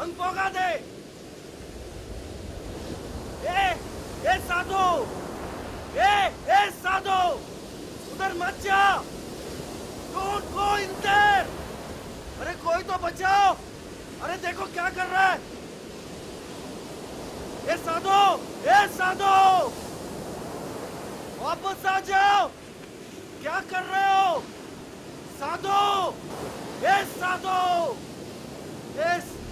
ಹಂಗ್ ಹೋಗಾದೆ ए ए साधु ए ए साधु उधर मत जा डोंट गो इन देयर अरे कोई तो बचाओ अरे देखो क्या कर रहा है ए साधु ए साधु वापस आ जाओ क्या कर रहे हो साधु ए साधु ए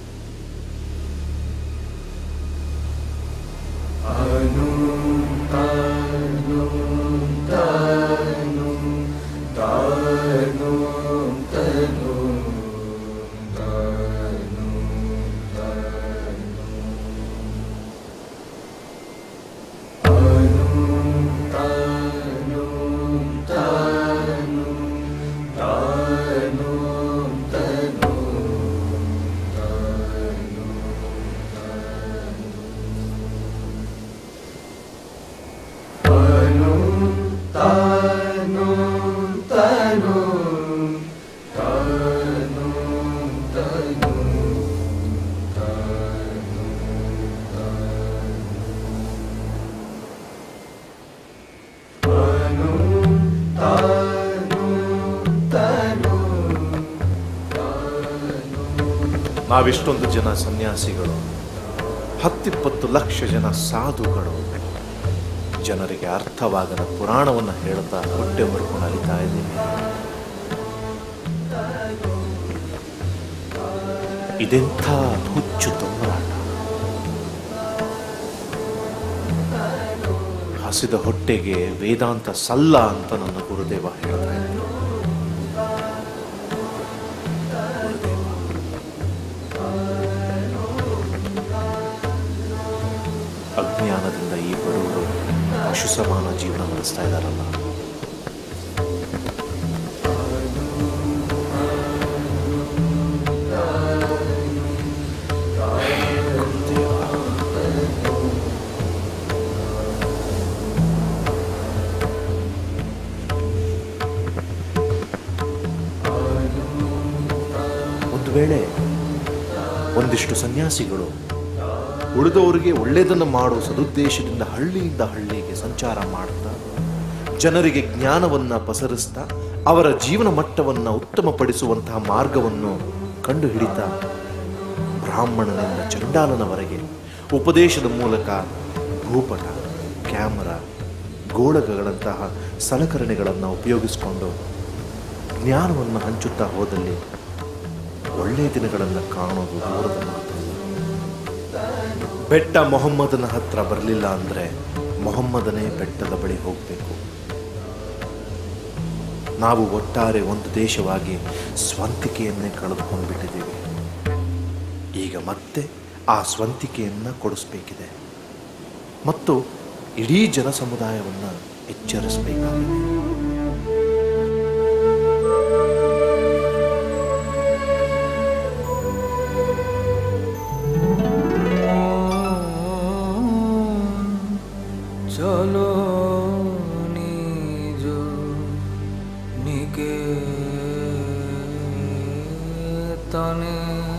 ನಾವಿಷ್ಟೊಂದು ಜನ ಸನ್ಯಾಸಿಗಳು ಹತ್ತಿಪ್ಪತ್ತು ಲಕ್ಷ ಜನ ಸಾಧುಗಳು ಜನರಿಗೆ ಅರ್ಥವಾಗದ ಪುರಾಣವನ್ನು ಹೇಳುತ್ತಾ ಹೊಟ್ಟೆ ಮುರುಕೊಂಡು ಅಲಿತಾ ಇದ್ದೀವಿ ಇದೆಂಥ ಹುಚ್ಚು ತೊಂಬರಾಟ ಹಸಿದ ಹೊಟ್ಟೆಗೆ ವೇದಾಂತ ಸಲ್ಲ ಅಂತ ನನ್ನ ಗುರುದೇವ ಹೇಳ್ತಾ ಇದ್ರು ಅಜ್ಞಾನದಿಂದ ಈ ಬಡವರು ಪಶು ಸಮಾನ ಜೀವನ ನಡೆಸ್ತಾ ಇದ್ದಾರಲ್ಲ ಒಂದು ವೇಳೆ ಒಂದಿಷ್ಟು ಸನ್ಯಾಸಿಗಳು ಉಳಿದವರಿಗೆ ಒಳ್ಳೆಯದನ್ನು ಮಾಡುವ ಸದುದ್ದೇಶದಿಂದ ಹಳ್ಳಿಯಿಂದ ಹಳ್ಳಿಗೆ ಸಂಚಾರ ಮಾಡುತ್ತಾ ಜನರಿಗೆ ಜ್ಞಾನವನ್ನು ಪಸರಿಸ್ತಾ ಅವರ ಜೀವನ ಮಟ್ಟವನ್ನು ಉತ್ತಮಪಡಿಸುವಂತಹ ಮಾರ್ಗವನ್ನು ಕಂಡುಹಿಡಿತಾ ಬ್ರಾಹ್ಮಣನಿಂದ ಚಂಡಾಲನವರೆಗೆ ಉಪದೇಶದ ಮೂಲಕ ಭೂಪಟ ಕ್ಯಾಮರಾ ಗೋಳಕಗಳಂತಹ ಸಲಕರಣೆಗಳನ್ನು ಉಪಯೋಗಿಸಿಕೊಂಡು ಜ್ಞಾನವನ್ನು ಹಂಚುತ್ತಾ ಹೋದಲ್ಲಿ ಒಳ್ಳೆಯ ದಿನಗಳನ್ನು ಕಾಣೋದು ದೂರದ ಮಾತು ಬೆಟ್ಟ ಮೊಹಮ್ಮದನ ಹತ್ರ ಬರಲಿಲ್ಲ ಅಂದ್ರೆ ಮೊಹಮ್ಮದನೇ ಬೆಟ್ಟದ ಬಳಿ ಹೋಗಬೇಕು ನಾವು ಒಟ್ಟಾರೆ ಒಂದು ದೇಶವಾಗಿ ಸ್ವಂತಿಕೆಯನ್ನೇ ಕಳೆದುಕೊಂಡು ಬಿಟ್ಟಿದ್ದೀವಿ ಈಗ ಮತ್ತೆ ಆ ಸ್ವಂತಿಕೆಯನ್ನ ಕೊಡಿಸ್ಬೇಕಿದೆ ಮತ್ತು ಇಡೀ ಜನ ಸಮುದಾಯವನ್ನು ಎಚ್ಚರಿಸಬೇಕಾಗಿದೆ চলো নিজ নিকে তনে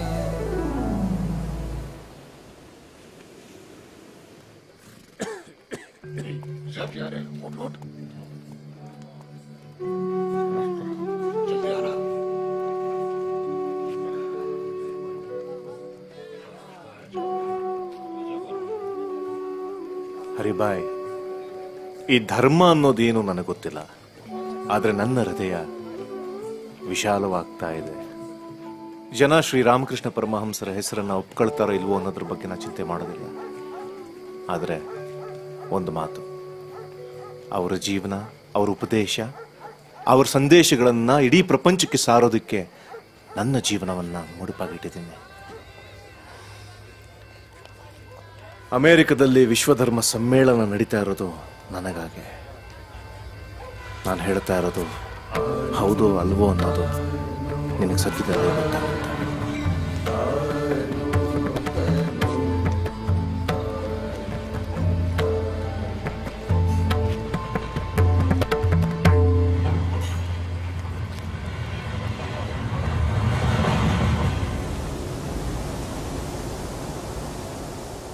ಹರಿಬಾಯ್ ಈ ಧರ್ಮ ಅನ್ನೋದೇನು ನನಗೆ ಗೊತ್ತಿಲ್ಲ ಆದರೆ ನನ್ನ ಹೃದಯ ವಿಶಾಲವಾಗ್ತಾ ಇದೆ ಜನ ಶ್ರೀರಾಮಕೃಷ್ಣ ಪರಮಹಂಸರ ಹೆಸರನ್ನ ಒಪ್ಕೊಳ್ತಾರೋ ಇಲ್ವೋ ಅನ್ನೋದ್ರ ಬಗ್ಗೆ ನಾನು ಚಿಂತೆ ಮಾಡೋದಿಲ್ಲ ಆದರೆ ಒಂದು ಮಾತು ಅವರ ಜೀವನ ಅವರ ಉಪದೇಶ ಅವರ ಸಂದೇಶಗಳನ್ನು ಇಡೀ ಪ್ರಪಂಚಕ್ಕೆ ಸಾರೋದಕ್ಕೆ ನನ್ನ ಜೀವನವನ್ನು ಮುಡುಪಾಗಿಟ್ಟಿದ್ದೀನಿ ಅಮೆರಿಕದಲ್ಲಿ ವಿಶ್ವಧರ್ಮ ಸಮ್ಮೇಳನ ನಡೀತಾ ಇರೋದು ನನಗಾಗಿ ನಾನು ಹೇಳ್ತಾ ಇರೋದು ಹೌದು ಅಲ್ವೋ ಅನ್ನೋದು ನಿನಗೆ ಸದ್ಯದಲ್ಲೇ ಗೊತ್ತಾಗುತ್ತೆ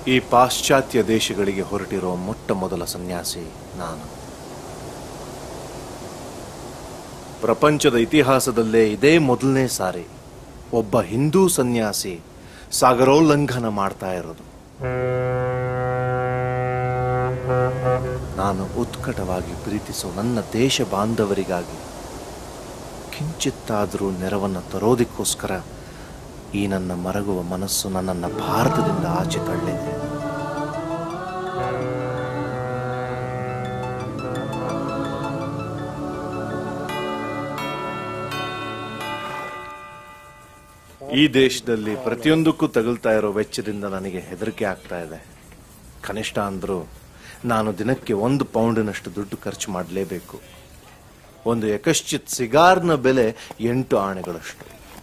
ಈ ಪಾಶ್ಚಾತ್ಯ ದೇಶಗಳಿಗೆ ಹೊರಟಿರೋ ಮೊಟ್ಟ ಮೊದಲ ಸನ್ಯಾಸಿ ನಾನು ಪ್ರಪಂಚದ ಇತಿಹಾಸದಲ್ಲೇ ಇದೇ ಮೊದಲನೇ ಸಾರಿ ಒಬ್ಬ ಹಿಂದೂ ಸನ್ಯಾಸಿ ಸಾಗರೋಲ್ಲಂಘನ ಮಾಡ್ತಾ ಇರೋದು ನಾನು ಉತ್ಕಟವಾಗಿ ಪ್ರೀತಿಸೋ ನನ್ನ ದೇಶ ಬಾಂಧವರಿಗಾಗಿ ಕಿಂಚಿತ್ತಾದರೂ ನೆರವನ್ನು ತರೋದಕ್ಕೋಸ್ಕರ ಈ ನನ್ನ ಮರಗುವ ಮನಸ್ಸು ನನ್ನನ್ನು ಭಾರತದಿಂದ ಆಚೆ ತಳ್ಳಿದೆ ಈ ದೇಶದಲ್ಲಿ ಪ್ರತಿಯೊಂದಕ್ಕೂ ತಗುಲ್ತಾ ಇರೋ ವೆಚ್ಚದಿಂದ ನನಗೆ ಹೆದರಿಕೆ ಆಗ್ತಾ ಇದೆ ಕನಿಷ್ಠ ಅಂದರೂ ನಾನು ದಿನಕ್ಕೆ ಒಂದು ಪೌಂಡಿನಷ್ಟು ದುಡ್ಡು ಖರ್ಚು ಮಾಡಲೇಬೇಕು ಒಂದು ಯಕಶ್ಚಿತ್ ಸಿಗಾರ್ನ ಬೆಲೆ ಎಂಟು ಆಣೆಗಳಷ್ಟು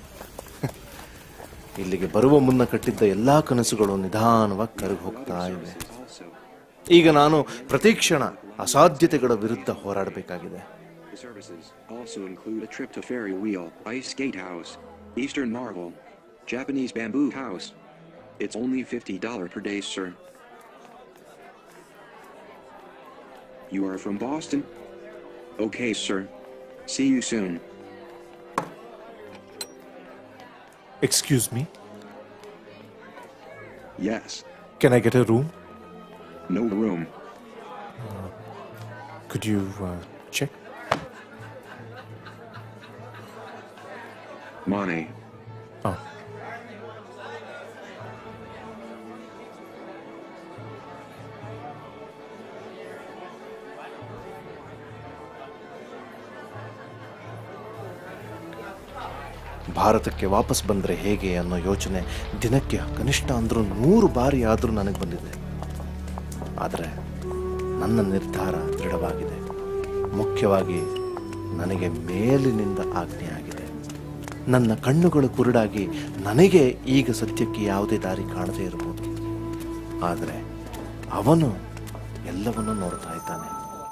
ಇಲ್ಲಿಗೆ ಬರುವ ಮುನ್ನ ಕಟ್ಟಿದ್ದ ಎಲ್ಲಾ ಕನಸುಗಳು ನಿಧಾನವಾಗಿ ಕರಗಿ ಹೋಗ್ತಾ ಇವೆ ಈಗ ನಾನು ಪ್ರತಿಕ್ಷಣ ಅಸಾಧ್ಯತೆಗಳ ವಿರುದ್ಧ ಹೋರಾಡಬೇಕಾಗಿದೆ The services also include a trip to Ferry Wheel, Ice Skate House, Eastern Marvel, Japanese Bamboo House. It's only $50 per day, sir. You are from Boston? Okay, sir. See you soon. Excuse me Yes. Can I get a room No room. Could you check Money. ಭಾರತಕ್ಕೆ ವಾಪಸ್ ಬಂದರೆ ಹೇಗೆ ಅನ್ನೋ ಯೋಚನೆ ದಿನಕ್ಕೆ ಕನಿಷ್ಠ ಅಂದರೂ ನೂರು ಬಾರಿ ಆದರೂ ನನಗೆ ಬಂದಿದೆ ಆದರೆ ನನ್ನ ನಿರ್ಧಾರ ದೃಢವಾಗಿದೆ ಮುಖ್ಯವಾಗಿ ನನಗೆ ಮೇಲಿನಿಂದ ಆಜ್ಞೆ ಆಗಿದೆ ನನ್ನ ಕಣ್ಣುಗಳು ಕುರುಡಾಗಿ ನನಗೆ ಈಗ ಸದ್ಯಕ್ಕೆ ಯಾವುದೇ ದಾರಿ ಕಾಣದೇ ಇರಬಹುದು ಆದರೆ ಅವನು ಎಲ್ಲವನ್ನೂ ನೋಡ್ತಾ ಇದ್ದಾನೆ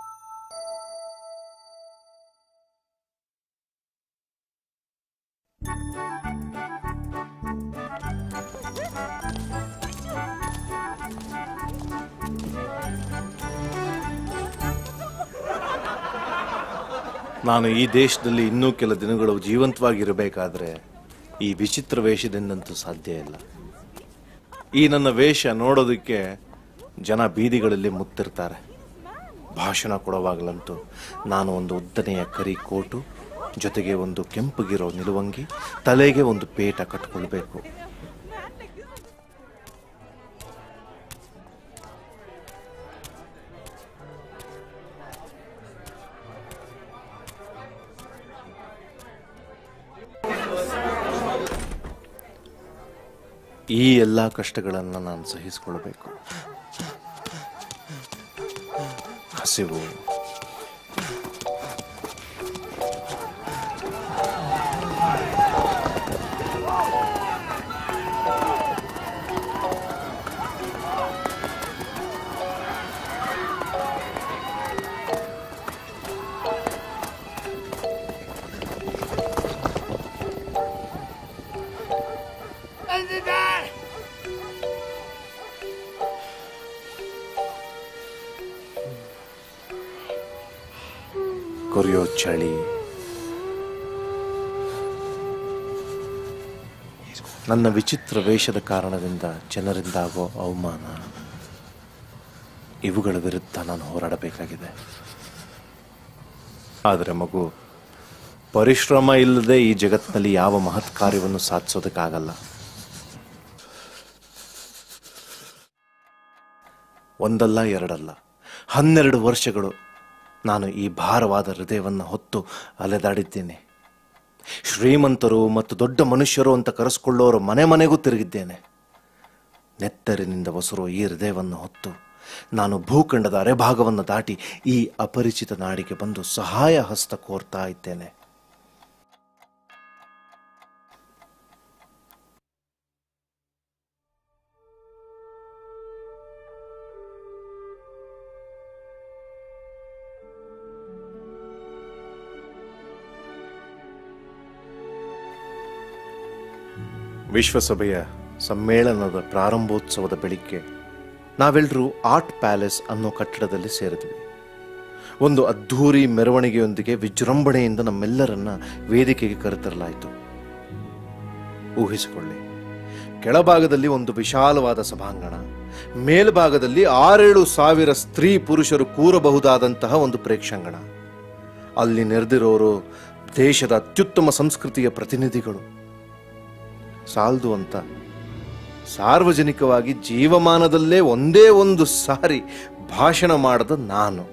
ನಾನು ಈ ದೇಶದಲ್ಲಿ ಇನ್ನೂ ಕೆಲ ದಿನಗಳು ಜೀವಂತವಾಗಿರಬೇಕಾದ್ರೆ ಈ ವಿಚಿತ್ರ ವೇಷದಿಂದಂತೂ ಸಾಧ್ಯ ಇಲ್ಲ ಈ ನನ್ನ ವೇಷ ನೋಡೋದಕ್ಕೆ ಜನ ಬೀದಿಗಳಲ್ಲಿ ಮುತ್ತಿರ್ತಾರೆ ಭಾಷಣ ಕೊಡುವಾಗಲಂತೂ ನಾನು ಒಂದು ಉದ್ದನೆಯ ಕರಿ ಕೋಟು ಜೊತೆಗೆ ಒಂದು ಕೆಂಪಗಿರೋ ನಿಲುವಂಗಿ ತಲೆಗೆ ಒಂದು ಪೇಟ ಕಟ್ಕೊಳ್ಬೇಕು ಈ ಎಲ್ಲ ಕಷ್ಟಗಳನ್ನು ನಾನು ಸಹಿಸಿಕೊಳ್ಬೇಕು ಹಸಿವು ಕೊರಿಯೋ ಚಳಿ ನನ್ನ ವಿಚಿತ್ರ ವೇಷದ ಕಾರಣದಿಂದ ಜನರಿಂದ ಆಗೋ ಅವಮಾನ ಇವುಗಳ ವಿರುದ್ಧ ನಾನು ಹೋರಾಡಬೇಕಾಗಿದೆ ಆದರೆ ಮಗು ಪರಿಶ್ರಮ ಇಲ್ಲದೆ ಈ ಜಗತ್ತಿನಲ್ಲಿ ಯಾವ ಮಹತ್ ಕಾರ್ಯವನ್ನು ಸಾಧಿಸೋದಕ್ಕಾಗಲ್ಲ ಒಂದಲ್ಲ ಎರಡಲ್ಲ ಹನ್ನೆರಡು ವರ್ಷಗಳು ನಾನು ಈ ಭಾರವಾದ ಹೃದಯವನ್ನು ಹೊತ್ತು ಅಲೆದಾಡಿದ್ದೇನೆ ಶ್ರೀಮಂತರು ಮತ್ತು ದೊಡ್ಡ ಮನುಷ್ಯರು ಅಂತ ಕರೆಸ್ಕೊಳ್ಳೋರು ಮನೆ ಮನೆಗೂ ತಿರುಗಿದ್ದೇನೆ ನೆತ್ತರಿನಿಂದ ಒಸರೋ ಈ ಹೃದಯವನ್ನು ಹೊತ್ತು ನಾನು ಭೂಖಂಡದ ಅರೆಭಾಗವನ್ನು ದಾಟಿ ಈ ಅಪರಿಚಿತ ನಾಡಿಗೆ ಬಂದು ಸಹಾಯ ಹಸ್ತ ಕೋರ್ತಾ ಇದ್ದೇನೆ ವಿಶ್ವಸಭೆಯ ಸಮ್ಮೇಳನದ ಪ್ರಾರಂಭೋತ್ಸವದ ಬೆಳಿಗ್ಗೆ ನಾವೆಲ್ಲರೂ ಆರ್ಟ್ ಪ್ಯಾಲೇಸ್ ಅನ್ನೋ ಕಟ್ಟಡದಲ್ಲಿ ಸೇರಿದ್ವಿ ಒಂದು ಅದ್ಧೂರಿ ಮೆರವಣಿಗೆಯೊಂದಿಗೆ ವಿಜೃಂಭಣೆಯಿಂದ ನಮ್ಮೆಲ್ಲರನ್ನ ವೇದಿಕೆಗೆ ಕರೆತರಲಾಯಿತು ಊಹಿಸಿಕೊಳ್ಳಿ ಕೆಳಭಾಗದಲ್ಲಿ ಒಂದು ವಿಶಾಲವಾದ ಸಭಾಂಗಣ ಮೇಲ್ಭಾಗದಲ್ಲಿ ಆರೇಳು ಸಾವಿರ ಸ್ತ್ರೀ ಪುರುಷರು ಕೂರಬಹುದಾದಂತಹ ಒಂದು ಪ್ರೇಕ್ಷಾಂಗಣ ಅಲ್ಲಿ ನೆರೆದಿರೋರು ದೇಶದ ಅತ್ಯುತ್ತಮ ಸಂಸ್ಕೃತಿಯ ಪ್ರತಿನಿಧಿಗಳು ಸಾಲದು ಅಂತ ಸಾರ್ವಜನಿಕವಾಗಿ ಜೀವಮಾನದಲ್ಲೇ ಒಂದೇ ಒಂದು ಸಾರಿ ಭಾಷಣ ಮಾಡದ ನಾನು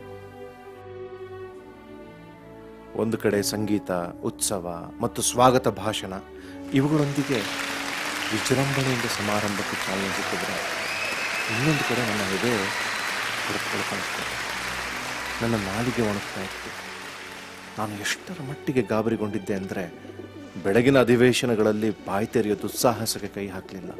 ಒಂದು ಕಡೆ ಸಂಗೀತ ಉತ್ಸವ ಮತ್ತು ಸ್ವಾಗತ ಭಾಷಣ ಇವುಗಳೊಂದಿಗೆ ವಿಜೃಂಭಣೆಯಿಂದ ಸಮಾರಂಭಕ್ಕೆ ಚಾಲನೆ ಸಿಕ್ಕಿದ್ರೆ ಇನ್ನೊಂದು ಕಡೆ ನನ್ನ ಎದೆ ಹೊಡ್ಕೊಳ್ತಾ ನನ್ನ ನಾಲಿಗೆ ಒಣಗ್ತಾ ಇತ್ತು ನಾನು ಎಷ್ಟರ ಮಟ್ಟಿಗೆ ಗಾಬರಿಗೊಂಡಿದ್ದೆ ಅಂದರೆ ಬೆಳಗಿನ ಅಧಿವೇಶನಗಳಲ್ಲಿ ಬಾಯಿ ತೆರೆಯೋ ದುಸ್ಸಾಹಸಕ್ಕೆ ಕೈ ಹಾಕಲಿಲ್ಲ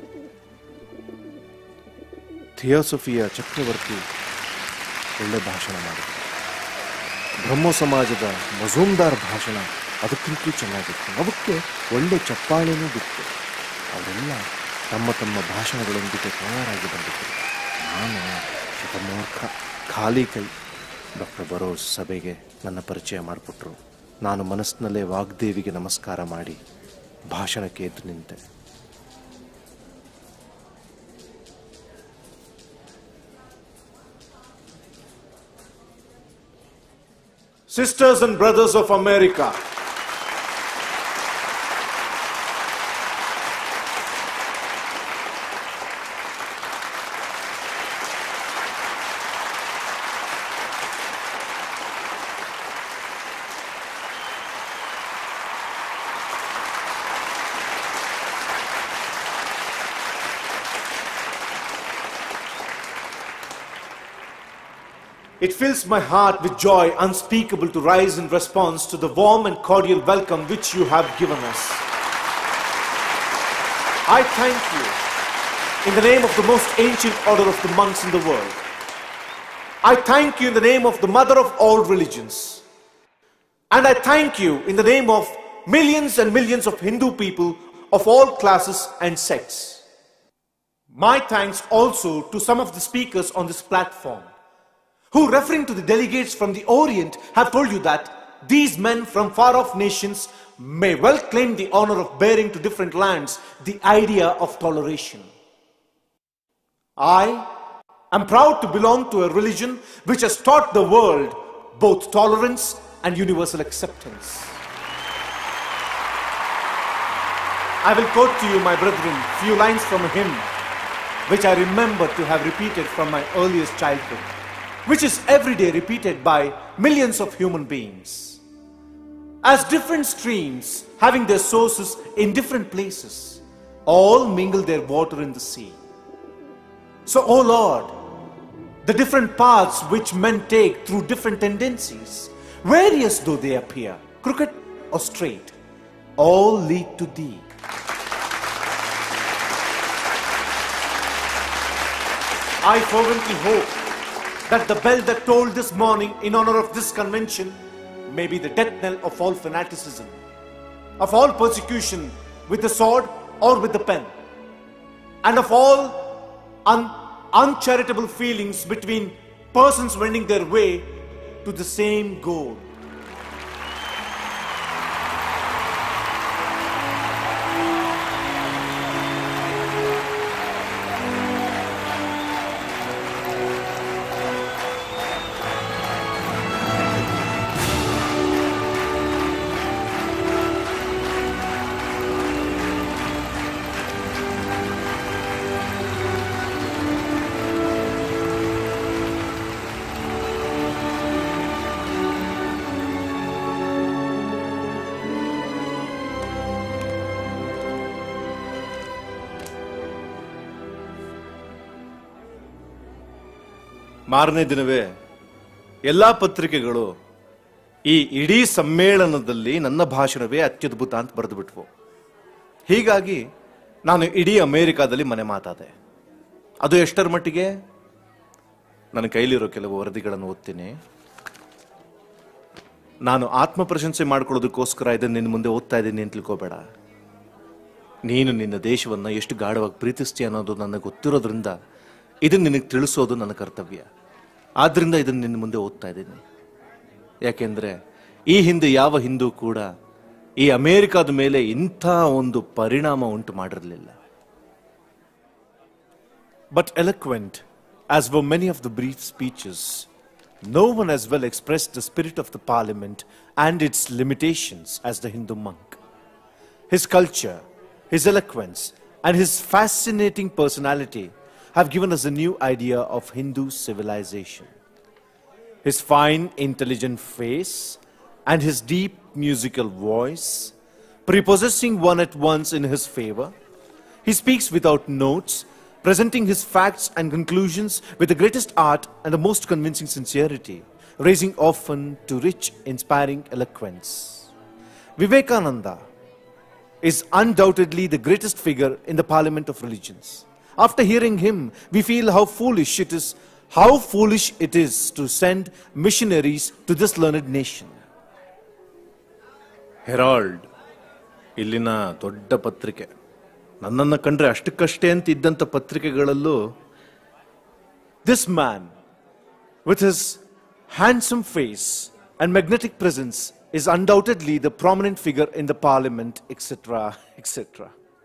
ಥಿಯೋಸಫಿಯ ಚಕ್ರವರ್ತಿ ಒಳ್ಳೆ ಭಾಷಣ ಮಾಡಿದ್ರು ಬ್ರಹ್ಮ ಸಮಾಜದ ಮಜೂಮ್ದಾರ್ ಭಾಷಣ ಅದಕ್ಕಿಂತಲೂ ಚೆನ್ನಾಗಿತ್ತು ಅವಕ್ಕೆ ಒಳ್ಳೆ ಚಪ್ಪಾಳೆನೂ ಬಿತ್ತು ಅವರೆಲ್ಲ ತಮ್ಮ ತಮ್ಮ ಭಾಷಣಗಳೊಂದಿಗೆ ತಯಾರಾಗಿ ಬಂದಿದ್ದರು ನಾನು ಶತಮೂರ್ಖ ಖಾಲಿ ಕೈ ಡಾಕ್ಟರ್ ಬರೋಸ್ ಸಭೆಗೆ ನನ್ನ ಪರಿಚಯ ಮಾಡಿಕೊಟ್ರು ನಾನು ಮನಸ್ಸಿನಲ್ಲೇ ವಾಗ್ದೇವಿಗೆ ನಮಸ್ಕಾರ ಮಾಡಿ ಭಾಷಣಕ್ಕೆ ಎದ್ದು ನಿಂತೆ Sisters and brothers of America, It fills my heart with joy unspeakable to rise in response to the warm and cordial welcome which you have given us. I thank you in the name of the most ancient order of the monks in the world. I thank you in the name of the mother of all religions. And I thank you in the name of millions and millions of Hindu people of all classes and sects. My thanks also to some of the speakers on this platform who, referring to the delegates from the Orient, have told you that these men from far off nations may well claim the honor of bearing to different lands the idea of toleration. I am proud to belong to a religion which has taught the world both tolerance and universal acceptance. I will quote to you, my brethren, few lines from a hymn which I remember to have repeated from my earliest childhood, which is every day repeated by millions of human beings. As different streams having their sources in different places, all mingle their water in the sea. So, O Lord, the different paths which men take through different tendencies, various though they appear, crooked or straight, all lead to Thee. I fervently hope that the bell that tolled this morning in honor of this convention may be the death knell of all fanaticism, of all persecution with the sword or with the pen, and of all un- uncharitable feelings between persons wending their way to the same goal. ಮಾರನೇ ದಿನವೇ ಎಲ್ಲ ಪತ್ರಿಕೆಗಳು ಈ ಇಡೀ ಸಮ್ಮೇಳನದಲ್ಲಿ ನನ್ನ ಭಾಷಣವೇ ಅತ್ಯದ್ಭುತ ಅಂತ ಬರೆದು ಬಿಟ್ವು ಹೀಗಾಗಿ ನಾನು ಇಡೀ ಅಮೇರಿಕಾದಲ್ಲಿ ಮನೆ ಮಾತಾದೆ ಅದು ಎಷ್ಟರ ಮಟ್ಟಿಗೆ ನನ್ನ ಕೈಲಿರೋ ಕೆಲವು ವರದಿಗಳನ್ನು ಓದ್ತೀನಿ ನಾನು ಆತ್ಮ ಪ್ರಶಂಸೆ ಮಾಡ್ಕೊಳ್ಳೋದಕ್ಕೋಸ್ಕರ ಇದನ್ನು ನಿನ್ನ ಮುಂದೆ ಓದ್ತಾ ಇದ್ದೀನಿ ಅಂತ ತಿಳ್ಕೋಬೇಡ ನೀನು ನಿನ್ನ ದೇಶವನ್ನು ಎಷ್ಟು ಗಾಢವಾಗಿ ಪ್ರೀತಿಸ್ತೀಯ ಅನ್ನೋದು ನನಗೆ ಗೊತ್ತಿರೋದ್ರಿಂದ ಇದನ್ನು ನಿನಗೆ ತಿಳಿಸೋದು ನನ್ನ ಕರ್ತವ್ಯ ಆದ್ರಿಂದ ಇದನ್ನು ನಿನ್ನ ಮುಂದೆ ಓದ್ತಾ ಇದ್ದೀನಿ ಯಾಕೆಂದ್ರೆ ಈ ಹಿಂದೆ ಯಾವ ಹಿಂದೂ ಕೂಡ ಈ ಅಮೆರಿಕದ ಮೇಲೆ ಇಂಥ ಒಂದು ಪರಿಣಾಮ ಉಂಟು ಮಾಡಿರಲಿಲ್ಲ But eloquent, as were many of the brief speeches, no one as well expressed the spirit of the parliament and its limitations as the Hindu monk. His culture, his eloquence, and his fascinating personality have given us a new idea of Hindu civilization. His fine, intelligent face and his deep musical voice, prepossessing one at once in his favor, he speaks without notes, presenting his facts and conclusions with the greatest art and the most convincing sincerity, raising often to rich, inspiring eloquence. Vivekananda is undoubtedly the greatest figure in the parliament of religions. After hearing him, we feel how foolish it is, how foolish it is to send missionaries to this learned nation. Herald ಇಲ್ಲಿನ ದೊಡ್ಡ ಪತ್ರಿಕೆ ನನ್ನನ್ನು ಕಂಡ್ರೆ ಅಷ್ಟಕ್ಕಷ್ಟೇ ಅಂತ ಇದ್ದಂಥ ಪತ್ರಿಕೆಗಳಲ್ಲೂ this man with his handsome face and magnetic presence is undoubtedly the prominent figure in the parliament etcetera etcetera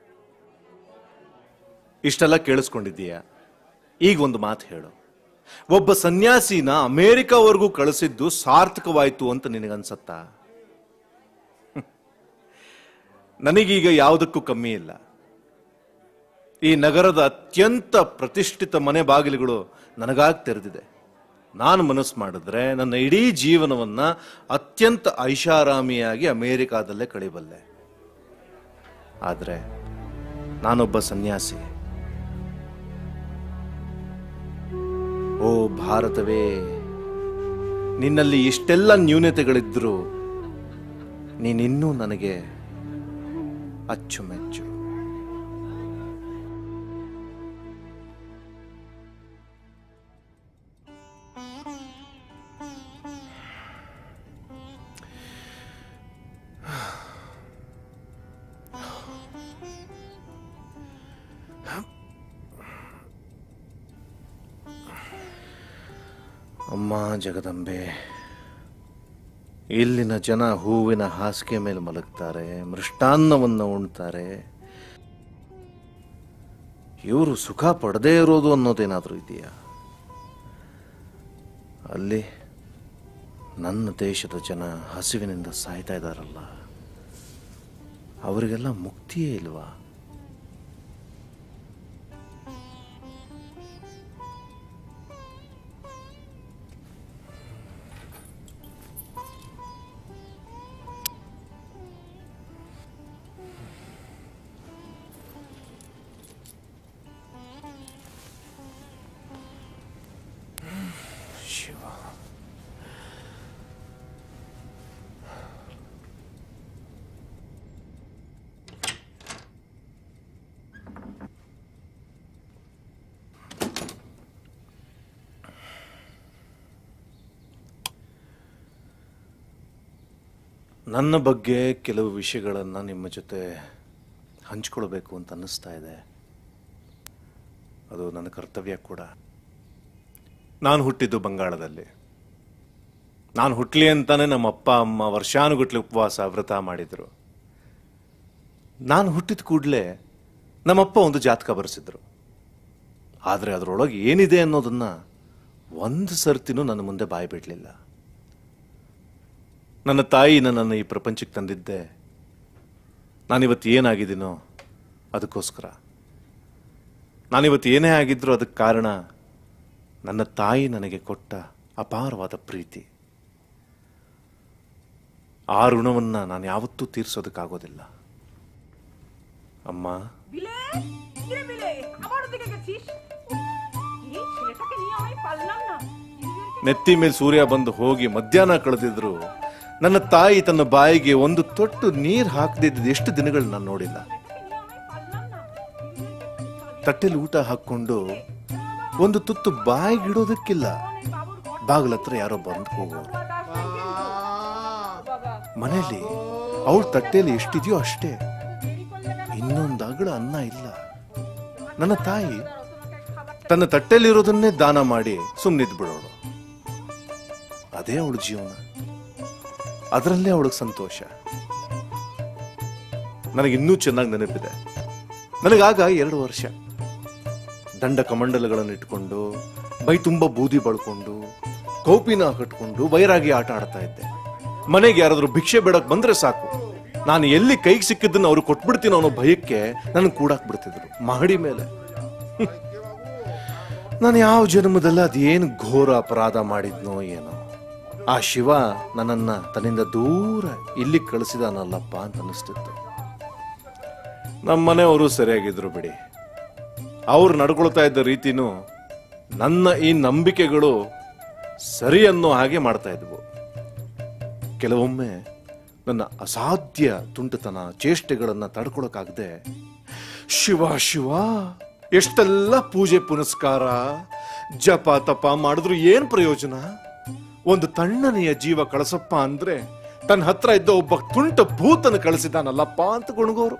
ಇಷ್ಟೆಲ್ಲ ಕೇಳಿಸ್ಕೊಂಡಿದ್ದೀಯ ಈಗ ಒಂದು ಮಾತು ಹೇಳು ಒಬ್ಬ ಸನ್ಯಾಸಿನ ಅಮೆರಿಕವರೆಗೂ ಕಳಿಸಿದ್ದು ಸಾರ್ಥಕವಾಯಿತು ಅಂತ ನಿನಗನ್ಸತ್ತಾ ನನಗೀಗ ಯಾವುದಕ್ಕೂ ಕಮ್ಮಿ ಇಲ್ಲ ಈ ನಗರದ ಅತ್ಯಂತ ಪ್ರತಿಷ್ಠಿತ ಮನೆ ಬಾಗಿಲುಗಳು ನನಗಾಗಿ ತೆರೆದಿದೆ ನಾನು ಮನಸ್ಸು ಮಾಡಿದ್ರೆ ನನ್ನ ಇಡೀ ಜೀವನವನ್ನ ಅತ್ಯಂತ ಐಷಾರಾಮಿಯಾಗಿ ಅಮೆರಿಕಾದಲ್ಲೇ ಕಳಿಬಲ್ಲೆ ಆದರೆ ನಾನೊಬ್ಬ ಸನ್ಯಾಸಿ ಓ ಭಾರತವೇ ನಿನ್ನಲ್ಲಿ ಇಷ್ಟೆಲ್ಲ ನ್ಯೂನತೆಗಳಿದ್ರೂ ನೀನಿನ್ನೂ ನನಗೆ ಅಚ್ಚುಮೆಚ್ಚು ಅಮ್ಮ ಜಗದಂಬೆ ಇಲ್ಲಿನ ಜನ ಹೂವಿನ ಹಾಸಿಗೆ ಮೇಲೆ ಮಲಗ್ತಾರೆ ಮೃಷ್ಟಾನ್ನವನ್ನು ಉಣ್ತಾರೆ ಇವರು ಸುಖ ಪಡದೇ ಇರೋದು ಅನ್ನೋದೇನಾದರೂ ಇದೆಯಾ ಅಲ್ಲಿ ನನ್ನ ದೇಶದ ಜನ ಹಸಿವಿನಿಂದ ಸಾಯ್ತಾ ಇದ್ದಾರಲ್ಲ ಅವರಿಗೆಲ್ಲ ಮುಕ್ತಿಯೇ ಇಲ್ವಾ ಶಿವ ನನ್ನ ಬಗ್ಗೆ ಕೆಲವು ವಿಷಯಗಳನ್ನು ನಿಮ್ಮ ಜೊತೆ ಹಂಚ್ಕೊಳ್ಬೇಕು ಅಂತ ಅನ್ನಿಸ್ತಾ ಇದೆ ಅದು ನನ್ನ ಕರ್ತವ್ಯ ಕೂಡ ನಾನು ಹುಟ್ಟಿದ್ದು ಬಂಗಾಳದಲ್ಲಿ ನಾನು ಹುಟ್ಟಲಿ ಅಂತಾನೆ ನಮ್ಮ ಅಪ್ಪ ಅಮ್ಮ ವರ್ಷಾನುಗಟ್ಲೆ ಉಪವಾಸ ವ್ರತ ಮಾಡಿದ್ರು ನಾನು ಹುಟ್ಟಿದ ಕೂಡಲೇ ನಮ್ಮಪ್ಪ ಒಂದು ಜಾತಕ ಬರೆಸಿದ್ರು ಆದರೆ ಅದರೊಳಗೆ ಏನಿದೆ ಅನ್ನೋದನ್ನ ಒಂದು ಸರ್ತಿನೂ ನನ್ನ ಮುಂದೆ ಬಾಯಿ ಬಿಡಲಿಲ್ಲ ನನ್ನ ತಾಯಿ ನನ್ನನ್ನು ಈ ಪ್ರಪಂಚಕ್ಕೆ ತಂದಿದ್ದೆ ನಾನಿವತ್ತು ಏನಾಗಿದ್ದೀನೋ ಅದಕ್ಕೋಸ್ಕರ ನಾನಿವತ್ತು ಏನೇ ಆಗಿದ್ರೂ ಅದಕ್ಕೆ ಕಾರಣ ನನ್ನ ತಾಯಿ ನನಗೆ ಕೊಟ್ಟ ಅಪಾರವಾದ ಪ್ರೀತಿ ಆ ಋಣವನ್ನು ನಾನು ಯಾವತ್ತೂ ತೀರಿಸೋದಕ್ಕಾಗೋದಿಲ್ಲ ಅಮ್ಮ বিলে কিরে বিলে আবার ওদিকে গেছিস এই ছেলেটাকে নিয়ে আমি পারলাম না ನೆತ್ತಿ ಮೇಲೆ ಸೂರ್ಯ ಬಂದು ಹೋಗಿ ಮಧ್ಯಾಹ್ನ ಕಳೆದಿದ್ರು ನನ್ನ ತಾಯಿ ತನ್ನ ಬಾಯಿಗೆ ಒಂದು ತೊಟ್ಟು ನೀರು ಹಾಕದಿದ್ದ ಎಷ್ಟು ದಿನಗಳು ನಾನು ನೋಡಿಲ್ಲ ತಟ್ಟೆಲಿ ಊಟ ಹಾಕೊಂಡು ಒಂದು ತುತ್ತು ಬಾಯಿಗಿಡೋದಕ್ಕಿಲ್ಲ ಬಾಗಿಲ ಹತ್ರ ಯಾರೋ ಬಂದು ಹೋಗೋರು ಮನೆಯಲ್ಲಿ ಅವಳ ತಟ್ಟೆಯಲ್ಲಿ ಎಷ್ಟಿದೆಯೋ ಅಷ್ಟೇ ಇನ್ನೊಂದು ಅಗಳ ಅನ್ನ ಇಲ್ಲ ನನ್ನ ತಾಯಿ ತನ್ನ ತಟ್ಟೆಲಿರೋದನ್ನೇ ದಾನ ಮಾಡಿ ಸುಮ್ಮನಿದ್ ಬಿಡೋಳು ಅದೇ ಅವಳ ಜೀವನ ಅದರಲ್ಲೇ ಅವಳಿಗೆ ಸಂತೋಷ ನನಗಿನ್ನೂ ಚೆನ್ನಾಗಿ ನೆನಪಿದೆ ನನಗಾಗ ಎರಡು ವರ್ಷ ದಂಡ ಕಮಂಡಲಗಳನ್ನು ಇಟ್ಕೊಂಡು ಬೈ ತುಂಬ ಬೂದಿ ಬಳ್ಕೊಂಡು ಕೌಪಿನ ಕಟ್ಕೊಂಡು ವೈರಾಗಿ ಆಟ ಆಡ್ತಾ ಇದ್ದೆ ಮನೆಗೆ ಯಾರಾದ್ರೂ ಭಿಕ್ಷೆ ಬೇಡಕ್ ಬಂದ್ರೆ ಸಾಕು ನಾನು ಎಲ್ಲಿ ಕೈಗೆ ಸಿಕ್ಕಿದ್ದನ್ನು ಅವ್ರು ಕೊಟ್ಬಿಡ್ತೀನೋ ಅನ್ನೋ ಭಯಕ್ಕೆ ನನಗೆ ಕೂಡಾಕ್ ಬಿಡ್ತಿದ್ರು ಮಹಡಿ ಮೇಲೆ ನಾನು ಯಾವ ಜನ್ಮದಲ್ಲಿ ಅದೇನು ಘೋರ ಅಪರಾಧ ಮಾಡಿದ್ನೋ ಏನೋ ಆ ಶಿವ ನನ್ನನ್ನ ತನ್ನಿಂದ ದೂರ ಇಲ್ಲಿ ಕಳಿಸಿದಾನಲ್ಲಪ್ಪ ಅಂತ ಅನಿಸ್ತಿತ್ತು ನಮ್ಮ ಮನೆಯವರು ಸರಿಯಾಗಿದ್ರು ಬಿಡಿ ಅವ್ರು ನಡ್ಕೊಳ್ತಾ ಇದ್ದ ರೀತಿನೂ ನನ್ನ ಈ ನಂಬಿಕೆಗಳು ಸರಿ ಅನ್ನೋ ಹಾಗೆ ಮಾಡ್ತಾ ಇದ್ವು ಕೆಲವೊಮ್ಮೆ ನನ್ನ ಅಸಾಧ್ಯ ತುಂಟತನ ಚೇಷ್ಟೆಗಳನ್ನ ತಡ್ಕೊಳಕ್ಕಾಗದೆ ಶಿವ ಶಿವ ಎಷ್ಟೆಲ್ಲ ಪೂಜೆ ಪುನಸ್ಕಾರ ಜಪ ತಪ ಮಾಡಿದ್ರು ಏನ್ ಪ್ರಯೋಜನ ಒಂದು ತಣ್ಣನೆಯ ಜೀವ ಕಳಸಪ್ಪ ಅಂದ್ರೆ ತನ್ನ ಹತ್ರ ಇದ್ದ ಒಬ್ಬ ತುಂಟ ಭೂತನ ಕಳಿಸಿದಾನಲ್ಲಪ್ಪ ಅಂತ ಗುಣಗೋರು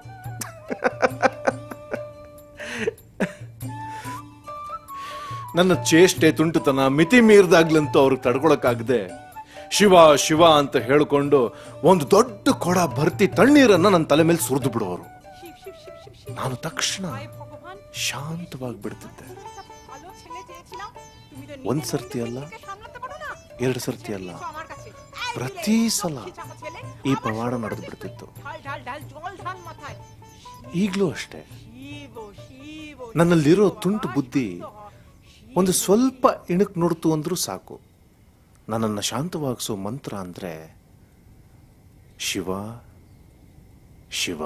ನನ್ನ ಚೇಷ್ಟೆ ತುಂಟುತನ ಮಿತಿ ಮೀರ್ದಾಗ್ಲಂತೂ ಅವ್ರಿಗೆ ತಡ್ಕೊಳಕ್ಕಾಗದೆ ಶಿವ ಶಿವ ಅಂತ ಹೇಳ್ಕೊಂಡು ಒಂದು ದೊಡ್ಡ ಕೊಡ ಭರ್ತಿ ತಣ್ಣೀರನ್ನ ನನ್ನ ತಲೆ ಮೇಲೆ ಸುರಿದು ಬಿಡೋರು শিব শিব শিব শিব শিব ನಾನು ತಕ್ಷಣ হায় ভগবান ಶಾಂತವಾಗಿ ಬಿಡ್ತಿದ್ದೆ একটা ভালো ছেলে চেয়েছিলাম তুমি তো ಒಂದ್ নিজে ಸರ್ತಿ ಅಲ್ಲ নিজেকে সামলাতে পারো না ಎರಡು ಸರ್ತಿ ಅಲ್ಲ এসো আমার কাছে এই ಪ್ರತಿ দিলে, ಸಲ লক্ষ্মী চাকা ছেলে, ಈ আবার ಪವಾಡ শুরু ನಡೆದು করেছে। ಬಿಡ್ತಿತ್ತು ঢাল ঢাল ঢাল জল ঢাল মাথায় ಈಗಲೂ ಅಷ್ಟೇ শিব শিব ನನ್ನಲ್ಲಿರೋ শিব, ತುಂಟು বাবা, ಬುದ್ಧಿ শিব, শিব। ಒಂದು ಸ್ವಲ್ಪ ಇಣಕ್ ನೋಡ್ತು ಅಂದ್ರೂ ಸಾಕು ನನ್ನನ್ನು ಶಾಂತವಾಗಿಸೋ ಮಂತ್ರ ಅಂದ್ರೆ ಶಿವ ಶಿವ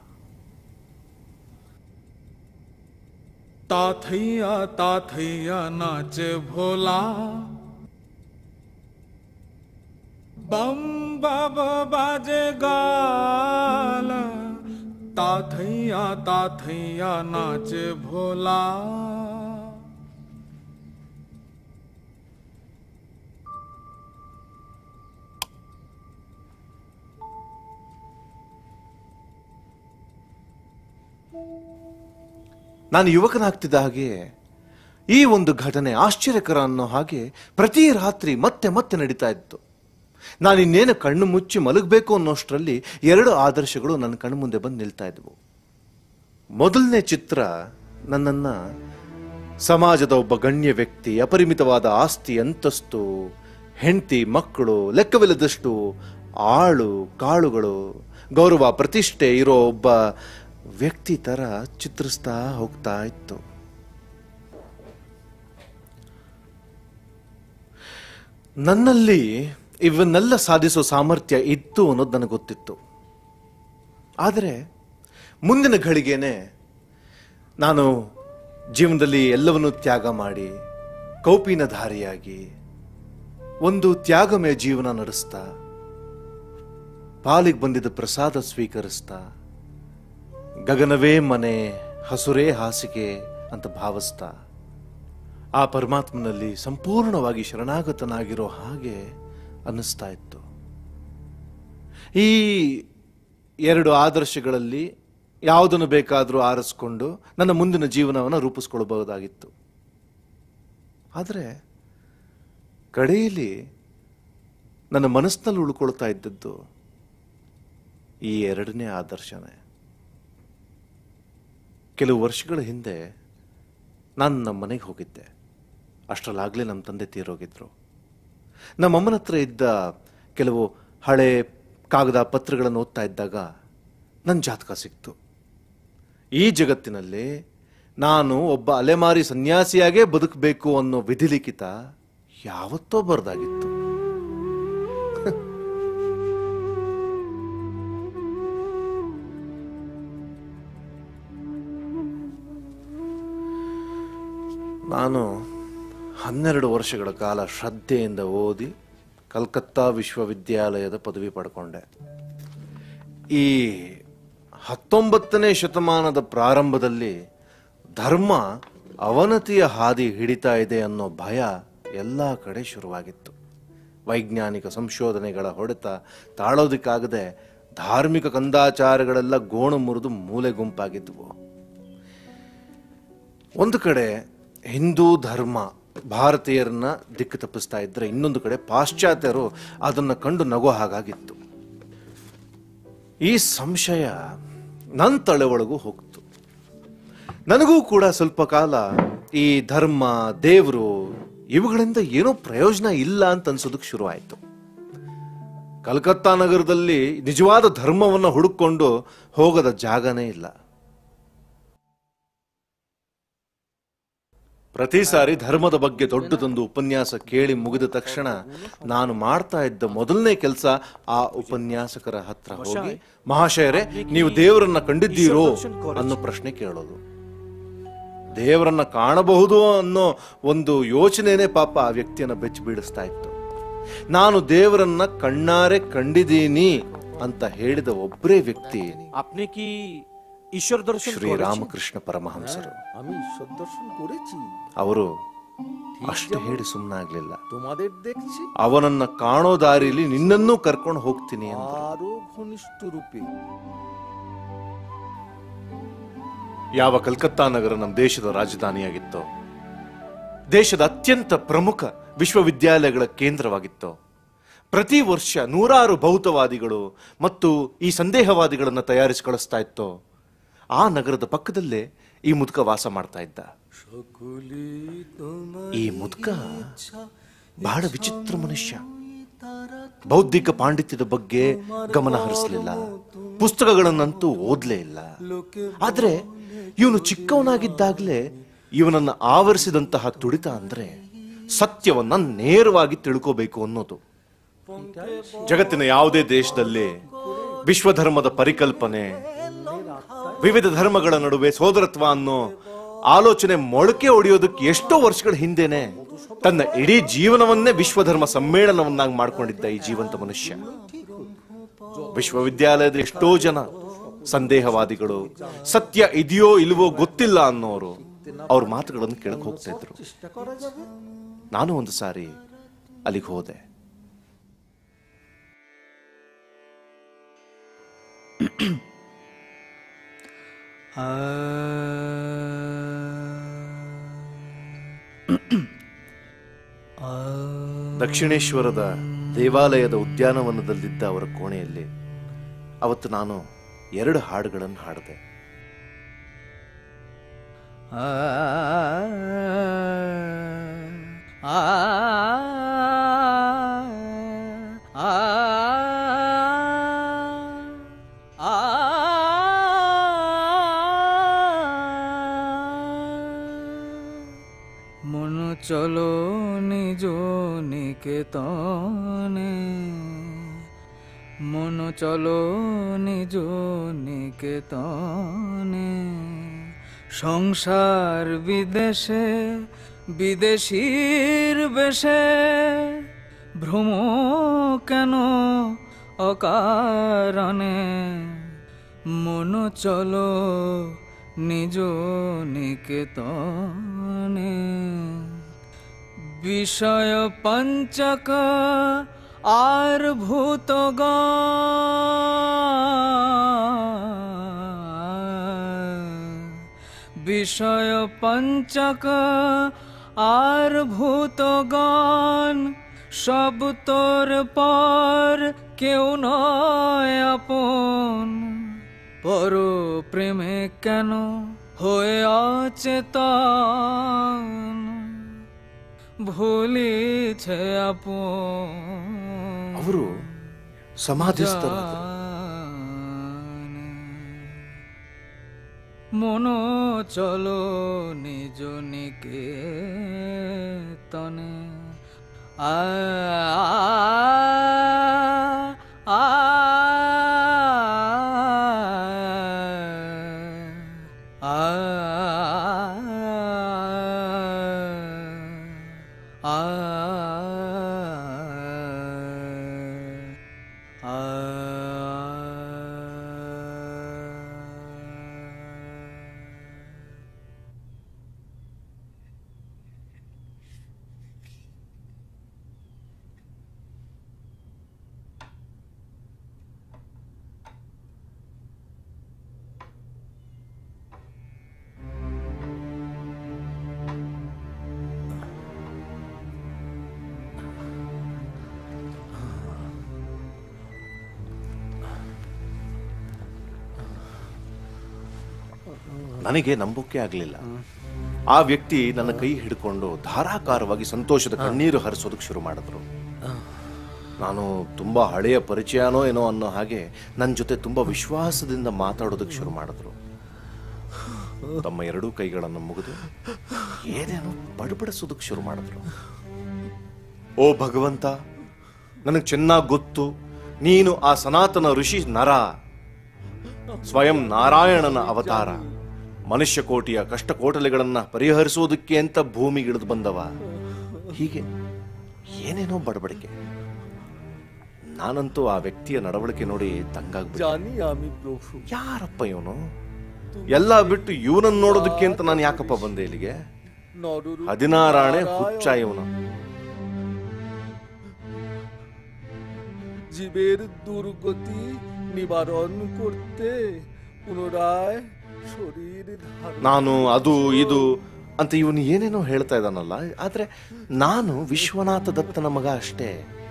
ताथैया ताथैया नाच भोला बम बब बाजे गाल ताथैया ताथैया नाच भोला ನಾನು ಯುವಕನಾಗ್ತಿದ್ದ ಹಾಗೆ ಈ ಒಂದು ಘಟನೆ ಆಶ್ಚರ್ಯಕರ ಅನ್ನೋ ಹಾಗೆ ಪ್ರತಿ ರಾತ್ರಿ ಮತ್ತೆ ಮತ್ತೆ ನಡೀತಾ ಇತ್ತು ನಾನು ಇನ್ನೇನು ಕಣ್ಣು ಮುಚ್ಚಿ ಮಲಗಬೇಕು ಅನ್ನೋಷ್ಟರಲ್ಲಿ ಎರಡು ಆದರ್ಶಗಳು ನನ್ನ ಕಣ್ಣು ಮುಂದೆ ಬಂದು ನಿಲ್ತಾ ಇದ್ವು ಮೊದಲನೇ ಚಿತ್ರ ನನ್ನನ್ನ ಸಮಾಜದ ಒಬ್ಬ ಗಣ್ಯ ವ್ಯಕ್ತಿ ಅಪರಿಮಿತವಾದ ಆಸ್ತಿ ಅಂತಸ್ತು ಹೆಂಡತಿ ಮಕ್ಕಳು ಲೆಕ್ಕವಿಲ್ಲದಷ್ಟು ಆಳು ಕಾಳುಗಳು ಗೌರವ ಪ್ರತಿಷ್ಠೆ ಇರೋ ಒಬ್ಬ ವ್ಯಕ್ತಿ ತರ ಚಿತ್ರಿಸ್ತಾ ಹೋಗ್ತಾ ಇತ್ತು ನನ್ನಲ್ಲಿ ಇವನ್ನೆಲ್ಲ ಸಾಧಿಸೋ ಸಾಮರ್ಥ್ಯ ಇತ್ತು ಅನ್ನೋದು ನನಗೆ ಗೊತ್ತಿತ್ತು ಆದರೆ ಮುಂದಿನ ಘಳಿಗೆನೆ ನಾನು ಜೀವನದಲ್ಲಿ ಎಲ್ಲವನ್ನೂ ತ್ಯಾಗ ಮಾಡಿ ಕೌಪಿನ ಧಾರಿಯಾಗಿ ಒಂದು ತ್ಯಾಗಮಯ ಜೀವನ ನಡೆಸ್ತಾ ಪಾಲಿಗೆ ಬಂದಿದ್ದ ಪ್ರಸಾದ ಸ್ವೀಕರಿಸ್ತಾ ಗಗನವೇ ಮನೆ ಹಸುರೇ ಹಾಸಿಗೆ ಅಂತ ಭಾವಿಸ್ತಾ ಆ ಪರಮಾತ್ಮನಲ್ಲಿ ಸಂಪೂರ್ಣವಾಗಿ ಶರಣಾಗತನಾಗಿರೋ ಹಾಗೆ ಅನ್ನಿಸ್ತಾ ಇತ್ತು ಈ ಎರಡು ಆದರ್ಶಗಳಲ್ಲಿ ಯಾವುದನ್ನು ಬೇಕಾದರೂ ಆರಿಸ್ಕೊಂಡು ನನ್ನ ಮುಂದಿನ ಜೀವನವನ್ನು ರೂಪಿಸ್ಕೊಳ್ಬಹುದಾಗಿತ್ತು ಆದರೆ ಕಡೆಯಲ್ಲಿ ನನ್ನ ಮನಸ್ಸಿನಲ್ಲಿ ಉಳ್ಕೊಳ್ತಾ ಇದ್ದದ್ದು ಈ ಎರಡನೇ ಆದರ್ಶನೇ ಕೆಲವು ವರ್ಷಗಳ ಹಿಂದೆ ನಾನು ನಮ್ಮ ಮನೆಗೆ ಹೋಗಿದ್ದೆ ಅಷ್ಟರಲ್ಲಾಗಲೇ ನಮ್ಮ ತಂದೆ ತೀರೋಗಿದ್ರು ನಮ್ಮಮ್ಮನ ಹತ್ರ ಇದ್ದ ಕೆಲವು ಹಳೆ ಕಾಗದ ಪತ್ರಗಳನ್ನು ಓದ್ತಾ ಇದ್ದಾಗ ನನ್ನ ಜಾತಕ ಸಿಕ್ತು ಈ ಜಗತ್ತಿನಲ್ಲಿ ನಾನು ಒಬ್ಬ ಅಲೆಮಾರಿ ಸನ್ಯಾಸಿಯಾಗೇ ಬದುಕಬೇಕು ಅನ್ನೋ ವಿಧಿಲಿಖಿತ ಯಾವತ್ತೋ ಬರ್ದಾಗಿತ್ತು ನಾನು ಹನ್ನೆರಡು ವರ್ಷಗಳ ಕಾಲ ಶ್ರದ್ಧೆಯಿಂದ ಓದಿ ಕಲ್ಕತ್ತಾ ವಿಶ್ವವಿದ್ಯಾಲಯದ ಪದವಿ ಪಡ್ಕೊಂಡೆ ಈ ಹತ್ತೊಂಬತ್ತನೇ ಶತಮಾನದ ಪ್ರಾರಂಭದಲ್ಲಿ ಧರ್ಮ ಅವನತಿಯ ಹಾದಿ ಹಿಡಿತಾ ಇದೆ ಅನ್ನೋ ಭಯ ಎಲ್ಲ ಕಡೆ ಶುರುವಾಗಿತ್ತು ವೈಜ್ಞಾನಿಕ ಸಂಶೋಧನೆಗಳ ಹೊಡೆತ ತಾಳೋದಕ್ಕಾಗದೆ ಧಾರ್ಮಿಕ ಕಂದಾಚಾರಗಳೆಲ್ಲ ಗೋಣು ಮುರಿದು ಮೂಲೆ ಗುಂಪಾಗಿದ್ವು ಒಂದು ಕಡೆ ಹಿಂದೂ ಧರ್ಮ ಭಾರತೀಯರನ್ನ ದಿಕ್ಕು ತಪ್ಪಿಸ್ತಾ ಇದ್ರೆ ಇನ್ನೊಂದು ಕಡೆ ಪಾಶ್ಚಾತ್ಯರು ಅದನ್ನ ಕಂಡು ನಗೋ ಹಾಗಾಗಿತ್ತು ಈ ಸಂಶಯ ನನ್ನ ತಲೆಯೊಳಗೂ ಹೋಗ್ತು ನನಗೂ ಕೂಡ ಸ್ವಲ್ಪ ಕಾಲ ಈ ಧರ್ಮ ದೇವರು ಇವುಗಳಿಂದ ಏನೋ ಪ್ರಯೋಜನ ಇಲ್ಲ ಅಂತ ಅನ್ಸೋದಕ್ಕೆ ಶುರು ಆಯ್ತು ಕಲ್ಕತ್ತಾ ನಗರದಲ್ಲಿ ನಿಜವಾದ ಧರ್ಮವನ್ನ ಹುಡುಕೊಂಡು ಹೋಗದ ಜಾಗನೇ ಇಲ್ಲ ಪ್ರತಿ ಸಾರಿ ಧರ್ಮದ ಬಗ್ಗೆ ದೊಡ್ಡದೊಂದು ಉಪನ್ಯಾಸ ಕೇಳಿ ಮುಗಿದ ತಕ್ಷಣ ನಾನು ಮಾಡ್ತಾ ಇದ್ದ ಮೊದಲನೇ ಕೆಲಸ ಆ ಉಪನ್ಯಾಸಕರ ಹತ್ರ ಹೋಗಿ ಮಹಾಶಯರೇ ನೀವು ದೇವರನ್ನ ಕಂಡಿದ್ದೀರೋ ಅನ್ನೋ ಪ್ರಶ್ನೆ ಕೇಳೋದು ದೇವರನ್ನ ಕಾಣಬಹುದು ಅನ್ನೋ ಒಂದು ಯೋಚನೆನೇ ಪಾಪ ಆ ವ್ಯಕ್ತಿಯನ್ನ ಬೆಚ್ಚಿ ಬೀಳಿಸ್ತಾ ಇತ್ತು ನಾನು ದೇವರನ್ನ ಕಣ್ಣಾರೆ ಕಂಡಿದ್ದೀನಿ ಅಂತ ಹೇಳಿದ ಒಬ್ಬರೇ ವ್ಯಕ್ತಿ আপনি কি ঈশ্বর দর্শন করেছেন? ಶ್ರೀರಾಮಕೃಷ್ಣ ಪರಮಹಂಸರು আমি ঈশ্বর দর্শন করেছি ಅವರು ಅಷ್ಟು ಹೇಳಿ ಸುಮ್ಮನಾಗ್ಲಿಲ್ಲ তোমাদের দেখছি ಅವನನ್ನ ಕಾಣೋ ದಾರಿಲಿ ನಿನ್ನನ್ನೂ ಕರ್ಕೊಂಡು ಹೋಗ್ತೀನಿ ಅಂತ আরো ঘনিষ্ঠ রূপে ಯಾವ ಕಲ್ಕತ್ತಾ ನಗರ ನಮ್ಮ ದೇಶದ ರಾಜಧಾನಿಯಾಗಿತ್ತೋ ದೇಶದ ಅತ್ಯಂತ ಪ್ರಮುಖ ವಿಶ್ವವಿದ್ಯಾಲಯಗಳ ಕೇಂದ್ರವಾಗಿತ್ತೋ ಪ್ರತಿ ವರ್ಷ ನೂರಾರು ಭೌತವಾದಿಗಳು ಮತ್ತು ಈ ಸಂದೇಹವಾದಿಗಳನ್ನು ತಯಾರಿಸಿ ಕಳಿಸ್ತಾ ಇತ್ತೋ ಆ ನಗರದ ಪಕ್ಕದಲ್ಲೇ ಈ ಮುದುಕ ವಾಸ ಮಾಡ್ತಾ ಇದ್ದ ಈ ಮುದುಕ ಬಹಳ ವಿಚಿತ್ರ ಮನುಷ್ಯ ಬೌದ್ಧಿಕ ಪಾಂಡಿತ್ಯದ ಬಗ್ಗೆ ಗಮನ ಹರಿಸಲಿಲ್ಲ ಪುಸ್ತಕಗಳನ್ನಂತೂ ಓದ್ಲೇ ಇಲ್ಲ ಆದ್ರೆ ಇವನು ಚಿಕ್ಕವನಾಗಿದ್ದಾಗಲೇ ಇವನನ್ನ ಆವರಿಸಿದಂತಹ ತುಡಿತ ಅಂದ್ರೆ ಸತ್ಯವನ್ನ ನೇರವಾಗಿ ತಿಳ್ಕೋಬೇಕು ಅನ್ನೋದು ಜಗತ್ತಿನ ಯಾವುದೇ ದೇಶದಲ್ಲಿ ವಿಶ್ವಧರ್ಮದ ಪರಿಕಲ್ಪನೆ ವಿವಿಧ ಧರ್ಮಗಳ ನಡುವೆ ಸೋದರತ್ವ ಅನ್ನೋ ಆಲೋಚನೆ ಮೊಳಕೆ ಹೊಡೆಯೋದಕ್ಕೆ ಎಷ್ಟೋ ವರ್ಷಗಳ ಹಿಂದೆನೆ ತನ್ನ ಇಡೀ ಜೀವನವನ್ನೇ ವಿಶ್ವಧರ್ಮ ಸಮ್ಮೇಳನವನ್ನಾಗಿ ಮಾಡ್ಕೊಂಡಿದ್ದ ಈ ಜೀವಂತ ಮನುಷ್ಯ ವಿಶ್ವವಿದ್ಯಾಲಯದ ಎಷ್ಟೋ ಜನ ಸಂದೇಹವಾದಿಗಳು ಸತ್ಯ ಇದೆಯೋ ಇಲ್ವೋ ಗೊತ್ತಿಲ್ಲ ಅನ್ನೋರು ಅವ್ರ ಮಾತುಗಳನ್ನು ಕೇಳಕ್ ಹೋಗ್ತಾ ಇದ್ರು ನಾನು ಒಂದು ಸಾರಿ ಅಲ್ಲಿಗೆ ಹೋದೆ ದಕ್ಷಿಣೇಶ್ವರದ ದೇವಾಲಯದ ಉದ್ಯಾನವನದಲ್ಲಿದ್ದ ಅವರ ಕೋಣೆಯಲ್ಲಿ ಅವತ್ತು ನಾನು ಎರಡು ಹಾಡುಗಳನ್ನು ಹಾಡಿದೆ মন চলো নিজ নিকেতনে মন চলো নিজ নিকেতনে সংসার বিদেশে বিদেশির বেশে ভ্রম কেন অকারণে মন চলো নিজ নিকেতনে বিষয় পঞ্চক আর ভূত বিষয় পঞ্চক আর ভূতগণ সব তোর পর কেউ নয় আপন পর প্রেমে কেন হয়ে অচেতন ভুলিছে আপন ಅವರು ಸಮಾಧಿಸ್ಥರಾದರು মন চলো নিজ নিকে তনে আ আ ನನಗೆ ನಂಬೋಕೆ ಆಗಲಿಲ್ಲ ಆ ವ್ಯಕ್ತಿ ನನ್ನ ಕೈ ಹಿಡ್ಕೊಂಡು ಧಾರಾಕಾರವಾಗಿ ಸಂತೋಷದ ಕಣ್ಣೀರು ಹರಿಸೋದಕ್ಕೆ ಶುರು ಮಾಡಿದ್ರು ನಾನು ತುಂಬಾ ಹಳೆಯ ಪರಿಚಯನೋ ಏನೋ ಅನ್ನೋ ಹಾಗೆ ನನ್ನ ಜೊತೆ ತುಂಬಾ ವಿಶ್ವಾಸದಿಂದ ಮಾತಾಡೋದಕ್ಕೆ ಶುರು ಮಾಡಿದ್ರು ತಮ್ಮ ಎರಡೂ ಕೈಗಳನ್ನು ಮುಗಿದು ಏನೇನೋ ಬಡಬಡಿಸೋದಕ್ಕೆ ಶುರು ಮಾಡಿದ್ರು ಓ ಭಗವಂತ ನನಗೆ ಚೆನ್ನಾಗಿ ಗೊತ್ತು ನೀನು ಆ ಸನಾತನ ಋಷಿ ನರ ಸ್ವಯಂ ನಾರಾಯಣನ ಅವತಾರ ಮನುಷ್ಯ ಕೋಟಿಯ ಕಷ್ಟ ಕೋಟಲೆಗಳನ್ನ ಪರಿಹರಿಸೋದಕ್ಕೆ ಅಂತ ಭೂಮಿಗಿಳಿದು ಬಂದವ ಹೀಗೆ ಏನೇನೋ ಬಡಬಡಿಕೆ ನಾನಂತೂ ಆ ವ್ಯಕ್ತಿಯ ನಡವಳಿಕೆ ನೋಡಿ ತಂಗಾಗ್ಬಿಟ್ಟೆ জানি আমি প্রভু ಯಾರಪ್ಪ ಇವನು ಎಲ್ಲ ಬಿಟ್ಟು ಇವನನ್ನ ನೋಡೋದಕ್ಕೆ ಅಂತ ನಾನು ಯಾಕಪ್ಪ ಬಂದೆ ಇಲ್ಲಿಗೆ নররূপ ಹದಿನಾರಾಣೆ নারায়ণ। ಹುಚ್ಚ ಇವನು জীবের দুর্গতি নিবারণ করতে পুনরায় শরীর ধারণ ನಾನು ಅದು ಇದು ಅಂತ ಇವನು ಏನೇನೋ ಹೇಳ್ತಾ ಇದ್ದಾನಲ್ಲ ಆದ್ರೆ ನಾನು ವಿಶ್ವನಾಥ ದತ್ತನ ಮಗ ಅಷ್ಟೇ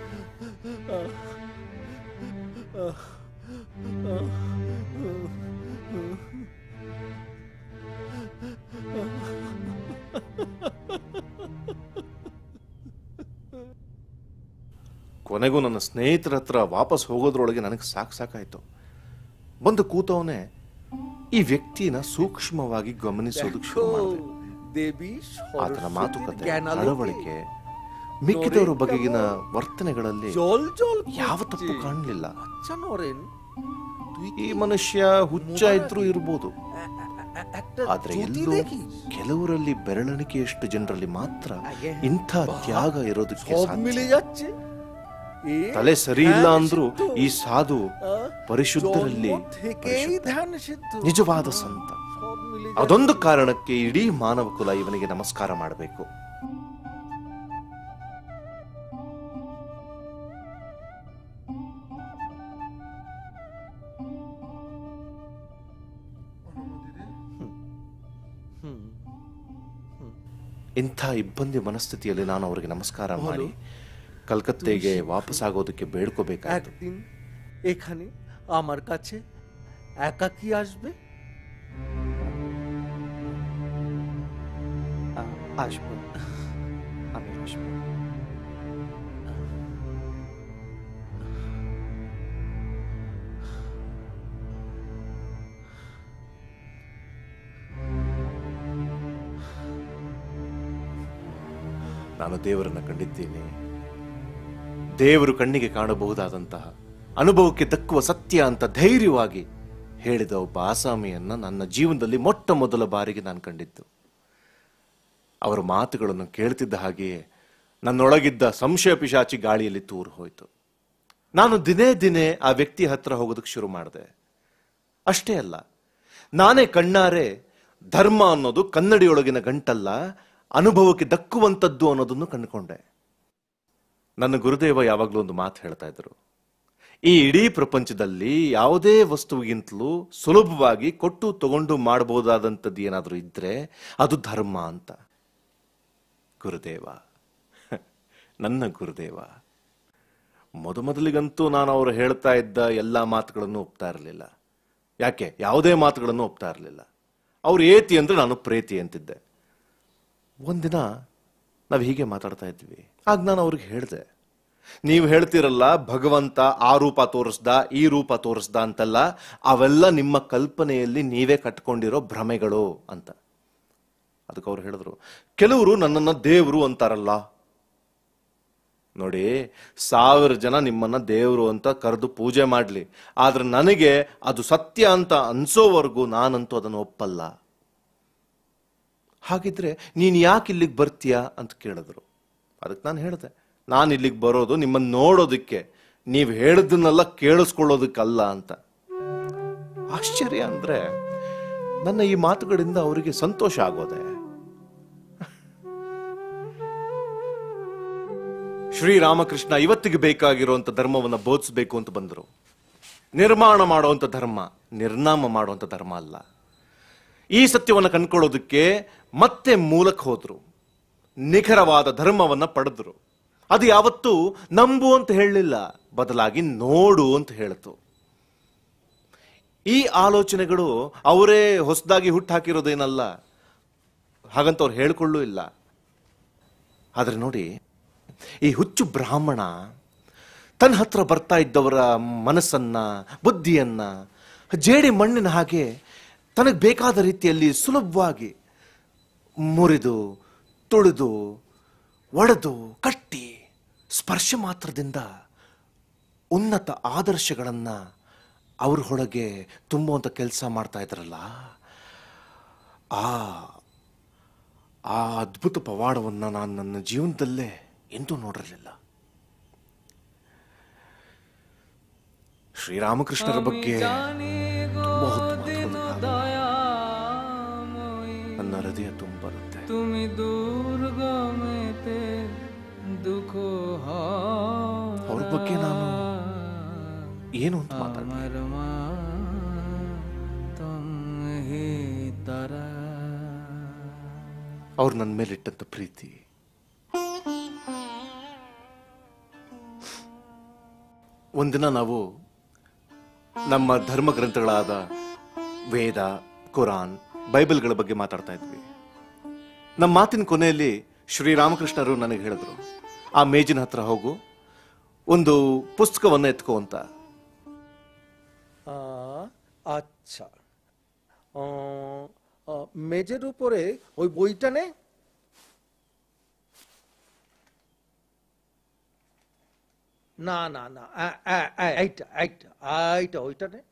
ಕೊನೆಗೂ ನನ್ನ ಸ್ನೇಹಿತರ ಹತ್ರ ವಾಪಸ್ ಹೋಗೋದ್ರೊಳಗೆ ನನಗೆ ಸಾಕು ಸಾಕಾಯ್ತು ಬಂದು ಕೂತವನೇ ಈ ವ್ಯಕ್ತಿನ ಸೂಕ್ಷ್ಮವಾಗಿ ಗಮನಿಸೋದಕ್ಕೆ ಶುರು ಮಾಡಿದೆ দেবী ಆತನ সরস্বতীর ಮಾತುಕತೆ জ্ঞানালোকে ನಡವಳಿಕೆ ಮಿಕ್ಕಿದವರ ಬಗೆಗಿನ ವರ್ತನೆಗಳಲ್ಲಿ জল জল ಯಾವ করছে। ತಪ್ಪು ಕಾಣಲಿಲ್ಲ আচ্ছা নরেন তুই ಈ কি ಮನುಷ್ಯ ಹುಚ್ಚ ಇದ್ರೂ ಇರ್ಬೋದು এ- এ- একটা ಆದ್ರೆ জ্যোতি ಎಲ್ಲೋ দেখিস ಕೆಲವರಲ್ಲಿ ಬೆರಳಿಕೆಯಷ್ಟು ಜನರಲ್ಲಿ ಮಾತ್ರ আগে ಇಂಥ ತ್ಯಾಗ ಇರೋದಕ್ಕೆ সব ಸಾಧ್ಯ মিলে যাচ্ছে এ ತಲೆ ಸರಿ ಇಲ್ಲ ধ্যান ಅಂದ್ರೂ সিদ্ধ। ಈ ಸಾಧು ಆ? ಪರಿಶುದ್ಧರಲ್ಲಿ জন্ম থেকেই ধ্যান সিদ্ধ ನಿಜವಾದ ಸಂತ সব মিলে ಅದೊಂದು ಕಾರಣಕ್ಕೆ ಇಡೀ ಮಾನವ ಕುಲ ಇವನಿಗೆ ನಮಸ್ಕಾರ ಮಾಡಬೇಕು ಇಂಥ ಇಬ್ಬಂದಿ ಮನಸ್ಥಿತಿಯಲ್ಲಿ ನಾನು ಅವರಿಗೆ ನಮಸ್ಕಾರ ಮಾಡಿ ಕಲ್ಕತ್ತೆಗೆ ವಾಪಸ್ ಆಗೋದಕ್ಕೆ ಬೇಡ್ಕೋಬೇಕಾಯ್ತು একদিন এখানে আমার কাছে একা কি আসবে আসবো আমি আসবো ನಾನು ದೇವರನ್ನ ಕಂಡಿದ್ದೀನಿ ದೇವರು ಕಣ್ಣಿಗೆ ಕಾಣಬಹುದಾದಂತಹ ಅನುಭವಕ್ಕೆ ದಕ್ಕುವ ಸತ್ಯ ಅಂತ ಧೈರ್ಯವಾಗಿ ಹೇಳಿದ ಒಬ್ಬ ಆಸಾಮಿಯನ್ನ ನನ್ನ ಜೀವನದಲ್ಲಿ ಮೊಟ್ಟ ಮೊದಲ ಬಾರಿಗೆ ನಾನು ಕಂಡಿದ್ದು ಅವರ ಮಾತುಗಳನ್ನು ಕೇಳ್ತಿದ್ದ ಹಾಗೆಯೇ ನನ್ನೊಳಗಿದ್ದ ಸಂಶಯ ಪಿಶಾಚಿ ಗಾಳಿಯಲ್ಲಿ ತೂರು ಹೋಯಿತು ನಾನು ದಿನೇ ದಿನೇ ಆ ವ್ಯಕ್ತಿ ಹತ್ರ ಹೋಗೋದಕ್ಕೆ ಶುರು ಮಾಡಿದೆ ಅಷ್ಟೇ ಅಲ್ಲ ನಾನೇ ಕಣ್ಣಾರೆ ಧರ್ಮ ಅನ್ನೋದು ಕನ್ನಡಿಯೊಳಗಿನ ಗಂಟಲ್ಲ ಅನುಭವಕ್ಕೆ ದಕ್ಕುವಂಥದ್ದು ಅನ್ನೋದನ್ನು ಕಂಡುಕೊಂಡೆ ನನ್ನ ಗುರುದೇವ ಯಾವಾಗಲೂ ಒಂದು ಮಾತು ಹೇಳ್ತಾ ಇದ್ರು ಈ ಇಡೀ ಪ್ರಪಂಚದಲ್ಲಿ ಯಾವುದೇ ವಸ್ತುವಿಗಿಂತಲೂ ಸುಲಭವಾಗಿ ಕೊಟ್ಟು ತಗೊಂಡು ಮಾಡಬಹುದಾದಂಥದ್ದು ಏನಾದರೂ ಇದ್ರೆ ಅದು ಧರ್ಮ ಅಂತ ಗುರುದೇವ ನನ್ನ ಗುರುದೇವ ಮೊದಮೊದಲಿಗಂತೂ ನಾನು ಅವರು ಹೇಳ್ತಾ ಇದ್ದ ಎಲ್ಲ ಮಾತುಗಳನ್ನು ಒಪ್ತಾ ಇರಲಿಲ್ಲ ಯಾಕೆ ಯಾವುದೇ ಮಾತುಗಳನ್ನು ಒಪ್ತಾ ಇರಲಿಲ್ಲ ಅವ್ರು ಏತಿ ಅಂದ್ರೆ ನಾನು ಪ್ರೇತಿ ಅಂತಿದ್ದೆ ಒಂದಿನ ನಾವು ಹೀಗೆ ಮಾತಾಡ್ತಾ ಇದ್ವಿ ಆಗ ನಾನು ಅವ್ರಿಗೆ ಹೇಳಿದೆ ನೀವು ಹೇಳ್ತಿರಲ್ಲ ಭಗವಂತ ಆ ರೂಪ ತೋರಿಸ್ದ ಈ ರೂಪ ತೋರಿಸ್ದ ಅಂತಲ್ಲ ಅವೆಲ್ಲ ನಿಮ್ಮ ಕಲ್ಪನೆಯಲ್ಲಿ ನೀವೇ ಕಟ್ಕೊಂಡಿರೋ ಭ್ರಮೆಗಳು ಅಂತ ಅದಕ್ಕೆ ಅವ್ರು ಹೇಳಿದ್ರು ಕೆಲವರು ನನ್ನನ್ನ ದೇವರು ಅಂತಾರಲ್ಲ ನೋಡಿ ಸಾವಿರ ಜನ ನಿಮ್ಮನ್ನ ದೇವರು ಅಂತ ಕರೆದು ಪೂಜೆ ಮಾಡ್ಲಿ ಆದ್ರೆ ನನಗೆ ಅದು ಸತ್ಯ ಅಂತ ಅನ್ಸೋವರೆಗೂ ನಾನಂತೂ ಅದನ್ನು ಒಪ್ಪಲ್ಲ ಹಾಗಿದ್ರೆ ನೀನ್ ಯಾಕೆ ಇಲ್ಲಿಗೆ ಬರ್ತೀಯಾ ಅಂತ ಕೇಳಿದ್ರು ಅದಕ್ಕೆ ನಾನು ಹೇಳಿದೆ ನಾನು ಇಲ್ಲಿಗೆ ಬರೋದು ನಿಮ್ಮನ್ನ ನೋಡೋದಕ್ಕೆ ನೀವು ಹೇಳಿದ್ದನ್ನೆಲ್ಲ ಕೇಳಿಸ್ಕೊಳ್ಳೋದಕ್ಕಲ್ಲ ಅಂತ ಆಶ್ಚರ್ಯ ಅಂದ್ರೆ ನನ್ನ ಈ ಮಾತುಗಳಿಂದ ಅವರಿಗೆ ಸಂತೋಷ ಆಗೋದೆ ಶ್ರೀರಾಮಕೃಷ್ಣ ಇವತ್ತಿಗೆ ಬೇಕಾಗಿರುವಂತ ಧರ್ಮವನ್ನ ಬೋಧಿಸಬೇಕು ಅಂತ ಬಂದರು ನಿರ್ಮಾಣ ಮಾಡುವಂತ ಧರ್ಮ ನಿರ್ನಾಮ ಮಾಡುವಂತ ಧರ್ಮ ಅಲ್ಲ ಈ ಸತ್ಯವನ್ನು ಕಂಡ್ಕೊಳ್ಳೋದಕ್ಕೆ ಮತ್ತೆ ಮೂಲಕ್ಕೆ ಹೋದ್ರು ನಿಖರವಾದ ಧರ್ಮವನ್ನ ಪಡೆದ್ರು ಅದು ಯಾವತ್ತೂ ನಂಬು ಅಂತ ಹೇಳಲಿಲ್ಲ ಬದಲಾಗಿ ನೋಡು ಅಂತ ಹೇಳ್ತು ಈ ಆಲೋಚನೆಗಳು ಅವರೇ ಹೊಸದಾಗಿ ಹುಟ್ಟಾಕಿರೋದೇನಲ್ಲ ಹಾಗಂತ ಅವ್ರು ಹೇಳ್ಕೊಳ್ಳೂ ಇಲ್ಲ ಆದರೆ ನೋಡಿ ಈ ಹುಚ್ಚು ಬ್ರಾಹ್ಮಣ ತನ್ನ ಹತ್ರ ಬರ್ತಾ ಇದ್ದವರ ಮನಸ್ಸನ್ನ ಬುದ್ಧಿಯನ್ನ ಜೇಡಿ ಮಣ್ಣಿನ ಹಾಗೆ ತನಗೆ ಬೇಕಾದ ರೀತಿಯಲ್ಲಿ ಸುಲಭವಾಗಿ ಮುರಿದು ತುಳಿದು ಒಡೆದು ಕಟ್ಟಿ ಸ್ಪರ್ಶ ಮಾತ್ರದಿಂದ ಉನ್ನತ ಆದರ್ಶಗಳನ್ನ ಅವ್ರ ಒಳಗೆ ತುಂಬುವಂಥ ಕೆಲಸ ಮಾಡ್ತಾ ಇದ್ರಲ್ಲ ಆ ಆ ಅದ್ಭುತ ಪವಾಡವನ್ನು ನಾನು ನನ್ನ ಜೀವನದಲ್ಲೇ ಎಂದೂ ನೋಡಿರಲಿಲ್ಲ ಶ್ರೀರಾಮಕೃಷ್ಣರ ಬಗ್ಗೆ বহুত দয়াময়ী ನನ್ನ ಹೃದಯ ತುಂಬರುತ್ತೆ তুমি দুর্গমেতে দুঃখ ಅವ್ರ ಬಗ್ಗೆ ನಾನು ಏನು ಅಂತ ಮಾತಾಡ আমার মা তুমি তারা ಅವ್ರು ನನ್ನ ಮೇಲೆ ಇಟ್ಟಂತ ಪ್ರೀತಿ ಒಂದಿನ ನಾವು ನಮ್ಮ ಧರ್ಮ ಗ್ರಂಥಗಳಾದ ವೇದ ಕುರಾನ್ ಬೈಬಲ್ಗಳ ಬಗ್ಗೆ ಮಾತಾಡ್ತಾ ಇದ್ವಿ ನಮ್ಮ ಮಾತಿನ ಕೊನೆಯಲ್ಲಿ ಶ್ರೀರಾಮಕೃಷ್ಣರು ನನಗೆ ಹೇಳಿದ್ರು ಆ ಮೇಜಿನ ಹತ್ರ ಹೋಗು ಒಂದು ಪುಸ್ತಕವನ್ನು ಎತ್ಕೋ ಅಂತ আ, আচ্ছা আ, আ, মেজের উপরে ওই বইটা নে না না না আ- আ- আ- এইটা এইটা এইটা ওইটা নে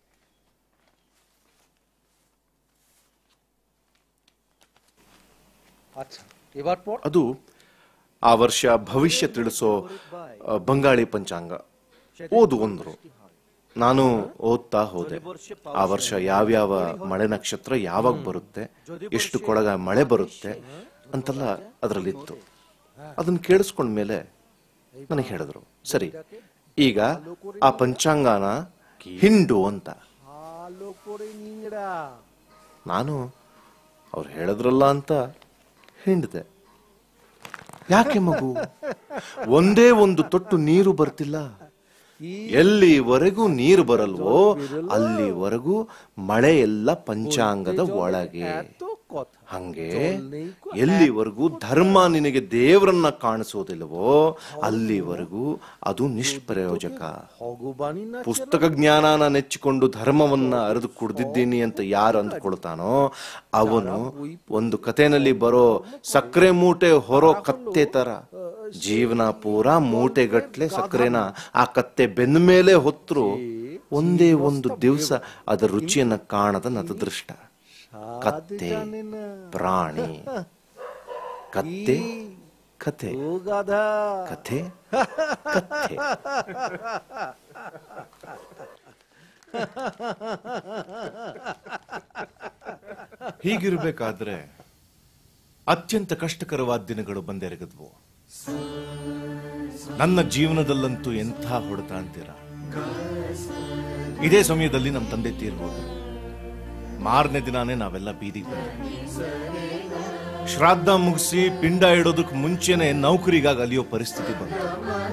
আচ্ছা এবার পর ಅದು ಆ ವರ್ಷ ಭವಿಷ್ಯ ತಿಳಿಸೋ ಆ, ಬಂಗಾಳಿ ಪಂಚಾಂಗ ಓದು ಒಂದ್ರು ನಾನು ಓದ್ತಾ ಹೋದೆ ಆ ವರ್ಷ ಯಾವ್ಯಾವ ಮಳೆ ನಕ್ಷತ್ರ ಯಾವಾಗ ಬರುತ್ತೆ ಎಷ್ಟು ಕೊಳಗ ಮಳೆ ಬರುತ್ತೆ ಅಂತೆಲ್ಲ ಅದರಲ್ಲಿತ್ತು ಅದನ್ನ ಕೇಳಿಸ್ಕೊಂಡ್ಮೇಲೆ ನನಗೆ ಹೇಳಿದ್ರು ಸರಿ ಈಗ ಆ ಪಂಚಾಂಗನ ಹಿಂಡು ಅಂತ ভালো করে নিংড়া ನಾನು ಅವ್ರು ಹೇಳಿದ್ರಲ್ಲ ಅಂತ ಹಿಂಡ್ದೆ ಯಾಕೆ ಮಗು ಒಂದೇ ಒಂದು ತೊಟ್ಟು ನೀರು ಬರ್ತಿಲ್ಲ ಎಲ್ಲಿವರೆಗೂ ನೀರು ಬರಲ್ವೋ ಅಲ್ಲಿವರೆಗೂ ಮಳೆ ಎಲ್ಲ ಪಂಚಾಂಗದ ಒಳಗೆ এত কথা ಹಂಗೆ ಎಲ್ಲಿವರೆಗೂ ಧರ್ಮ ನಿನಗೆ ದೇವರನ್ನ ಕಾಣಿಸೋದಿಲ್ವೋ ಅಲ್ಲಿವರೆಗೂ ಅದು ನಿಷ್ಪ್ರಯೋಜಕ ভগবানই না ಪುಸ್ತಕ ಜ್ಞಾನನ ನೆಚ್ಚಿಕೊಂಡು ಧರ್ಮವನ್ನ ಅರಿದು ಕುಡ್ದಿದ್ದೀನಿ ಅಂತ ಯಾರು ಅಂದ್ಕೊಳ್ತಾನೋ ಅವನು ಒಂದು ಕಥೆನಲ್ಲಿ ಬರೋ ಸಕ್ಕರೆ ಮೂಟೆ ಹೊರೋ ಕತ್ತೆ ತರ ಜೀವನ ಪೂರ ಮೂಟೆಗಟ್ಲೆ ಸಕ್ಕರೆನ ಆ ಕತ್ತೆ ಬೆಂದ ಮೇಲೆ ಹೊತ್ತರು ಒಂದೇ ಒಂದು ದಿವಸ ಅದರ ರುಚಿಯನ್ನ ಕಾಣದ ನತದೃಷ್ಟ ಕತ್ತೆ ಪ್ರಾಣಿ ಕತ್ತೆ ಕಥೆ ও গাধা ಕಥೆ ಕಥೆ ಹೀಗಿರ್ಬೇಕಾದ್ರೆ ಅತ್ಯಂತ ಕಷ್ಟಕರವಾದ ದಿನಗಳು ಬಂದೆರಗದ್ವು ನನ್ನ ಜೀವನದಲ್ಲಂತೂ ಎಂಥ ಹೊಡೆತ ಅಂತೀರ ಇದೇ ಸಮಯದಲ್ಲಿ ನಮ್ಮ ತಂದೆ ತೀರ್ಬೋದು ಮಾರನೇ ದಿನಾನೇ ನಾವೆಲ್ಲ ಬೀದಿಗೆ ಬಂದ್ವಿ ಶ್ರಾದ್ದ ಮುಗಿಸಿ ಪಿಂಡ ಇಡೋದಕ್ಕೆ ಮುಂಚೆನೆ ನೌಕರಿಗಾಗಿ ಅಲಿಯೋ ಪರಿಸ್ಥಿತಿ ಬಂತು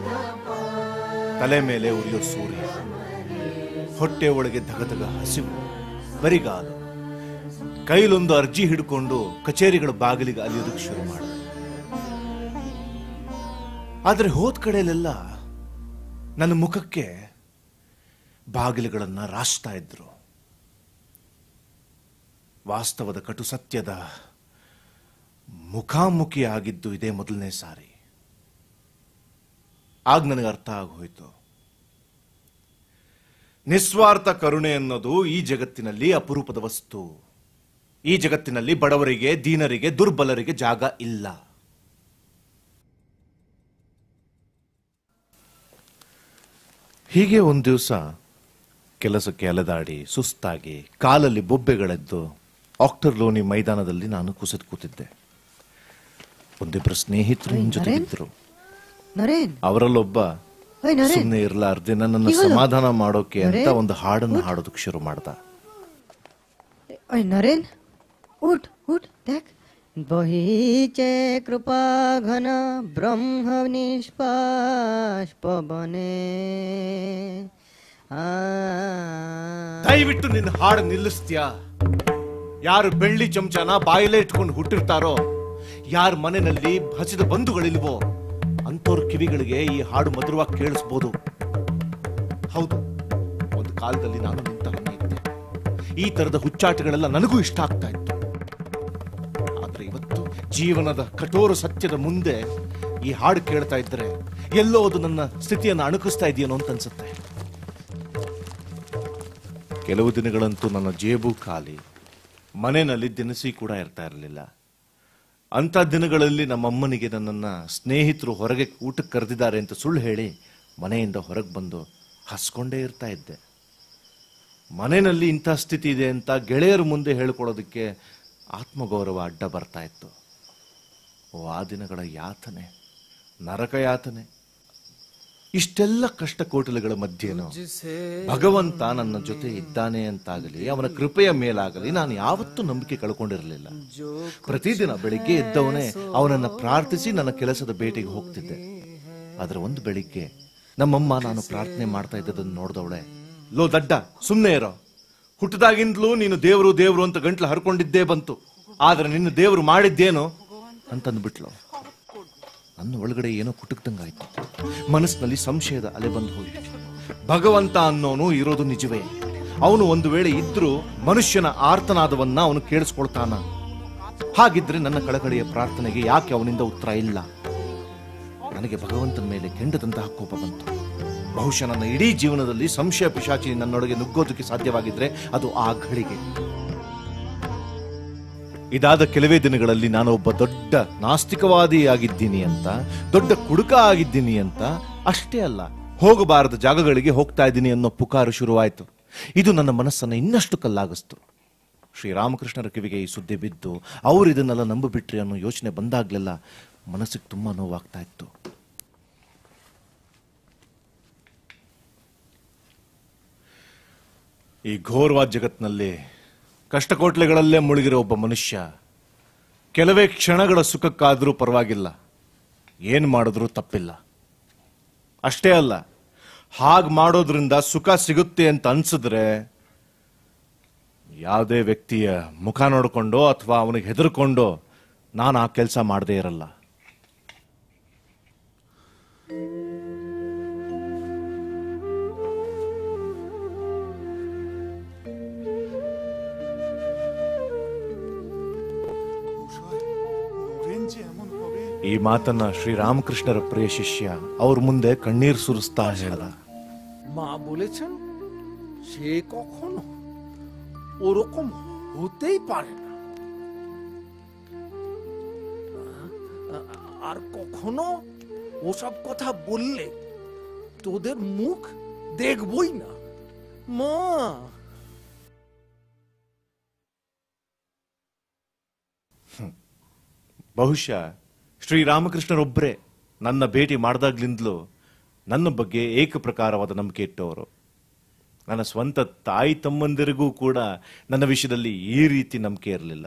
ತಲೆ ಮೇಲೆ ಉರಿಯೋ ಸೂರ್ಯ ಹೊಟ್ಟೆ ಒಳಗೆ ಧಗಧಗ ಹಸಿವು ಬರಿಗಾಲು ಕೈಲೊಂದು ಅರ್ಜಿ ಹಿಡ್ಕೊಂಡು ಕಚೇರಿಗಳ ಬಾಗಿಲಿಗೆ ಅಲಿಯೋದಕ್ಕೆ ಶುರು ಮಾಡಿದೆ ಆದ್ರೆ ಹೋದ ಕಡೆಯಲ್ಲೆಲ್ಲ ನನ್ನ ಮುಖಕ್ಕೆ ಬಾಗಿಲುಗಳನ್ನ ರಾಸ್ತಾ ಇದ್ರು ವಾಸ್ತವದ ಕಟು ಸತ್ಯದ ಮುಖಾಮುಖಿ ಆಗಿದ್ದು ಇದೇ ಮೊದಲನೇ ಸಾರಿ ಆಗ ನನಗೆ ಅರ್ಥ ಆಗೋಯ್ತು ನಿಸ್ವಾರ್ಥ ಕರುಣೆ ಅನ್ನೋದು ಈ ಜಗತ್ತಿನಲ್ಲಿ ಅಪರೂಪದ ವಸ್ತು ಈ ಜಗತ್ತಿನಲ್ಲಿ ಬಡವರಿಗೆ ದೀನರಿಗೆ ದುರ್ಬಲರಿಗೆ ಜಾಗ ಇಲ್ಲ ಹೀಗೆ ಒಂದು ದಿವಸ ಕೆಲಸಕ್ಕೆ ಅಲೆದಾಡಿ ಸುಸ್ತಾಗಿ ಕಾಲಲ್ಲಿ ಬೊಬ್ಬೆಗಳೆದ್ದು ಆಕ್ಟರ್ ಲೋನಿ ಮೈದಾನದಲ್ಲಿ ನಾನು ಕುಸಿದು ಕೂತಿದ್ದೆ ಒಂದಿಬ್ಬರು ಸ್ನೇಹಿತರು ನನ್ನ ಜೊತೆಗಿದ್ರು ನರೇನ್ ಅವರಲ್ಲೊಬ್ಬ ಓಯ್ ನರೇನ್ ಸುಮ್ಮನೆ ಇರ್ಲಾರ್ದೆ ನನ್ನನ್ನು ಸಮಾಧಾನ ಮಾಡೋಕೆ ಅಂತ ಒಂದು ಹಾಡನ್ನು ಹಾಡೋದಕ್ಕೆ ಶುರು ಮಾಡ್ದ ओय नरेन उठ उठ देख बहीचे कृपा घन ब्रह्म निष्पाष पवने आ ದಯವಿಟ್ಟು ನಿನ್ನ ಹಾಡು ನಿಲ್ಲಿಸ್ತೀಯಾ ಯಾರು ಬೆಳ್ಳಿ ಚಮಚನ ಬಾಯಲ್ಲೇ ಇಟ್ಕೊಂಡು ಹುಟ್ಟಿರ್ತಾರೋ ಯಾರ ಮನೆಯಲ್ಲಿ ಹಸಿದ ಬಂಧುಗಳಿಲ್ವೋ ಅಂತವ್ರ ಕಿವಿಗಳಿಗೆ ಈ ಹಾಡು ಮಧುರವಾಗಿ ಕೇಳಿಸ್ಬೋದು ಹೌದು ಒಂದು ಕಾಲದಲ್ಲಿ ನಾನು ನಿಂತರನೇ ಇದ್ದೆ ಈ ತರದ ಹುಚ್ಚಾಟಗಳೆಲ್ಲ ನನಗೂ ಇಷ್ಟ ಆಗ್ತಾ ಇತ್ತು ಆದ್ರೆ ಇವತ್ತು ಜೀವನದ ಕಠೋರ ಸತ್ಯದ ಮುಂದೆ ಈ ಹಾಡು ಕೇಳ್ತಾ ಇದ್ರೆ ಎಲ್ಲೋ ಅದು ನನ್ನ ಸ್ಥಿತಿಯನ್ನು ಅಣುಕಿಸ್ತಾ ಇದೆಯೇನೋ ಅಂತ ಅನ್ಸುತ್ತೆ ಕೆಲವು ದಿನಗಳಂತೂ ನನ್ನ ಜೇಬು ಖಾಲಿ ಮನೆಯಲ್ಲಿ ದಿನಸಿ ಕೂಡ ಇರ್ತಾ ಇರಲಿಲ್ಲ ಅಂತ ದಿನಗಳಲ್ಲಿ ನಮ್ಮಮ್ಮನಿಗೆ ನನ್ನನ್ನ ಸ್ನೇಹಿತರು ಹೊರಗೆ ಊಟಕ್ಕೆ ಕರೆದಿದ್ದಾರೆ ಅಂತ ಸುಳ್ಳು ಹೇಳಿ ಮನೆಯಿಂದ ಹೊರಗೆ ಬಂದು ಹಸ್ಕೊಂಡೇ ಇರ್ತಾ ಇದ್ದೆ ಮನೆಯಲ್ಲಿ ಇಂಥ ಸ್ಥಿತಿ ಇದೆ ಅಂತ ಗೆಳೆಯರ ಮುಂದೆ ಹೇಳ್ಕೊಳ್ಳೋದಕ್ಕೆ ಆತ್ಮಗೌರವ ಅಡ್ಡ ಬರ್ತಾ ಇತ್ತು ಓ ಆ ದಿನಗಳ ಯಾತನೆ ನರಕ ಯಾತನೆ ಇಷ್ಟೆಲ್ಲ ಕಷ್ಟ ಕೋಟಲೆಗಳ ಮಧ್ಯೆನೋ ಭಗವಂತ ನನ್ನ ಜೊತೆ ಇದ್ದಾನೆ ಅಂತಾಗಲಿ ಅವನ ಕೃಪೆಯ ಮೇಲಾಗಲಿ ನಾನು ಯಾವತ್ತೂ ನಂಬಿಕೆ ಕಳ್ಕೊಂಡಿರಲಿಲ್ಲ ಪ್ರತಿದಿನ ಬೆಳಿಗ್ಗೆ ಎದ್ದವನೇ ಅವನನ್ನ ಪ್ರಾರ್ಥಿಸಿ ನನ್ನ ಕೆಲಸದ ಭೇಟಿಗೆ ಹೋಗ್ತಿದ್ದೆ ಆದ್ರೆ ಒಂದು ಬೆಳಿಗ್ಗೆ ನಮ್ಮಮ್ಮ ನಾನು ಪ್ರಾರ್ಥನೆ ಮಾಡ್ತಾ ಇದ್ದದನ್ನು ನೋಡ್ದವಳೆ ಲೋ ದಡ್ಡ ಸುಮ್ಮನೆ ಇರೋ ಹುಟ್ಟದಾಗಿಂದಲೂ ನೀನು ದೇವರು ದೇವರು ಅಂತ ಗಂಟ್ಲು ಹರ್ಕೊಂಡಿದ್ದೇ ಬಂತು ಆದ್ರೆ ನಿನ್ನ ದೇವರು ಮಾಡಿದ್ದೇನು ಅಂತಂದ್ಬಿಟ್ಲು ನನ್ನ ಒಳಗಡೆ ಏನೋ ಕುಟುಕ್ದಂಗಾಯ್ತು ಮನಸ್ಸಿನಲ್ಲಿ ಸಂಶಯದ ಅಲೆ ಬಂದು ಹೋಯಿತು ಭಗವಂತ ಅನ್ನೋನು ಇರೋದು ನಿಜವೇ ಅವನು ಒಂದು ವೇಳೆ ಇದ್ರೂ ಮನುಷ್ಯನ ಆರ್ತನಾದವನ್ನ ಅವನು ಕೇಳಿಸ್ಕೊಳ್ತಾನ ಹಾಗಿದ್ರೆ ನನ್ನ ಕಳಕಳಿಯ ಪ್ರಾರ್ಥನೆಗೆ ಯಾಕೆ ಅವನಿಂದ ಉತ್ತರ ಇಲ್ಲ ನನಗೆ ಭಗವಂತನ ಮೇಲೆ ಕೆಂಡದಂತಹ ಕೋಪ ಬಂತು ಬಹುಶಃ ನನ್ನ ಇಡೀ ಜೀವನದಲ್ಲಿ ಸಂಶಯ ಪಿಶಾಚಿ ನನ್ನೊಳಗೆ ನುಗ್ಗೋದಕ್ಕೆ ಸಾಧ್ಯವಾಗಿದ್ರೆ ಅದು ಆ ಘಳಿಗೆ ಇದಾದ ಕೆಲವೇ ದಿನಗಳಲ್ಲಿ ನಾನು ಒಬ್ಬ ದೊಡ್ಡ ನಾಸ್ತಿಕವಾದಿ ಆಗಿದ್ದೀನಿ ಅಂತ ದೊಡ್ಡ ಕುಡುಕ ಆಗಿದ್ದೀನಿ ಅಂತ ಅಷ್ಟೇ ಅಲ್ಲ ಹೋಗಬಾರದ ಜಾಗಗಳಿಗೆ ಹೋಗ್ತಾ ಇದ್ದೀನಿ ಅನ್ನೋ ಪುಕಾರು ಶುರುವಾಯಿತು ಇದು ನನ್ನ ಮನಸ್ಸನ್ನು ಇನ್ನಷ್ಟು ಕಲ್ಲಾಗಿಸ್ತು ಶ್ರೀರಾಮಕೃಷ್ಣರ ಕಿವಿಗೆ ಈ ಸುದ್ದಿ ಬಿದ್ದು ಅವರು ಇದನ್ನೆಲ್ಲ ನಂಬಿಬಿಟ್ರಿ ಅನ್ನೋ ಯೋಚನೆ ಬಂದಾಗ್ಲೆಲ್ಲ ಮನಸ್ಸಿಗೆ ತುಂಬಾ ನೋವಾಗ್ತಾ ಇತ್ತು ಈ ಘೋರವಾದ ಜಗತ್ತಿನಲ್ಲಿ ಕಷ್ಟಕೋಟ್ಲೆಗಳಲ್ಲೇ ಮುಳುಗಿರೋ ಒಬ್ಬ ಮನುಷ್ಯ ಕೆಲವೇ ಕ್ಷಣಗಳ ಸುಖಕ್ಕಾದರೂ ಪರವಾಗಿಲ್ಲ ಏನು ಮಾಡಿದ್ರೂ ತಪ್ಪಿಲ್ಲ ಅಷ್ಟೇ ಅಲ್ಲ ಹಾಗೆ ಮಾಡೋದ್ರಿಂದ ಸುಖ ಸಿಗುತ್ತೆ ಅಂತ ಅನ್ಸಿದ್ರೆ ಯಾವುದೇ ವ್ಯಕ್ತಿಯ ಮುಖ ನೋಡಿಕೊಂಡೋ ಅಥವಾ ಅವನಿಗೆ ಹೆದರ್ಕೊಂಡೋ ನಾನು ಆ ಕೆಲಸ ಮಾಡದೇ ಇರಲ್ಲ ಈ ಮಾತನ್ನ ಶ್ರೀರಾಮಕೃಷ್ಣರ ಪ್ರಿಯ ಶಿಷ್ಯ ಅವ್ರ ಮುಂದೆ ಕಣ್ಣೀರು ಸುರಿಸ್ತಾ ಹೇಳ್ದ মা বলেছেন সে কখনো ওরকম হতেই পারে না আর কখনো ওসব কথা বললে তোদের মুখ দেখবই না মা ಬಹುಶಃ ಶ್ರೀರಾಮಕೃಷ್ಣರೊಬ್ಬರೇ ನನ್ನ ಭೇಟಿ ಮಾಡಿದಾಗ್ಲಿಂದಲೂ ನನ್ನ ಬಗ್ಗೆ ಏಕಪ್ರಕಾರವಾದ ನಂಬಿಕೆ ಇಟ್ಟವರು ನನ್ನ ಸ್ವಂತ ತಾಯಿ ತಮ್ಮಂದಿರಿಗೂ ಕೂಡ ನನ್ನ ವಿಷಯದಲ್ಲಿ ಈ ರೀತಿ ನಂಬಿಕೆ ಇರಲಿಲ್ಲ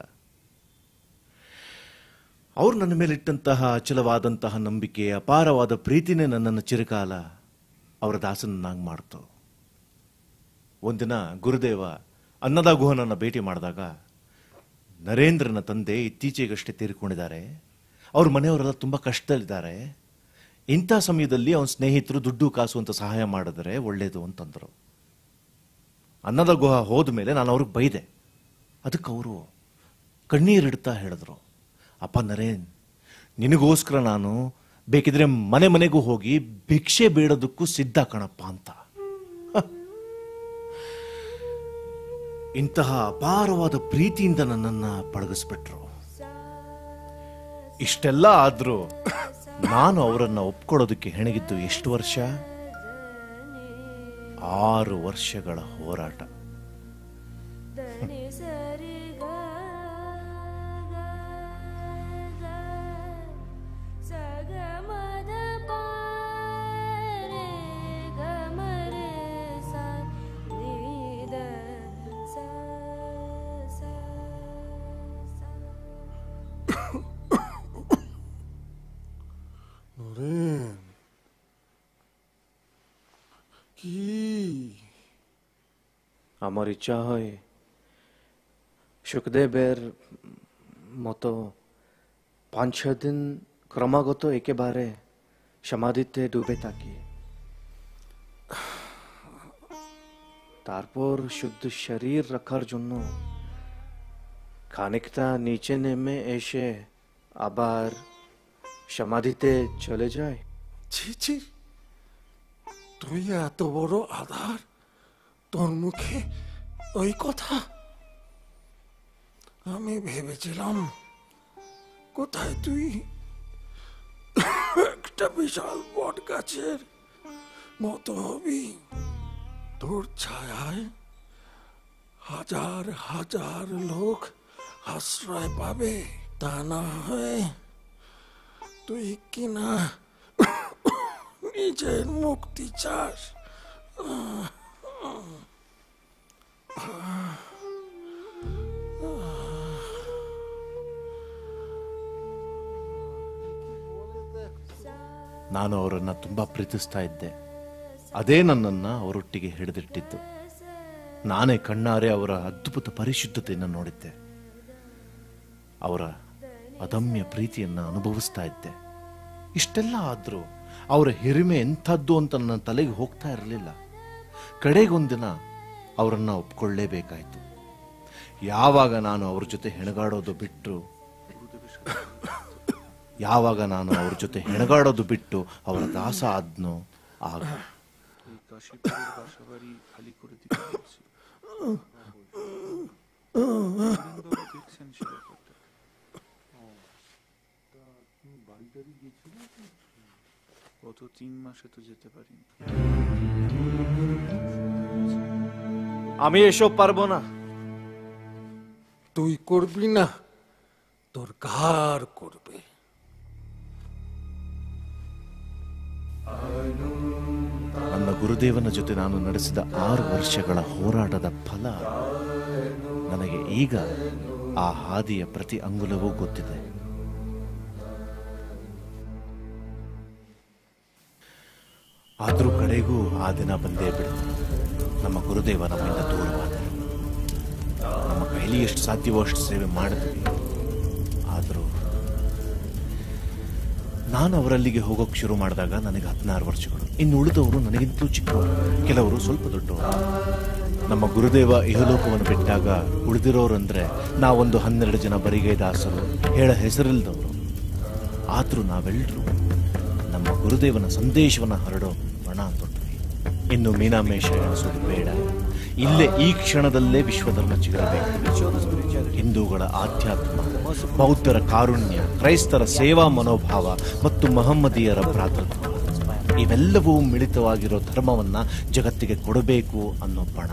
ಅವರು ನನ್ನ ಮೇಲೆ ಇಟ್ಟಂತಹ ಅಚಲವಾದಂತಹ ನಂಬಿಕೆ ಅಪಾರವಾದ ಪ್ರೀತಿನೇ ನನ್ನನ್ನು ಚಿರಕಾಲ ಅವರ ದಾಸನನ್ನಾಗಿ ಮಾಡ್ತು ಒಂದಿನ ಗುರುದೇವ ಅನ್ನದ ಗುಹನನ್ನ ಭೇಟಿ ಮಾಡಿದಾಗ ನರೇಂದ್ರನ ತಂದೆ ಇತ್ತೀಚೆಗಷ್ಟೇ ತೀರಿಕೊಂಡಿದ್ದಾರೆ ಅವ್ರ ಮನೆಯವರೆಲ್ಲ ತುಂಬ ಕಷ್ಟದಲ್ಲಿದ್ದಾರೆ ಇಂಥ ಸಮಯದಲ್ಲಿ ಅವನ ಸ್ನೇಹಿತರು ದುಡ್ಡು ಕಾಸು ಅಂತ ಸಹಾಯ ಮಾಡಿದ್ರೆ ಒಳ್ಳೇದು ಅಂತಂದರು ಅನ್ನದ ಗುಹ ಹೋದ ಮೇಲೆ ನಾನು ಅವ್ರಿಗೆ ಬೈದೆ ಅದಕ್ಕೆ ಅವರು ಕಣ್ಣೀರಿಡ್ತಾ ಹೇಳಿದ್ರು ಅಪ್ಪ ನರೇನ್ ನಿನಗೋಸ್ಕರ ನಾನು ಬೇಕಿದ್ರೆ ಮನೆ ಮನೆಗೂ ಹೋಗಿ ಭಿಕ್ಷೆ ಬೇಡೋದಕ್ಕೂ ಸಿದ್ಧ ಕಣಪ್ಪ ಅಂತ ಹ. ಇಂತಹ ಅಪಾರವಾದ ಪ್ರೀತಿಯಿಂದ ನನ್ನನ್ನ ಪಳಗಿಸ್ಬಿಟ್ರು ಇಷ್ಟೆಲ್ಲ ಆದ್ರೂ ನಾನು ಅವರನ್ನ ಒಪ್ಕೊಳ್ಳೋದಕ್ಕೆ ಹೆಣಗಿದ್ದು ಎಷ್ಟು ವರ್ಷ ಆರು ವರ್ಷಗಳ ಹೋರಾಟ কি আমার ইচ্ছা হয় সুখদেবের মতো পাঁচ ছ দিন ক্রমাগত একেবারে সমাধিতে ডুবে থাকি তারপর শুদ্ধ শরীর রাখার জন্য খানিকটা নিচে নেমে এসে আবার সমাধিতে চলে যায় ছি ছি তুই এত বড় আধার তোর মুখে ওই কথা আমি ভেবেছিলাম কোথায় তুই একটা বিশাল বট গাছের মতো হবি তোর ছায়ায় হাজার হাজার লোক আশ্রয় পাবে তা না হয় তুই কিনা নিজের মুক্তি চাস ನಾನು ಅವರನ್ನ ತುಂಬಾ ಪ್ರೀತಿಸ್ತಾ ಇದ್ದೆ ಅದೇ ನನ್ನನ್ನ ಅವರೊಟ್ಟಿಗೆ ಹಿಡಿದಿಟ್ಟಿದ್ದು ನಾನೇ ಕಣ್ಣಾರೆ ಅವರ ಅದ್ಭುತ ಪರಿಶುದ್ಧತೆಯನ್ನು ನೋಡಿದ್ದೆ ಅವರ ಅದಮ್ಯ ಪ್ರೀತಿಯನ್ನ ಅನುಭವಿಸ್ತಾ ಇದ್ದೆ ಇಷ್ಟೆಲ್ಲ ಆದ್ರೂ ಅವರ ಹಿರಿಮೆ ಎಂಥದ್ದು ಅಂತ ನನ್ನ ತಲೆಗೆ ಹೋಗ್ತಾ ಇರಲಿಲ್ಲ ಕಡೆಗೊಂದಿನ ಅವರನ್ನ ಒಪ್ಕೊಳ್ಳೇಬೇಕಾಯ್ತು ಯಾವಾಗ ನಾನು ಅವ್ರ ಜೊತೆ ಹೆಣಗಾಡೋದು ಬಿಟ್ಟು ಯಾವಾಗ ನಾನು ಅವ್ರ ಜೊತೆ ಹೆಣಗಾಡೋದು ಬಿಟ್ಟು ಅವರ ದಾಸ ಆದ್ನೋ ಆಗ কাশীপুরের বাসাবাড়ি খালি করে দিতে বলছি দেখছেন সে ব্যাপারটা গত তিন মাসে তো যেতে পারিনি আমি এসব পারবো না তুই করবি না তোর ঘাড় করবে ನನ್ನ ಗುರುದೇವನ ಜೊತೆ ನಾನು ನಡೆಸಿದ ಆರು ವರ್ಷಗಳ ಹೋರಾಟದ ಫಲ ನನಗೆ ಈಗ ಆ ಹಾದಿಯ ಪ್ರತಿ ಅಂಗುಲವೂ ಗೊತ್ತಿದೆ ಆದ್ರೂ ಕಡೆಗೂ ಆ ದಿನ ಬಂದೇ ಬಿಡ್ತು ನಮ್ಮ ಗುರುದೇವ ನಮ್ಮಿಂದ ದೂರವಾದರು ನಮ್ಮ ಕೈಲಿ ಎಷ್ಟು ಸಾಧ್ಯವೋ ಅಷ್ಟು ಸೇವೆ ಮಾಡಿದ್ವಿ ಆದರೂ ನಾನು ಅವರಲ್ಲಿಗೆ ಹೋಗೋಕೆ ಶುರು ಮಾಡಿದಾಗ ನನಗೆ ಹದಿನಾರು ವರ್ಷಗಳು ಇನ್ನು ಉಳಿದವರು ನನಗಿಂತಲೂ ಚಿಕ್ಕವರು ಕೆಲವರು ಸ್ವಲ್ಪ ದೊಡ್ಡವರು ನಮ್ಮ ಗುರುದೇವ ಇಹಲೋಕವನ್ನು ಬಿಟ್ಟಾಗ ಉಳಿದಿರೋರಂದ್ರೆ ನಾವೊಂದು ಹನ್ನೆರಡು ಜನ ಬರಿಗೈ ದಾಸರು ಹೇಳ ಹೆಸರಿಲ್ದವರು ಆದರೂ ನಾವೆಲ್ಲರೂ ನಮ್ಮ ಗುರುದೇವನ ಸಂದೇಶವನ್ನು ಹರಡೋ ಪಣ ತೊಟ್ವಿ ಇನ್ನು ಮೀನಾಮೇಷ ಎಣಿಸೋದು ಬೇಡ ಇಲ್ಲೇ ಈ ಕ್ಷಣದಲ್ಲೇ ವಿಶ್ವಧರ್ಮ ಚಿಗುರಬೇಕು ಹಿಂದೂಗಳ ಆಧ್ಯಾತ್ಮ ಬೌದ್ಧರ ಕಾರುಣ್ಯ ಕ್ರೈಸ್ತರ ಸೇವಾ ಮನೋಭಾವ ಮತ್ತು ಮಹಮ್ಮದೀಯರ ಭ್ರಾತೃತ್ವ ಇವೆಲ್ಲವೂ ಮಿಳಿತವಾಗಿರೋ ಧರ್ಮವನ್ನ ಜಗತ್ತಿಗೆ ಕೊಡಬೇಕು ಅನ್ನೋ ಪಣ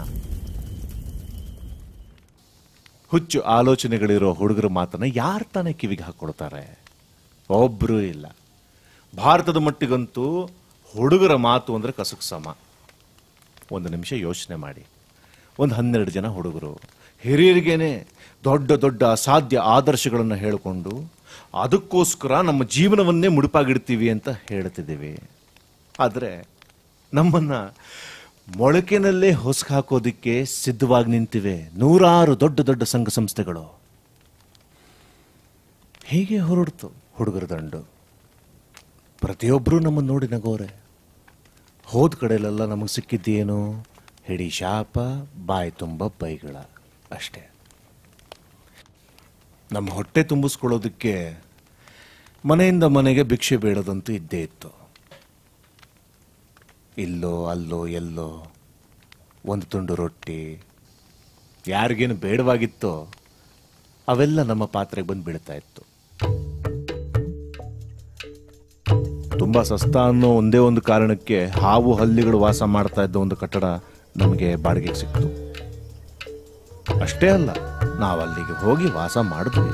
ಹುಚ್ಚು ಆಲೋಚನೆಗಳಿರೋ ಹುಡುಗರ ಮಾತನ್ನ ಯಾರು ತಾನೇ ಕಿವಿಗೆ ಹಾಕೊಳ್ತಾರೆ ಒಬ್ರು ಇಲ್ಲ ಭಾರತದ ಮಟ್ಟಿಗಂತೂ ಹುಡುಗರ ಮಾತು ಅಂದ್ರೆ ಕಸಕ್ ಸಮ ಒಂದು ನಿಮಿಷ ಯೋಚನೆ ಮಾಡಿ ಒಂದು ಹನ್ನೆರಡು ಜನ ಹುಡುಗರು ಹಿರಿಯರಿಗೇನೆ ದೊಡ್ಡ ದೊಡ್ಡ ಅಸಾಧ್ಯ ಆದರ್ಶಗಳನ್ನು ಹೇಳಿಕೊಂಡು ಅದಕ್ಕೋಸ್ಕರ ನಮ್ಮ ಜೀವನವನ್ನೇ ಮುಡುಪಾಗಿಡ್ತೀವಿ ಅಂತ ಹೇಳ್ತಿದ್ದೀವಿ ಆದರೆ ನಮ್ಮನ್ನ ಮೊಳಕೆನಲ್ಲೇ ಹೊಸಕು ಹಾಕೋದಿಕ್ಕೆ ಸಿದ್ಧವಾಗಿ ನಿಂತಿವೆ ನೂರಾರು ದೊಡ್ಡ ದೊಡ್ಡ ಸಂಘ ಸಂಸ್ಥೆಗಳು ಹೀಗೆ ಹೊರಡ್ತು ಹುಡುಗರ ದಂಡು ಪ್ರತಿಯೊಬ್ಬರೂ ನಮ್ಮನ್ನು ನೋಡಿ ನಗೋರೆ ಹೋದ ಕಡೆಲೆಲ್ಲ ನಮಗೆ ಸಿಕ್ಕಿದ್ದೇನು ಹಿಡಿ ಶಾಪ ಬಾಯಿ ತುಂಬ ಬೈಗಳ ಅಷ್ಟೇ ನಮ್ಮ ಹೊಟ್ಟೆ ತುಂಬಿಸ್ಕೊಳ್ಳೋದಕ್ಕೆ ಮನೆಯಿಂದ ಮನೆಗೆ ಭಿಕ್ಷೆ ಬೇಡೋದಂತೂ ಇದ್ದೇ ಇತ್ತು ಇಲ್ಲೋ ಅಲ್ಲೋ ಎಲ್ಲೋ ಒಂದು ತುಂಡು ರೊಟ್ಟಿ ಯಾರಿಗೇನು ಬೇಡವಾಗಿತ್ತೋ ಅವೆಲ್ಲ ನಮ್ಮ ಪಾತ್ರೆಗೆ ಬಂದು ಬೀಳ್ತಾ ಇತ್ತು ತುಂಬಾ ಸಸ್ತಾ ಅನ್ನೋ ಒಂದೇ ಒಂದು ಕಾರಣಕ್ಕೆ ಹಾವು ಹಲ್ಲಿಗಳು ವಾಸ ಮಾಡ್ತಾ ಇದ್ದ ಒಂದು ಕಟ್ಟಡ ನಮಗೆ ಬಾಡಿಗೆಗೆ ಸಿಕ್ತು ಅಷ್ಟೇ ಅಲ್ಲ ನಾವು ಅಲ್ಲಿಗೆ ಹೋಗಿ ವಾಸ ಮಾಡಿದ್ವಿ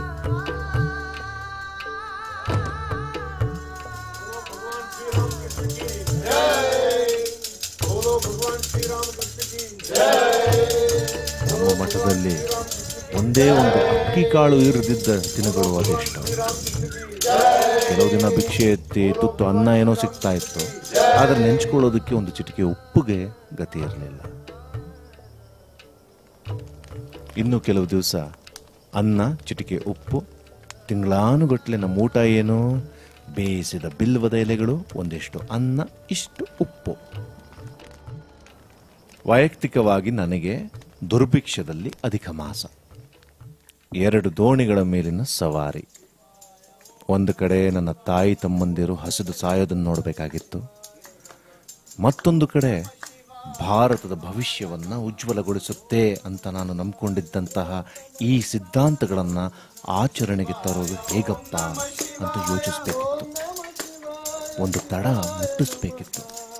ನಮ್ಮ ಮಠದಲ್ಲಿ ಒಂದೇ ಒಂದು ಅಕ್ಕಿ ಕಾಳು ಇರದಿದ್ದ ದಿನಗಳು ಅದೆಷ್ಟು ಕೆಲವು ದಿನ ಭಿಕ್ಷೆ ಎತ್ತಿ ತುತ್ತು ಅನ್ನ ಏನೋ ಸಿಗ್ತಾ ಇತ್ತು ಆದ್ರೆ ನೆಂಚ್ಕೊಳ್ಳೋದಕ್ಕೆ ಒಂದು ಚಿಟಿಕೆ ಉಪ್ಪುಗೆ ಗತಿ ಇರಲಿಲ್ಲ ಇನ್ನು ಕೆಲವು ದಿವಸ ಅನ್ನ ಚಿಟಿಕೆ ಉಪ್ಪು ತಿಂಗಳಾನುಗಟ್ಲೆ ನಮ್ಮ ಊಟ ಏನು ಬೇಯಿಸಿದ ಬಿಲ್ವದ ಎಲೆಗಳು ಒಂದಿಷ್ಟು ಅನ್ನ ಇಷ್ಟು ಉಪ್ಪು ವೈಯಕ್ತಿಕವಾಗಿ ನನಗೆ ದುರ್ಭಿಕ್ಷದಲ್ಲಿ ಅಧಿಕ ಮಾಸ ಎರಡು ದೋಣಿಗಳ ಮೇಲಿನ ಸವಾರಿ ಒಂದು ಕಡೆ ನನ್ನ ತಾಯಿ ತಮ್ಮಂದಿರು ಹಸಿದು ಸಾಯೋದನ್ನು ನೋಡಬೇಕಾಗಿತ್ತು ಮತ್ತೊಂದು ಕಡೆ ಭಾರತದ ಭವಿಷ್ಯವನ್ನ ಉಜ್ವಲಗೊಳಿಸುತ್ತೆ ಅಂತ ನಾನು ನಂಬಿಕೊಂಡಿದ್ದಂತಹ ಈ ಸಿದ್ಧಾಂತಗಳನ್ನ ಆಚರಣೆಗೆ ತರೋದು ಹೇಗಪ್ಪ ಅಂತ ಯೋಚಿಸ್ಬೇಕಿತ್ತು ಒಂದು ತಡ ಮುಟ್ಟಿಸ್ಬೇಕಿತ್ತು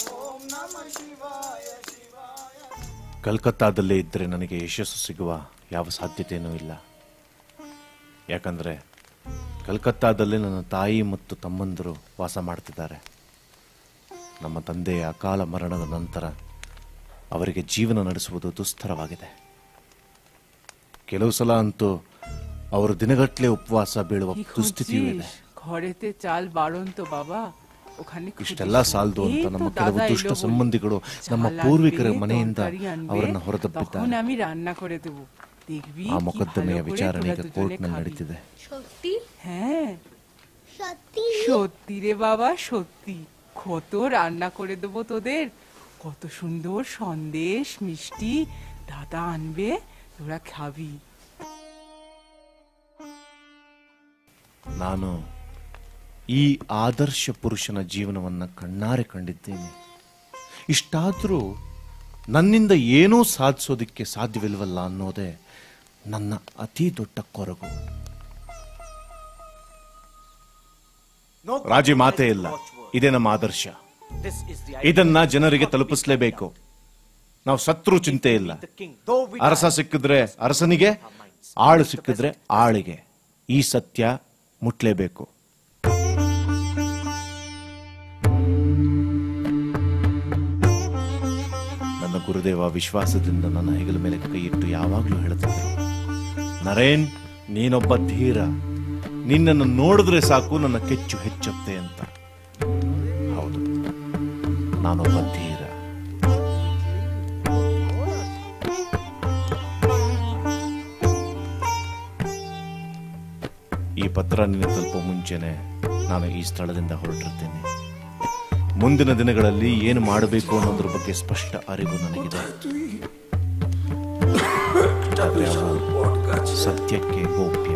ಕಲ್ಕತ್ತಾದಲ್ಲೇ ಇದ್ದರೆ ನನಗೆ ಯಶಸ್ಸು ಸಿಗುವ ಯಾವ ಸಾಧ್ಯತೆಯೂ ಇಲ್ಲ ಯಾಕಂದ್ರೆ ಕಲ್ಕತ್ತಾದಲ್ಲಿ ನನ್ನ ತಾಯಿ ಮತ್ತು ತಮ್ಮಂದಿರು ವಾಸ ಮಾಡ್ತಿದ್ದಾರೆ ನಮ್ಮ ತಂದೆಯ ಅಕಾಲ ಮರಣದ ನಂತರ ಅವರಿಗೆ ಜೀವನ ನಡೆಸುವುದು ದುಸ್ತರವಾಗಿದೆ ಕೆಲವು ಸಲ ಅಂತೂ ಅವರು ದಿನಗಟ್ಟಲೆ ಉಪವಾಸ ಬೀಳುವ কি ದುಸ್ಥಿತಿಯೂ ಇದೆ খুঁজছিস? ঘরেতে চাল বাড়ন তো বাবা ওখানে খুঁজে ಇಷ್ಟೆಲ್ಲ ಸಾಲದು এই ಅಂತ তো ನಮ್ಮ ಕೆಲವು দাদা ದುಷ್ಟ এলো বলে। ಸಂಬಂಧಿಗಳು ನಮ್ಮ চাল ಪೂರ್ವಿಕರ আনবে, ಮನೆಯಿಂದ তরকারি আনবে, ಅವರನ್ನ তখন ಹೊರದಬ್ಬಿದ್ದಾರೆ আমি রান্না করে দেবো দেখবি ಆ কি ಮೊಕದ್ದಮೆಯ ভালো করে ವಿಚಾರಣೆ তোরা ಈಗ দুজনে ಕೋರ್ಟ್ನಲ್ಲಿ খাবি। ನಡೀತಿದೆ সত্যি হ্যাঁ সত্যি সত্যি রে বাবা সত্যি কত রান্না করে দেবো তোদের কত সুন্দর সন্দেশ মিষ্টি দাদা আনবে তোরা খাবি ನಾನು ಈ ಆದರ್ಶ ಪುರುಷನ ಜೀವನವನ್ನ ಕಣ್ಣಾರೆ ಕಂಡಿದ್ದೇನೆ ಇಷ್ಟಾದರೂ ನನ್ನಿಂದ ಏನೂ ಸಾಧಿಸೋದಿಕ್ಕೆ ಸಾಧ್ಯವಿಲ್ವಲ್ಲ ಅನ್ನೋದೇ ನನ್ನ ಅತಿ ದೊಡ್ಡ ಕೊರಗು ರಾಜಿ ಮಾತೇ ಇಲ್ಲ ಇದೇ ನಮ್ಮ ಆದರ್ಶ ಇದನ್ನ ಜನರಿಗೆ ತಲುಪಿಸಲೇಬೇಕು ನಾವು ಸತ್ರು ಚಿಂತೆ ಇಲ್ಲ ಅರಸ ಸಿಕ್ಕಿದ್ರೆ ಅರಸನಿಗೆ ಆಳು ಸಿಕ್ಕಿದ್ರೆ ಆಳಿಗೆ ಈ ಸತ್ಯ ಮುಟ್ಲೇಬೇಕು ನನ್ನ ಗುರುದೇವ ವಿಶ್ವಾಸದಿಂದ ನನ್ನ ಹೆಗಲ ಮೇಲೆ ಕೈ ಇಟ್ಟು ಯಾವಾಗಲೂ ಹೇಳುತ್ತಿದ್ದರು ನರೇನ್ ನೀನೊಬ್ಬ ಧೀರ ನಿನ್ನನ್ನು ನೋಡಿದ್ರೆ ಸಾಕು ನನ್ನ ಕೆಚ್ಚು ಹೆಚ್ಚುತ್ತೆ ಅಂತ ಹೌದು ನಾನೊಬ್ಬ ಧೀರ ಈ ಪತ್ರ ನಿನ್ನ ತಲುಪೋ ಮುಂಚೆನೆ ನಾನು ಈ ಸ್ಥಳದಿಂದ ಹೊರಟಿರ್ತೇನೆ ಮುಂದಿನ ದಿನಗಳಲ್ಲಿ ಏನು ಮಾಡಬೇಕು ಅನ್ನೋದ್ರ ಬಗ್ಗೆ ಸ್ಪಷ್ಟ ಅರಿವು ನನಗಿದೆ ಆದ್ರೆ ಅವು ಸತ್ಯಕ್ಕೆ ಗೋಪ್ಯ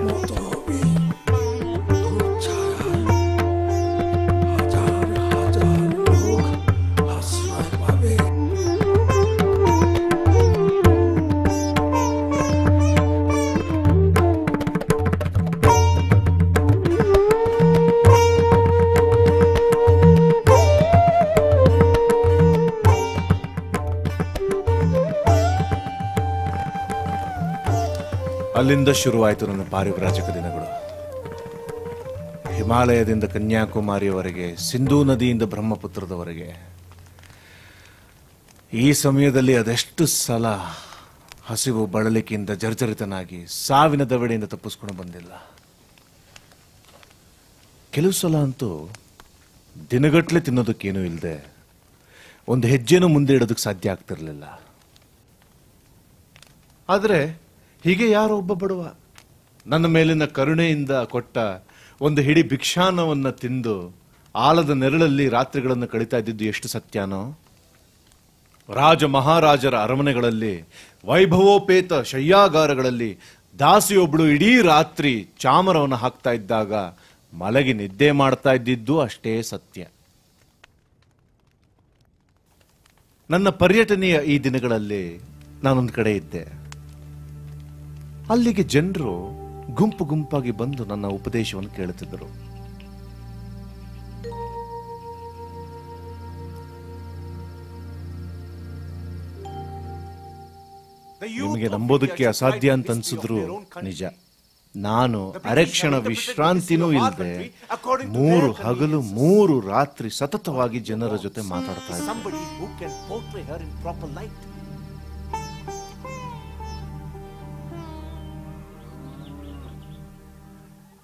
ಅಲ್ಲಿಂದ ಶುರುವಾಯಿತು ನನ್ನ ಪಾರಿವ್ರಾಜಕ ದಿನಗಳು ಹಿಮಾಲಯದಿಂದ ಕನ್ಯಾಕುಮಾರಿಯವರೆಗೆ ಸಿಂಧೂ ನದಿಯಿಂದ ಬ್ರಹ್ಮಪುತ್ರದವರೆಗೆ ಈ ಸಮಯದಲ್ಲಿ ಅದೆಷ್ಟು ಸಲ ಹಸಿವು ಬಳಲಿಕೆಯಿಂದ ಜರ್ಜರಿತನಾಗಿ ಸಾವಿನ ದವಡೆಯಿಂದ ತಪ್ಪಿಸ್ಕೊಂಡು ಬಂದಿಲ್ಲ ಕೆಲವು ಸಲ ಅಂತೂ ದಿನಗಟ್ಲೆ ತಿನ್ನೋದಕ್ಕೇನೂ ಇಲ್ಲದೆ ಒಂದು ಹೆಜ್ಜೆನೂ ಮುಂದೆ ಇಡೋದಕ್ಕೆ ಸಾಧ್ಯ ಆಗ್ತಿರ್ಲಿಲ್ಲ ಆದರೆ ಹೀಗೆ ಯಾರೋ ಒಬ್ಬ ಬಡವ ನನ್ನ ಮೇಲಿನ ಕರುಣೆಯಿಂದ ಕೊಟ್ಟ ಒಂದು ಹಿಡಿ ಭಿಕ್ಷಾನವನ್ನ ತಿಂದು ಆಲದ ನೆರಳಲ್ಲಿ ರಾತ್ರಿಗಳನ್ನು ಕಳೀತಾ ಇದ್ದಿದ್ದು ಎಷ್ಟು ಸತ್ಯನೋ ರಾಜ ಮಹಾರಾಜರ ಅರಮನೆಗಳಲ್ಲಿ ವೈಭವೋಪೇತ ಶಯ್ಯಾಗಾರಗಳಲ್ಲಿ ದಾಸಿಯೊಬ್ಬಳು ಇಡೀ ರಾತ್ರಿ ಚಾಮರವನ್ನು ಹಾಕ್ತಾ ಇದ್ದಾಗ ಮಲಗಿ ನಿದ್ದೆ ಮಾಡ್ತಾ ಇದ್ದಿದ್ದು ಅಷ್ಟೇ ಸತ್ಯ ನನ್ನ ಪರ್ಯಟನೆಯ ಈ ದಿನಗಳಲ್ಲಿ ನಾನೊಂದು ಕಡೆ ಇದ್ದೆ ಅಲ್ಲಿಗೆ ಜನರು ಗುಂಪು ಗುಂಪಾಗಿ ಬಂದು ನನ್ನ ಉಪದೇಶವನ್ನು ಕೇಳುತ್ತಿದ್ದರು ನಿಮಗೆ ನಂಬೋದಕ್ಕೆ ಅಸಾಧ್ಯ ಅಂತ ಅನ್ಸಿದ್ರು ನಿಜ ನಾನು ಅರೆಕ್ಷಣ ವಿಶ್ರಾಂತಿನೂ ಇಲ್ಲದೆ ಮೂರು ಹಗಲು ಮೂರು ರಾತ್ರಿ ಸತತವಾಗಿ ಜನರ ಜೊತೆ ಮಾತಾಡ್ತಾ ಇದ್ದೆ Somebody who can portray her in proper light.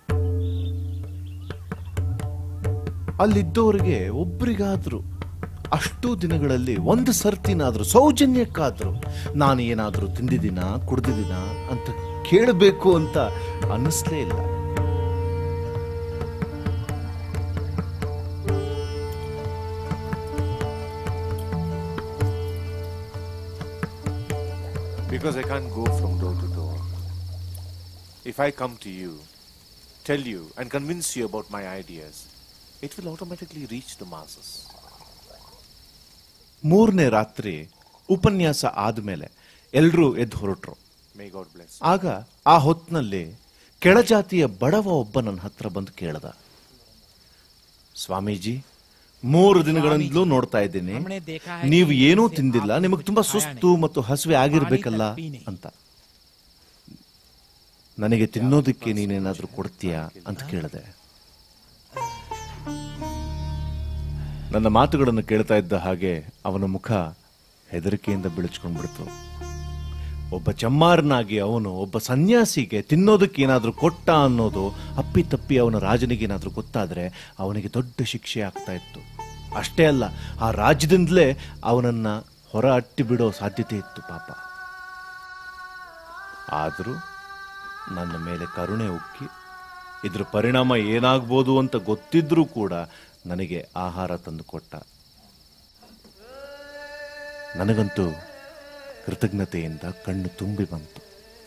ಅಲ್ಲಿದ್ದವರಿಗೆ ಒಬ್ರಿಗಾದ್ರು ಅಷ್ಟು ದಿನಗಳಲ್ಲಿ ಒಂದು ಸರ್ತಿನಾದ್ರೂ ಸೌಜನ್ಯಕ್ಕಾದ್ರೂ ನಾನು ಏನಾದ್ರೂ ತಿಂದಿದ್ದೀನ ಕುಡ್ದಿದ್ದೀನ ಅಂತ ಕೇಳಬೇಕು ಅಂತ ಅನ್ನಿಸ್ಲೇ ಇಲ್ಲ Because I can't go from door to door. If I come to you, tell you, and convince you about my ideas, it will automatically reach the masses. ಮೂರನೇ ರಾತ್ರಿ ಉಪನ್ಯಾಸ ಆದಮೇಲೆ ಎಲ್ಲರೂ ಎದ್ದು ಹೊರಟ್ರು ಮೇ ಗಾಡ್ ಬ್ಲೆಸ್ ಆಗ ಆ ಹೊತ್ನಲ್ಲಿ ಕೆಳಜಾತಿಯ ಬಡವ ಒಬ್ಬ ನನ್ನ ಹತ್ರ ಬಂದು ಕೇಳ್ದ ಸ್ವಾಮೀಜಿ ಮೂರು ದಿನಗಳಿಂದಲೂ ನೋಡ್ತಾ ಇದ್ದೀನಿ ನೀವು ಏನೂ ತಿಂದಿಲ್ಲ ನಿಮಗೆ ತುಂಬಾ ಸುಸ್ತು ಮತ್ತು ಹಸಿವೆ ಆಗಿರ್ಬೇಕಲ್ಲ ಅಂತ ನನಗೆ ತಿನ್ನೋದಕ್ಕೆ ನೀನೇನಾದ್ರೂ ಕೊಡ್ತೀಯಾ ಅಂತ ಕೇಳಿದೆ ನನ್ನ ಮಾತುಗಳನ್ನು ಕೇಳ್ತಾ ಇದ್ದ ಹಾಗೆ ಅವನ ಮುಖ ಹೆದರಿಕೆಯಿಂದ ಬಿಳಿಸ್ಕೊಂಡ್ಬಿಡ್ತು ಒಬ್ಬ ಚಮ್ಮಾರನಾಗಿ ಅವನು ಒಬ್ಬ ಸನ್ಯಾಸಿಗೆ ತಿನ್ನೋದಕ್ಕೆ ಏನಾದ್ರೂ ಕೊಟ್ಟ ಅನ್ನೋದು ಅಪ್ಪಿ ತಪ್ಪಿ ಅವನ ರಾಜನಿಗೆ ಏನಾದ್ರೂ ಗೊತ್ತಾದ್ರೆ ಅವನಿಗೆ ದೊಡ್ಡ ಶಿಕ್ಷೆ ಆಗ್ತಾ ಇತ್ತು ಅಷ್ಟೇ ಅಲ್ಲ ಆ ರಾಜ್ಯದಿಂದಲೇ ಅವನನ್ನ ಹೊರ ಅಟ್ಟಿ ಬಿಡೋ ಸಾಧ್ಯತೆ ಇತ್ತು ಪಾಪ ಆದರೂ ನನ್ನ ಮೇಲೆ ಕರುಣೆ ಉಕ್ಕಿ ಇದ್ರ ಪರಿಣಾಮ ಏನಾಗ್ಬೋದು ಅಂತ ಗೊತ್ತಿದ್ರೂ ಕೂಡ ನನಗೆ ಆಹಾರ ತಂದು ಕೊಟ್ಟ ನನಗಂತೂ ಕೃತಜ್ಞತೆಯಿಂದ ಕಣ್ಣು ತುಂಬಿ ಬಂತು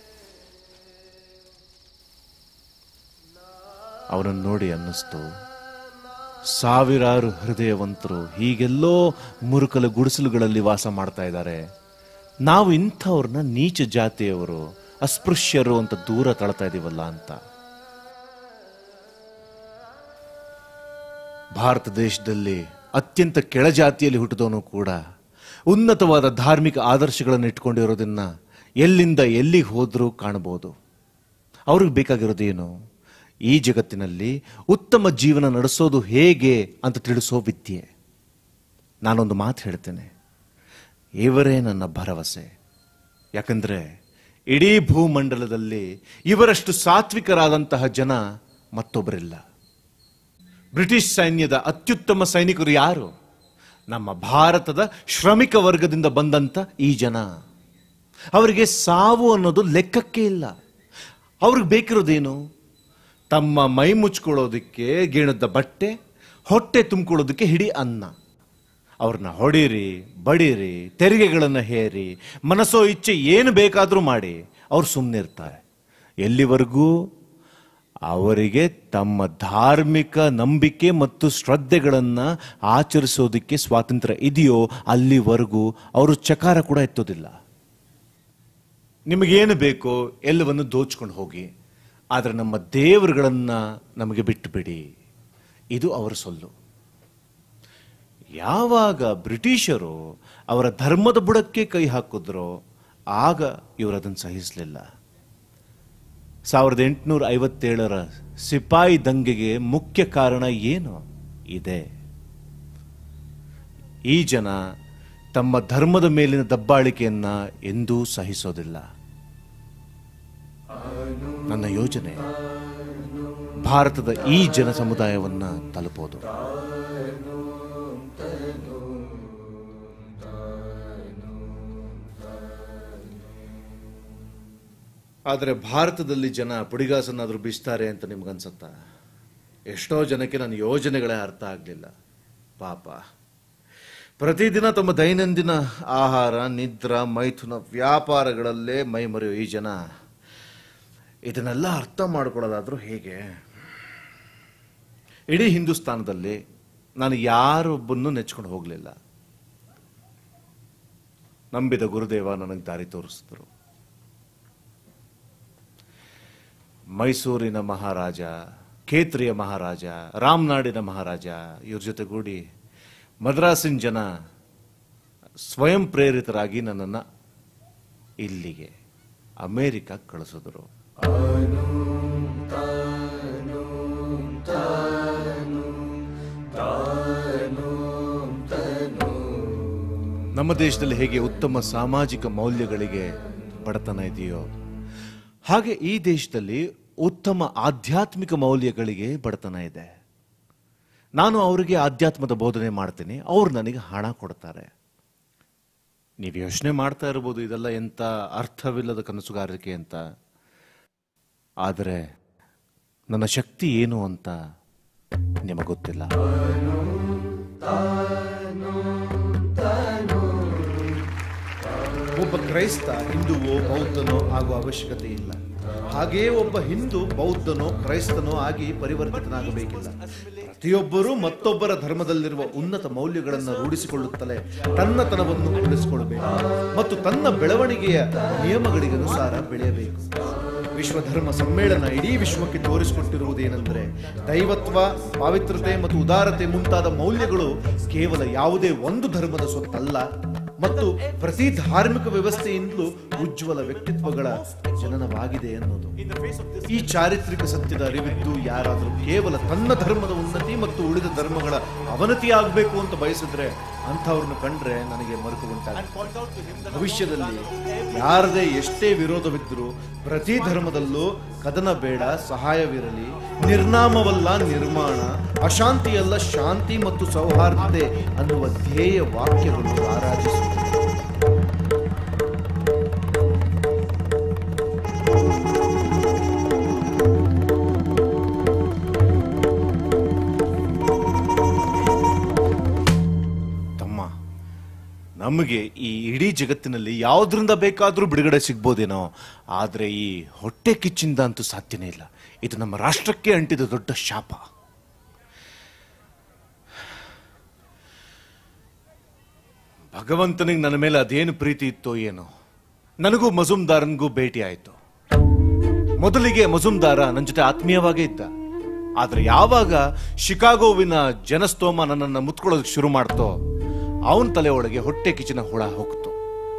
ಅವನನ್ನು ನೋಡಿ ಅನ್ನಿಸ್ತು ಸಾವಿರಾರು ಹೃದಯವಂತರು ಹೀಗೆಲ್ಲೋ ಮುರುಕಲ ಗುಡಿಸಲುಗಳಲ್ಲಿ ವಾಸ ಮಾಡ್ತಾ ಇದ್ದಾರೆ ನಾವು ಇಂಥವ್ರನ್ನ ನೀಚ ಜಾತಿಯವರು ಅಸ್ಪೃಶ್ಯರು ಅಂತ ದೂರ ತಳ್ತಾ ಇದೀವಲ್ಲ ಅಂತ ಭಾರತ ದೇಶದಲ್ಲಿ ಅತ್ಯಂತ ಕೆಳಜಾತಿಯಲ್ಲಿ ಹುಟ್ಟಿದವನು ಕೂಡ ಉನ್ನತವಾದ ಧಾರ್ಮಿಕ ಆದರ್ಶಗಳನ್ನು ಇಟ್ಕೊಂಡಿರೋದನ್ನ ಎಲ್ಲಿಂದ ಎಲ್ಲಿಗೆ ಹೋದರೂ ಕಾಣಬಹುದು ಅವ್ರಿಗೆ ಬೇಕಾಗಿರೋದೇನು ಈ ಜಗತ್ತಿನಲ್ಲಿ ಉತ್ತಮ ಜೀವನ ನಡೆಸೋದು ಹೇಗೆ ಅಂತ ತಿಳಿಸೋ ವಿದ್ಯೆ ನಾನೊಂದು ಮಾತು ಹೇಳ್ತೇನೆ ಇವರೇ ನನ್ನ ಭರವಸೆ ಯಾಕಂದ್ರೆ ಇಡೀ ಭೂಮಂಡಲದಲ್ಲಿ ಇವರಷ್ಟು ಸಾತ್ವಿಕರಾದಂತಹ ಜನ ಮತ್ತೊಬ್ಬರಿಲ್ಲ ಬ್ರಿಟಿಷ್ ಸೈನ್ಯದ ಅತ್ಯುತ್ತಮ ಸೈನಿಕರು ಯಾರು ನಮ್ಮ ಭಾರತದ ಶ್ರಮಿಕ ವರ್ಗದಿಂದ ಬಂದಂತ ಈ ಜನ ಅವರಿಗೆ ಸಾವು ಅನ್ನೋದು ಲೆಕ್ಕಕ್ಕೆ ಇಲ್ಲ ಅವ್ರಿಗೆ ಬೇಕಿರೋದೇನು ತಮ್ಮ ಮೈ ಮುಚ್ಕೊಳ್ಳೋದಕ್ಕೆ ಗೇಣದ ಬಟ್ಟೆ ಹೊಟ್ಟೆ ತುಂಬಿಕೊಳ್ಳೋದಕ್ಕೆ ಹಿಡಿ ಅನ್ನ ಅವ್ರನ್ನ ಹೊಡೀರಿ ಬಡೀರಿ ತೆರಿಗೆಗಳನ್ನು ಹೇರಿ ಮನಸ್ಸೋ ಇಚ್ಛೆ ಏನು ಬೇಕಾದರೂ ಮಾಡಿ ಅವ್ರು ಸುಮ್ಮನೆ ಇರ್ತಾರೆ ಎಲ್ಲಿವರೆಗೂ ಅವರಿಗೆ ತಮ್ಮ ಧಾರ್ಮಿಕ ನಂಬಿಕೆ ಮತ್ತು ಶ್ರದ್ಧೆಗಳನ್ನು ಆಚರಿಸೋದಕ್ಕೆ ಸ್ವಾತಂತ್ರ್ಯ ಇದೆಯೋ ಅಲ್ಲಿವರೆಗೂ ಅವರು ಚಕಾರ ಕೂಡ ಎತ್ತೋದಿಲ್ಲ ನಿಮಗೇನು ಬೇಕೋ ಎಲ್ಲವನ್ನು ದೋಚ್ಕೊಂಡು ಹೋಗಿ ಆದರೆ ನಮ್ಮ ದೇವರುಗಳನ್ನ ನಮಗೆ ಬಿಟ್ಟು ಬಿಡಿ ಇದು ಅವರ ಸೊಲ್ಲು ಯಾವಾಗ ಬ್ರಿಟಿಷರು ಅವರ ಧರ್ಮದ ಬುಡಕ್ಕೆ ಕೈ ಹಾಕಿದ್ರೋ ಆಗ ಇವರು ಅದನ್ನು ಸಹಿಸಲಿಲ್ಲ ಸಾವಿರದ ಎಂಟುನೂರ ಐವತ್ತೇಳರ ಸಿಪಾಯಿ ದಂಗೆಗೆ ಮುಖ್ಯ ಕಾರಣ ಏನು ಇದೆ ಈ ಜನ ತಮ್ಮ ಧರ್ಮದ ಮೇಲಿನ ದಬ್ಬಾಳಿಕೆಯನ್ನ ಎಂದೂ ಸಹಿಸೋದಿಲ್ಲ ನನ್ನ ಯೋಜನೆ ಭಾರತದ ಈ ಜನ ಸಮುದಾಯವನ್ನ ತಲುಪೋದು ಆದರೆ ಭಾರತದಲ್ಲಿ ಜನ ಪುಡಿಗಾಸನ್ನಾದರೂ ಬೀಸ್ತಾರೆ ಅಂತ ನಿಮ್ಗನ್ಸತ್ತಾ ಎಷ್ಟೋ ಜನಕ್ಕೆ ನನ್ನ ಯೋಜನೆಗಳೇ ಅರ್ಥ ಆಗಲಿಲ್ಲ ಪಾಪ ಪ್ರತಿದಿನ ತಮ್ಮ ದೈನಂದಿನ ಆಹಾರ ನಿದ್ರ ಮೈಥುನ ವ್ಯಾಪಾರಗಳಲ್ಲೇ ಮೈ ಮರೆಯೋ ಈ ಜನ ಇದನ್ನೆಲ್ಲ ಅರ್ಥ ಮಾಡ್ಕೊಳ್ಳೋದಾದ್ರೂ ಹೇಗೆ ಇಡೀ ಹಿಂದೂಸ್ತಾನದಲ್ಲಿ ನಾನು ಯಾರೊಬ್ಬನ್ನು ನೆಚ್ಕೊಂಡು ಹೋಗಲಿಲ್ಲ ನಂಬಿದ ಗುರುದೇವ ನನಗೆ ದಾರಿ ತೋರಿಸಿದ್ರು ಮೈಸೂರಿನ ಮಹಾರಾಜ ಖೇತ್ರಿಯ ಮಹಾರಾಜ ರಾಮನಾಡಿನ ಮಹಾರಾಜ ಇವ್ರ ಜೊತೆಗೂಡಿ ಮದ್ರಾಸಿನ ಜನ ಸ್ವಯಂ ಪ್ರೇರಿತರಾಗಿ ನನ್ನನ್ನು ಇಲ್ಲಿಗೆ ಅಮೇರಿಕ ಕಳಿಸಿದ್ರು ನಮ್ಮ ದೇಶದಲ್ಲಿ ಹೇಗೆ ಉತ್ತಮ ಸಾಮಾಜಿಕ ಮೌಲ್ಯಗಳಿಗೆ ಬಡತನ ಇದೆಯೋ ಹಾಗೆ ಈ ದೇಶದಲ್ಲಿ ಉತ್ತಮ ಆಧ್ಯಾತ್ಮಿಕ ಮೌಲ್ಯಗಳಿಗೆ ಬಡತನ ಇದೆ ನಾನು ಅವರಿಗೆ ಆಧ್ಯಾತ್ಮದ ಬೋಧನೆ ಮಾಡ್ತೀನಿ ಅವ್ರು ನನಗೆ ಹಣ ಕೊಡ್ತಾರೆ ನೀವು ಯೋಚನೆ ಮಾಡ್ತಾ ಇರ್ಬೋದು ಇದೆಲ್ಲ ಎಂಥ ಅರ್ಥವಿಲ್ಲದ ಕನಸುಗಾರಿಕೆ ಅಂತ ಆದರೆ ನನ್ನ ಶಕ್ತಿ ಏನು ಅಂತ ನಿಮಗೆ ಗೊತ್ತಿಲ್ಲ ಒಬ್ಬ ಕ್ರೈಸ್ತ ಹಿಂದುವೋ ಬೌದ್ಧನೋ ಆಗುವ ಅವಶ್ಯಕತೆ ಇಲ್ಲ ಹಾಗೆಯೇ ಒಬ್ಬ ಹಿಂದೂ ಬೌದ್ಧನೋ ಕ್ರೈಸ್ತನೋ ಆಗಿ ಪರಿವರ್ತಿತನಾಗಬೇಕಿಲ್ಲ ಪ್ರತಿಯೊಬ್ಬರೂ ಮತ್ತೊಬ್ಬರ ಧರ್ಮದಲ್ಲಿರುವ ಉನ್ನತ ಮೌಲ್ಯಗಳನ್ನು ರೂಢಿಸಿಕೊಳ್ಳುತ್ತಲೇ ತನ್ನತನವನ್ನು ಉಳಿಸಿಕೊಳ್ಳಬೇಕು ಮತ್ತು ತನ್ನ ಬೆಳವಣಿಗೆಯ ನಿಯಮಗಳಿಗನುಸಾರ ಬೆಳೆಯಬೇಕು ವಿಶ್ವ ಧರ್ಮ ಸಮ್ಮೇಳನ ಇಡೀ ವಿಶ್ವಕ್ಕೆ ತೋರಿಸಿಕೊಟ್ಟಿರುವುದೇನೆಂದರೆ ದೈವತ್ವ ಪಾವಿತ್ರತೆ ಮತ್ತು ಉದಾರತೆ ಮುಂತಾದ ಮೌಲ್ಯಗಳು ಕೇವಲ ಯಾವುದೇ ಒಂದು ಧರ್ಮದ ಸೊತ್ತಲ್ಲ ಮತ್ತು ಪ್ರತಿ ಧಾರ್ಮಿಕ ವ್ಯವಸ್ಥೆಯಿಂದಲೂ ಉಜ್ವಲ ವ್ಯಕ್ತಿತ್ವಗಳ ಜನನವಾಗಿದೆ ಎನ್ನುವುದು ಈ ಚಾರಿತ್ರಿಕ ಸತ್ಯದ ಅರಿವಿದ್ದು ಯಾರಾದರೂ ಕೇವಲ ತನ್ನ ಧರ್ಮದ ಉನ್ನತಿ ಮತ್ತು ಉಳಿದ ಧರ್ಮಗಳ ಅವನತಿಯಾಗಬೇಕು ಅಂತ ಬಯಸಿದ್ರೆ ಅಂಥವ್ರನ್ನ ಕಂಡ್ರೆ ನನಗೆ ಮರುಕು ಉಂಟಾಗುತ್ತೆ ಭವಿಷ್ಯದಲ್ಲಿ ಯಾರದೇ ಎಷ್ಟೇ ವಿರೋಧವಿದ್ದರೂ ಪ್ರತಿ ಧರ್ಮದಲ್ಲೂ ಕದನ ಬೇಡ ಸಹಾಯವಿರಲಿ ನಿರ್ನಾಮವಲ್ಲ ನಿರ್ಮಾಣ ಅಶಾಂತಿಯಲ್ಲ ಶಾಂತಿ ಮತ್ತು ಸೌಹಾರ್ದತೆ ಅನ್ನುವ ಧ್ಯೇಯ ವಾಕ್ಯಗಳು ರಾರಾಜಿಸುತ್ತವೆ ತಮ್ಮ ನಮಗೆ ಈ ಇಡೀ ಜಗತ್ತಿನಲ್ಲಿ ಯಾವುದರಿಂದ ಬೇಕಾದರೂ ಬಿಡುಗಡೆ ಸಿಗ್ಬೋದೇನೋ ಆದರೆ ಈ ಹೊಟ್ಟೆ ಕಿಚ್ಚಿಂದ ಅಂತೂ ಸಾಧ್ಯನೇ ಇಲ್ಲ ಇದು ನಮ್ಮ ರಾಷ್ಟ್ರಕ್ಕೆ ಅಂಟಿದ ದೊಡ್ಡ ಶಾಪ ಭಗವಂತನಿಗೆ ನನ್ನ ಮೇಲೆ ಅದೇನು ಪ್ರೀತಿ ಇತ್ತೋ ಏನೋ ನನಗೂ ಮಜುಮ್ದಾರನಿಗೂ ಭೇಟಿ ಆಯಿತು ಮೊದಲಿಗೆ ಮಜುಮ್ದಾರ ನನ್ನ ಜೊತೆ ಆತ್ಮೀಯವಾಗೇ ಇದ್ದ ಆದ್ರೆ ಯಾವಾಗ ಶಿಕಾಗೋವಿನ ಜನಸ್ತೋಮ ನನ್ನನ್ನು ಮುತ್ಕೊಳ್ಳೋದಕ್ಕೆ ಶುರು ಮಾಡ್ತೋ ಅವನ ತಲೆ ಒಳಗೆ ಹೊಟ್ಟೆ ಕಿಚಿನ ಹುಳ ಹೋಗ್ತು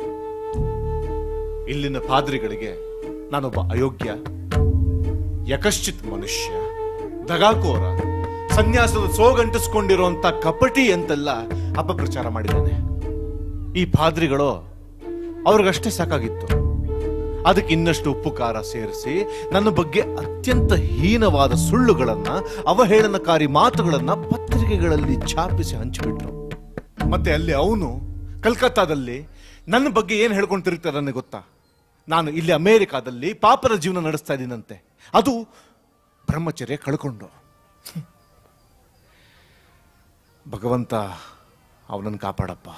ಇಲ್ಲಿನ ಪಾದ್ರಿಗಳಿಗೆ ನಾನೊಬ್ಬ ಅಯೋಗ್ಯ ಯಕಶ್ಚಿತ್ ಮನುಷ್ಯ ದಗಾಕೋರ ಸನ್ಯಾಸದ ಸೋಗಂಟಿಸ್ಕೊಂಡಿರುವಂತ ಕಪಟಿ ಅಂತೆಲ್ಲ ಅಪಪ್ರಚಾರ ಮಾಡಿದ್ದಾನೆ ಈ ಪಾದ್ರಿಗಳು ಅವ್ರಿಗಷ್ಟೇ ಸಾಕಾಗಿತ್ತು ಅದಕ್ಕೆ ಇನ್ನಷ್ಟು ಉಪ್ಪು ಖಾರ ಸೇರಿಸಿ ನನ್ನ ಬಗ್ಗೆ ಅತ್ಯಂತ ಹೀನವಾದ ಸುಳ್ಳುಗಳನ್ನ ಅವಹೇಳನಕಾರಿ ಮಾತುಗಳನ್ನ ಪತ್ರಿಕೆಗಳಲ್ಲಿ ಛಾಪಿಸಿ ಹಂಚಿಬಿಟ್ರು ಮತ್ತೆ ಅಲ್ಲಿ ಅವನು ಕಲ್ಕತ್ತಾದಲ್ಲಿ ನನ್ನ ಬಗ್ಗೆ ಏನು ಹೇಳ್ಕೊಂಡು ತಿರುಗ್ತಾರನ್ನೇ ಗೊತ್ತಾ ನಾನು ಇಲ್ಲಿ ಅಮೇರಿಕಾದಲ್ಲಿ ಪಾಪರ ಜೀವನ ನಡೆಸ್ತಾ ಇದ್ದೀನಂತೆ ಅದು ಬ್ರಹ್ಮಚರ್ಯ ಕಳ್ಕೊಂಡು ಹ್ಮ್. ಭಗವಂತ ಅವನನ್ನು ಕಾಪಾಡಪ್ಪ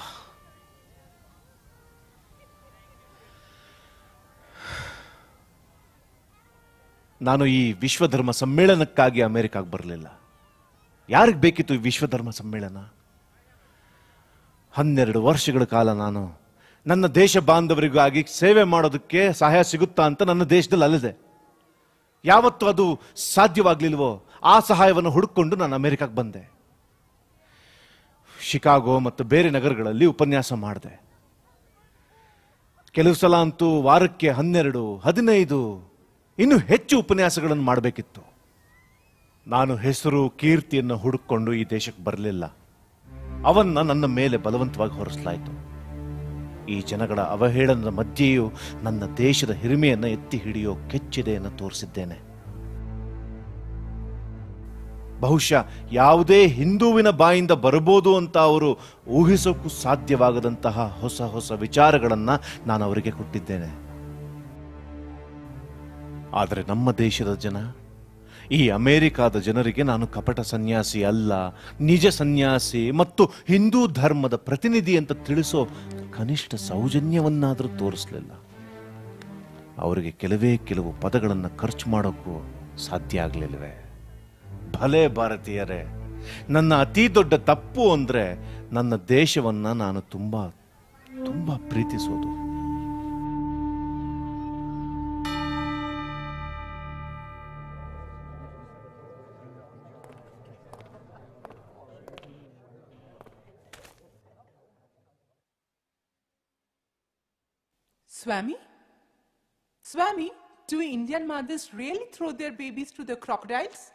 ನಾನು ಈ ವಿಶ್ವಧರ್ಮ ಸಮ್ಮೇಳನಕ್ಕಾಗಿ ಅಮೆರಿಕಾಗೆ ಬರಲಿಲ್ಲ ಯಾರಿಗೆ ಬೇಕಿತ್ತು ಈ ವಿಶ್ವಧರ್ಮ ಸಮ್ಮೇಳನ ಹನ್ನೆರಡು ವರ್ಷಗಳ ಕಾಲ ನಾನು ನನ್ನ ದೇಶ ಬಾಂಧವರಿಗಾಗಿ ಸೇವೆ ಮಾಡೋದಕ್ಕೆ ಸಹಾಯ ಸಿಗುತ್ತಾ ಅಂತ ನನ್ನ ದೇಶದಲ್ಲಿ ಅಲ್ಲದೆ ಯಾವತ್ತು ಅದು ಸಾಧ್ಯವಾಗ್ಲಿಲ್ವೋ ಆ ಸಹಾಯವನ್ನು ಹುಡುಕೊಂಡು ನಾನು ಅಮೆರಿಕಕ್ಕೆ ಬಂದೆ ಶಿಕಾಗೋ ಮತ್ತು ಬೇರೆ ನಗರಗಳಲ್ಲಿ ಉಪನ್ಯಾಸ ಮಾಡಿದೆ ಕೆಲವು ಸಲ ಅಂತೂ ವಾರಕ್ಕೆ ಹನ್ನೆರಡು ಹದಿನೈದು ಇನ್ನು ಹೆಚ್ಚು ಉಪನ್ಯಾಸಗಳನ್ನು ಮಾಡಬೇಕಿತ್ತು ನಾನು ಹೆಸರು ಕೀರ್ತಿಯನ್ನು ಹುಡುಕೊಂಡು ಈ ದೇಶಕ್ಕೆ ಬರಲಿಲ್ಲ ಅವನ್ನ ನನ್ನ ಮೇಲೆ ಬಲವಂತವಾಗಿ ಹೊರಿಸಲಾಯಿತು ಈ ಜನಗಳ ಅವಹೇಳನದ ಮಧ್ಯೆಯೂ ನನ್ನ ದೇಶದ ಹಿರಿಮೆಯನ್ನು ಎತ್ತಿ ಹಿಡಿಯೋ ಕೆಚ್ಚಿದೆಯನ್ನು ತೋರಿಸಿದ್ದೇನೆ ಬಹುಶಃ ಯಾವುದೇ ಹಿಂದೂವಿನ ಬಾಯಿಂದ ಬರಬಹುದು ಅಂತ ಅವರು ಊಹಿಸೋಕ್ಕೂ ಸಾಧ್ಯವಾಗದಂತಹ ಹೊಸ ಹೊಸ ವಿಚಾರಗಳನ್ನ ನಾನು ಅವರಿಗೆ ಕೊಟ್ಟಿದ್ದೇನೆ ಆದರೆ ನಮ್ಮ ದೇಶದ ಜನ ಈ ಅಮೆರಿಕಾದ ಜನರಿಗೆ ನಾನು ಕಪಟ ಸನ್ಯಾಸಿ ಅಲ್ಲ ನಿಜ ಸನ್ಯಾಸಿ ಮತ್ತು ಹಿಂದೂ ಧರ್ಮದ ಪ್ರತಿನಿಧಿ ಅಂತ ತಿಳಿಸೋ ಕನಿಷ್ಠ ಸೌಜನ್ಯವನ್ನಾದರೂ ತೋರಿಸಲಿಲ್ಲ ಅವರಿಗೆ ಕೆಲವೇ ಕೆಲವು ಪದಗಳನ್ನು ಖರ್ಚು ಮಾಡೋಕ್ಕೂ ಸಾಧ್ಯ ಆಗಲಿಲ್ಲವೇ ಭಲೆ ಭಾರತೀಯರೇ ನನ್ನ ಅತಿ ದೊಡ್ಡ ತಪ್ಪು ಅಂದ್ರೆ ನನ್ನ ದೇಶವನ್ನ ನಾನು ತುಂಬಾ ತುಂಬಾ ಪ್ರೀತಿಸೋದು Swami? Swami, do Indian mothers really throw their babies to the crocodiles?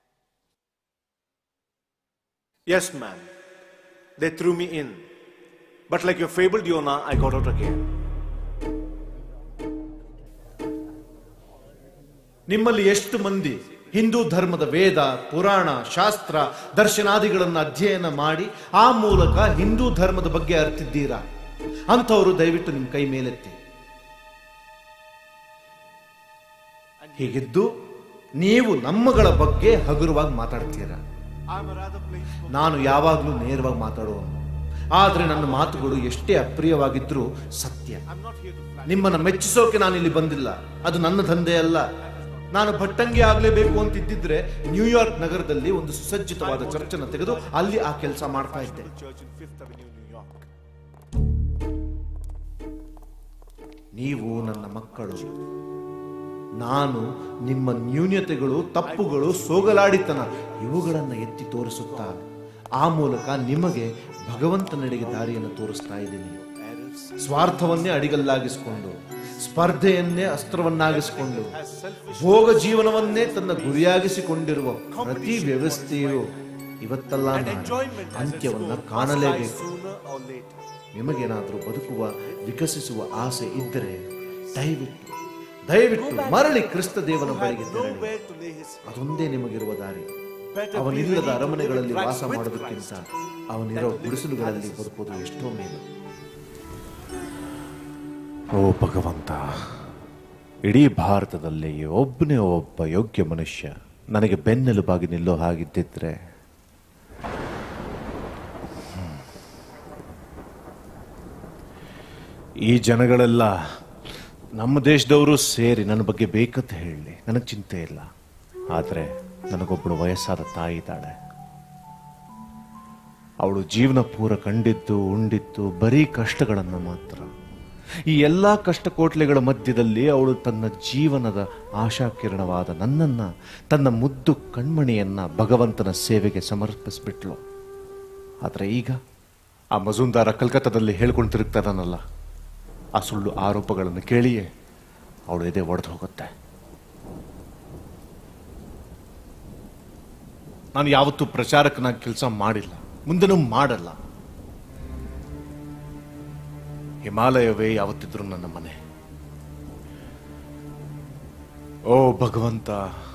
Yes, ma'am. They threw me in. But like your fabled Yona, I got out again. ನಿಮ್ಮಲ್ಲಿ ಎಷ್ಟು ಮಂದಿ ಹಿಂದೂ ಧರ್ಮದ ವೇದ ಪುರಾಣ ಶಾಸ್ತ್ರ ದರ್ಶನಾದಿಗಳನ್ನು ಅಧ್ಯಯನ ಮಾಡಿ ಆ ಮೂಲಕ ಹಿಂದೂ ಧರ್ಮದ ಬಗ್ಗೆ ಅರ್ತಿದ್ದೀರಾ ಅಂಥವರು ದಯವಿಟ್ಟು ನಿಮ್ಮ ಕೈ ಮೇಲೆತ್ತಿ ಹೀಗಿದ್ದು ನೀವು ನಮ್ಮಗಳ ಬಗ್ಗೆ ಹಗುರವಾಗಿ ಮಾತಾಡ್ತೀರಾ ನಾನು ಯಾವಾಗಲೂ ನೇರವಾಗಿ ಮಾತಾಡುವವನು ಆದರೆ ನನ್ನ ಮಾತುಗಳು ಎಷ್ಟೇ ಅಪ್ರಿಯವಾಗಿದ್ರೂ ಸತ್ಯ ನಿಮ್ಮನ್ನು ಮೆಚ್ಚಿಸೋಕೆ ನಾನು ಇಲ್ಲಿ ಬಂದಿಲ್ಲ ಅದು ನನ್ನ ದಂಧೆ ಅಲ್ಲ ನಾನು ಭಟ್ಟಂಗಿ ಆಗಲೇಬೇಕು ಅಂತಿದ್ದಿದ್ರೆ ನ್ಯೂಯಾರ್ಕ್ ನಗರದಲ್ಲಿ ಒಂದು ಸುಸಜ್ಜಿತವಾದ ಚರ್ಚನ್ನು ತೆಗೆದು ಅಲ್ಲಿ ಆ ಕೆಲಸ ಮಾಡ್ತಾ ಇದ್ದೆ ನೀವು ನನ್ನ ಮಕ್ಕಳು ನಾನು ನಿಮ್ಮ ನ್ಯೂನ್ಯತೆಗಳು ತಪ್ಪುಗಳು ಸೋಗಲಾಡಿತನ ಇವುಗಳನ್ನು ಎತ್ತಿ ತೋರಿಸುತ್ತಾ ಆ ಮೂಲಕ ನಿಮಗೆ ಭಗವಂತನೆಡೆಗೆ ದಾರಿಯನ್ನು ತೋರಿಸ್ತಾ ಇದ್ದೀನಿ ಸ್ವಾರ್ಥವನ್ನೇ ಅಡಿಗಲ್ಲಾಗಿಸಿಕೊಂಡು ಸ್ಪರ್ಧೆಯನ್ನೇ ಅಸ್ತ್ರವನ್ನಾಗಿಸಿಕೊಂಡು ಭೋಗ ಜೀವನವನ್ನೇ ತನ್ನ ಗುರಿಯಾಗಿಸಿಕೊಂಡಿರುವ ಪ್ರತಿ ವ್ಯವಸ್ಥೆಯು ಇವತ್ತಲ್ಲ ನಾಳೆ ಅಂತ್ಯವನ್ನ ಕಾಣಲೇಬೇಕು ನಿಮಗೇನಾದರೂ ಬದುಕುವ ವಿಕಸಿಸುವ ಆಸೆ ಇದ್ದರೆ ದಯವಿಟ್ಟು ದಯವಿಟ್ಟು ಮರಳಿ ಕ್ರಿಸ್ತ ದೇವನ ಬಳಿಗೆ ತೆರಳಿ ಅದೊಂದೇ ನಿಮಗಿರುವ ದಾರಿ ಅವನಿಲ್ಲದ ಅರಮನೆಗಳಲ್ಲಿ ವಾಸ ಮಾಡೋದಕ್ಕಿಂತ ಅವನಿರೋ ಗುಡಿಸಲುಗಳಲ್ಲಿ ಬದುಕೋದು ಎಷ್ಟೋ ಮೇಲು ಓ ಭಗವಂತ ಇಡೀ ಭಾರತದಲ್ಲಿ ಒಬ್ಬನೇ ಒಬ್ಬ ಯೋಗ್ಯ ಮನುಷ್ಯ ನನಗೆ ಬೆನ್ನೆಲುಬಾಗಿ ನಿಲ್ಲೋ ಹಾಗಿದ್ದಿದ್ರೆ ಹ್ಮ್. ಈ ಜನಗಳೆಲ್ಲ ನಮ್ಮ ದೇಶದವರು ಸೇರಿ ನನ್ನ ಬಗ್ಗೆ ಬೇಕಂತ ಹೇಳಿ ನನಗೆ ಚಿಂತೆ ಇಲ್ಲ ಆದರೆ ನನಗೊಬ್ಬಳು ವಯಸ್ಸಾದ ತಾಯಿ ಇದ್ದಾಳೆ ಅವಳು ಜೀವನ ಪೂರ ಕಂಡಿದ್ದು ಉಂಡಿದ್ದು ಬರೀ ಕಷ್ಟಗಳನ್ನು ಮಾತ್ರ ಈ ಎಲ್ಲ ಕಷ್ಟ ಕೋಟ್ಲೆಗಳ ಮಧ್ಯದಲ್ಲಿ ಅವಳು ತನ್ನ ಜೀವನದ ಆಶಾಕಿರಣವಾದ ನನ್ನನ್ನ ತನ್ನ ಮುದ್ದು ಕಣ್ಮಣಿಯನ್ನ ಭಗವಂತನ ಸೇವೆಗೆ ಸಮರ್ಪಿಸ್ಬಿಟ್ಲು ಆದರೆ ಈಗ ಆ ಮಜುಂದಾರ ಕಲ್ಕತ್ತಾದಲ್ಲಿ ಹೇಳ್ಕೊಂಡು ತಿರುಗ್ತಾನಲ್ಲ ಆ ಸುಳ್ಳು ಆರೋಪಗಳನ್ನು ಕೇಳಿಯೇ ಅವಳು ಎದೆ ಒಡೆದು ಹೋಗುತ್ತೆ ನಾನು ಯಾವತ್ತೂ ಪ್ರಚಾರಕನಾಗಿ ಕೆಲಸ ಮಾಡಿಲ್ಲ ಮುಂದೆನೂ ಮಾಡಲ್ಲ ಹಿಮಾಲಯವೇ ಯಾವತ್ತಿದ್ರು ನನ್ನ ಮನೆ ಓ ಭಗವಂತ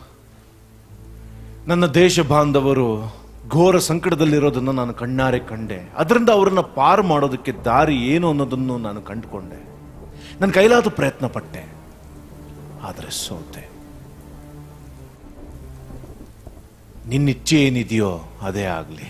ನನ್ನ ದೇಶ ಬಾಂಧವರು ಘೋರ ಸಂಕಟದಲ್ಲಿರೋದನ್ನು ನಾನು ಕಣ್ಣಾರೆ ಕಂಡೆ ಅದರಿಂದ ಅವರನ್ನ ಪಾರು ಮಾಡೋದಕ್ಕೆ ದಾರಿ ಏನು ಅನ್ನೋದನ್ನು ನಾನು ಕಂಡುಕೊಂಡೆ ನನ್ನ ಕೈಲಾದ ಪ್ರಯತ್ನ ಪಟ್ಟೆ ಆದರೆ ಸೋತೆ ನಿನ್ನಿಚ್ಛೆ ಏನಿದೆಯೋ ಅದೇ ಆಗಲಿ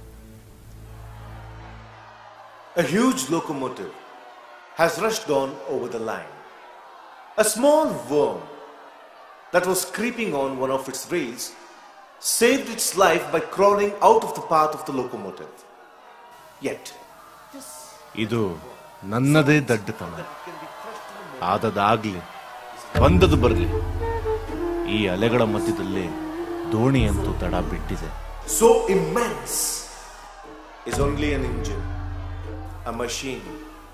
A huge locomotive has rushed on over the line. A small worm that was creeping on one of its rails saved its life by crawling out of the path of the locomotive. Yet, ಇದು ನನ್ನದೇ ದಡ್ಡತನ ಆದದಾಗ್ಲಿ ಬಂದದು ಬರಲಿ ಈ ಅಲೆಗಳ ಮಧ್ಯದಲ್ಲಿ ದೋಣಿಯಂತೂ ತಡ ಬಿಟ್ಟಿದೆ so immense is only an engine, a machine.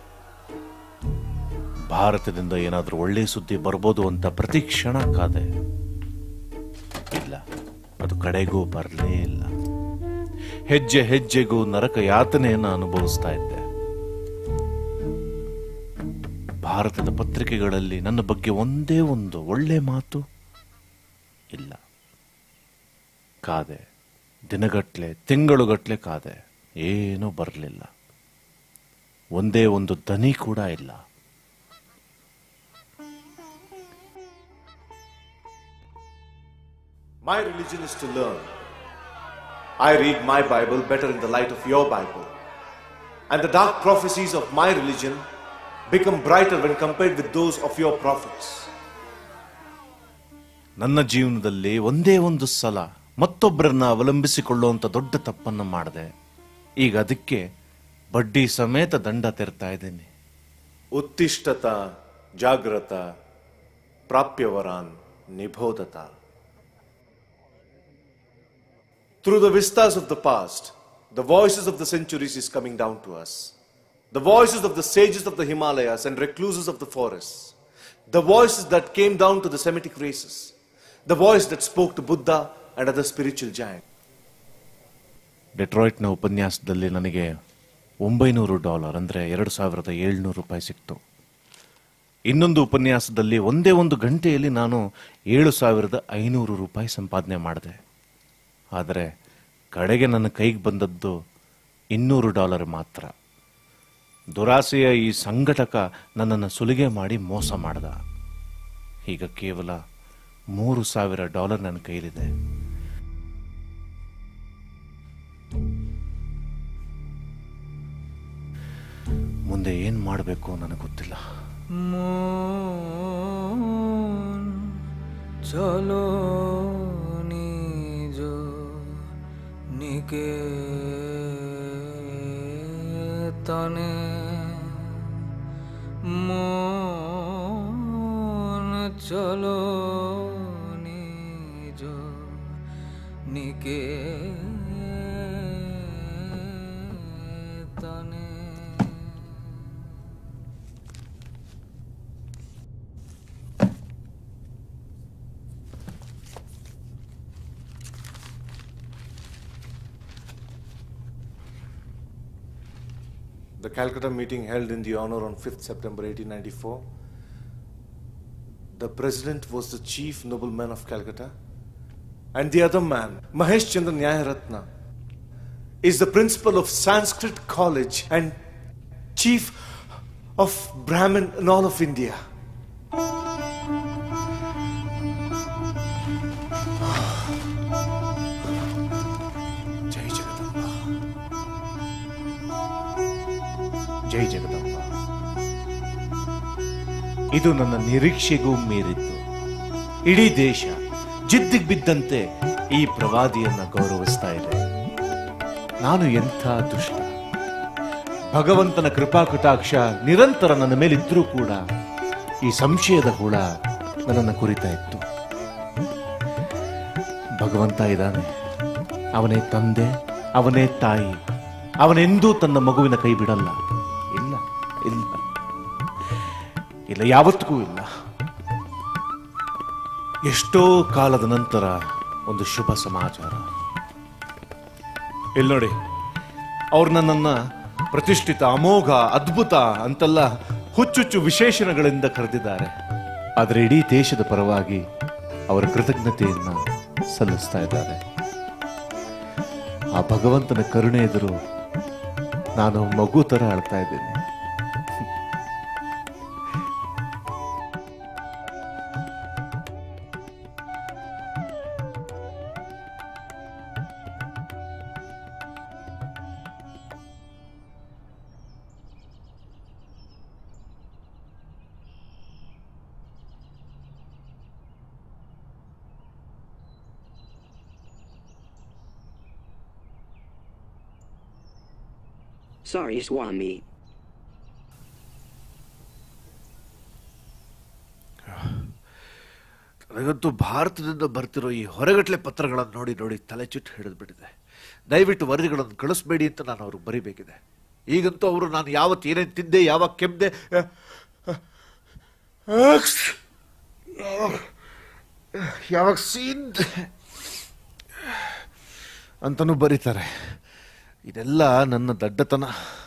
ಭಾರತದಿಂದ ಏನಾದರೂ ಒಳ್ಳೆ ಸುದ್ದಿ ಬರ್ಬೋದು ಅಂತ ಪ್ರತಿ ಕ್ಷಣ ಕಾದೆ ಇಲ್ಲ ಅದು ಕಡೆಗೂ ಬರಲೇ ಇಲ್ಲ ಹೆಜ್ಜೆ ಹೆಜ್ಜೆಗೂ ನರಕ ಯಾತನೆಯನ್ನು ಅನುಭವಿಸ್ತಾ ಇದ್ದೆ ಭಾರತದ ಪತ್ರಿಕೆಗಳಲ್ಲಿ ನನ್ನ ಬಗ್ಗೆ ಒಂದೇ ಒಂದು ಒಳ್ಳೆ ಮಾತು ಇಲ್ಲ ಕಾದೆ ದಿನಗಟ್ಲೆ ತಿಂಗಳುಗಟ್ಲೆ ಕಾದೆ ಏನೂ ಬರಲಿಲ್ಲ ಒಂದೇ ಒಂದು ದನಿ ಕೂಡ ಇಲ್ಲ My religion is to learn. I read my Bible better in the light of your Bible. And the dark prophecies of my religion become brighter when compared with those of your prophets. ನನ್ನ ಜೀವನದಲ್ಲಿ ಒಂದೇ ಒಂದು ಸಲ ಮತ್ತೊಬ್ಬರನ್ನ ಅವಲಂಬಿಸಿಕೊಳ್ಳುವಂತ ದೊಡ್ಡ ತಪ್ಪನ್ನು ಮಾಡಿದೆ ಈಗ ಅದಕ್ಕೆ ಬಡ್ಡಿ ಸಮೇತ ದಂಡ ತೆರ್ತಾ ಇದ್ದೀನಿ ಉತ್ತಿಷ್ಟತ ಜಾಗ್ರತ ಪ್ರಾಪ್ಯವರಾನ್ ನಿಬೋಧತ Through the vistas of the past, the voices of the centuries is coming down to us. The voices of the sages of the Himalayas and recluses of the forests. The voices that came down to the Semitic races. The voice that spoke to Buddha and other spiritual giants. ಡೆಟ್ರಾಯ್ಟ್ನ ಉಪನ್ಯಾಸದಲ್ಲಿ ನನಗೆ ಒಂಬೈನೂರು dollar ಅಂದರೆ ಎರಡು ಸಾವಿರದ ಏಳ್ನೂರು ರೂಪಾಯಿ ಸಿಕ್ತು ಇನ್ನೊಂದು ಉಪನ್ಯಾಸದಲ್ಲಿ ಒಂದೇ ಒಂದು ಗಂಟೆಯಲ್ಲಿ ನಾನು ಏಳು ಸಾವಿರದ ಐನೂರು ರೂಪಾಯಿ ಸಂಪಾದನೆ ಮಾಡಿದೆ ಆದರೆ ಕಡೆಗೆ ನನ್ನ ಕೈಗೆ ಬಂದದ್ದು ಇನ್ನೂರು ಡಾಲರ್ ಮಾತ್ರ ದುರಾಸೆಯ ಈ ಸಂಘಟಕ ನನ್ನನ್ನು ಸುಲಿಗೆ ಮಾಡಿ ಮೋಸ ಮಾಡ್ದ ಈಗ ಕೇವಲ ಮೂರು ಸಾವಿರ ಡಾಲರ್ ನನ್ನ ಕೈಲಿದೆ ಮುಂದೆ ಏನ್ ಮಾಡಬೇಕು ನನಗೆ ಗೊತ್ತಿಲ್ಲ মন চলো নিজ নিকে তনে মন চলো নিজ নিকে তনে The Calcutta meeting held in the honor on 5th September 1894. The president was the chief nobleman of Calcutta, and the other man, Mahesh Chandra Nyayaratna, is the principal of Sanskrit College and chief of Brahmin in all of India. ಜೈ ಜಗದಂಬ ಜೈ ಜಗದಂಬ ಇದು ನನ್ನ ನಿರೀಕ್ಷೆಗೂ ಮೀರಿತ್ತು ಇಡೀ ದೇಶ ಜಿದ್ದಿಗ್ ಬಿದ್ದಂತೆ ಈ ಪ್ರವಾದಿಯನ್ನ ಗೌರವಿಸ್ತಾ ಇದೆ ನಾನು ಎಂಥ ದುಷ್ಟ ಭಗವಂತನ ಕೃಪಾ ಕಟಾಕ್ಷ ನಿರಂತರ ನನ್ನ ಮೇಲಿದ್ರೂ ಕೂಡ ಈ ಸಂಶಯದ ಹುಳ ನನ್ನನ್ನು ಕುರಿತಾ ಇತ್ತು ಭಗವಂತ ಇದ್ದಾನೆ ಅವನೇ ತಂದೆ ಅವನೇ ತಾಯಿ ಅವನೆಂದೂ ತನ್ನ ಮಗುವಿನ ಕೈ ಬಿಡಲ್ಲ ಇಲ್ಲ ಇಲ್ಲ ಇಲ್ಲ ಯಾವತ್ತಿಗೂ ಇಲ್ಲ ಎಷ್ಟೋ ಕಾಲದ ನಂತರ ಒಂದು ಶುಭ ಸಮಾಚಾರ ಇಲ್ಲಿ ನೋಡಿ ಅವ್ರು ನನ್ನನ್ನ ಪ್ರತಿಷ್ಠಿತ ಅಮೋಘ ಅದ್ಭುತ ಅಂತೆಲ್ಲ ಹುಚ್ಚುಚ್ಚು ವಿಶೇಷಣಗಳಿಂದ ಕರೆದಿದ್ದಾರೆ ಆದರೆ ಇಡೀ ದೇಶದ ಪರವಾಗಿ ಅವರ ಕೃತಜ್ಞತೆಯನ್ನ ಸಲ್ಲಿಸ್ತಾ ಇದ್ದಾರೆ ಆ ಭಗವಂತನ ಕರುಣೆ ಎದುರು ನಾನು ಮಗು ತರ ಅಳ್ತಾ ಇದ್ದೀನಿ Sorry, Swami. ನನಗಂತೂ ಭಾರತದಿಂದ ಬರ್ತಿರೋ ಈ ಹೊರಗಟ್ಲೆ ಪತ್ರಗಳನ್ನು ನೋಡಿ ನೋಡಿ ತಲೆ ಚುಟ್ಟು ಹಿಡಿದ್ಬಿಟ್ಟಿದೆ ದಯವಿಟ್ಟು ವರದಿಗಳನ್ನು ಕಳಿಸ್ಬೇಡಿ ಅಂತ ನಾನು ಅವ್ರಿಗೆ ಬರಿಬೇಕಿದೆ ಈಗಂತೂ ಅವರು ನಾನು ಯಾವತ್ತು ಏನೇನು ತಿಂದೆ ಯಾವಾಗ ಕೆಮ್ದೆ ಯಾವಾಗ ಸೀನ್ದೆ ಅಂತನೂ ಬರೀತಾರೆ ಇದೆಲ್ಲ ನನ್ನ ದಡ್ಡತನ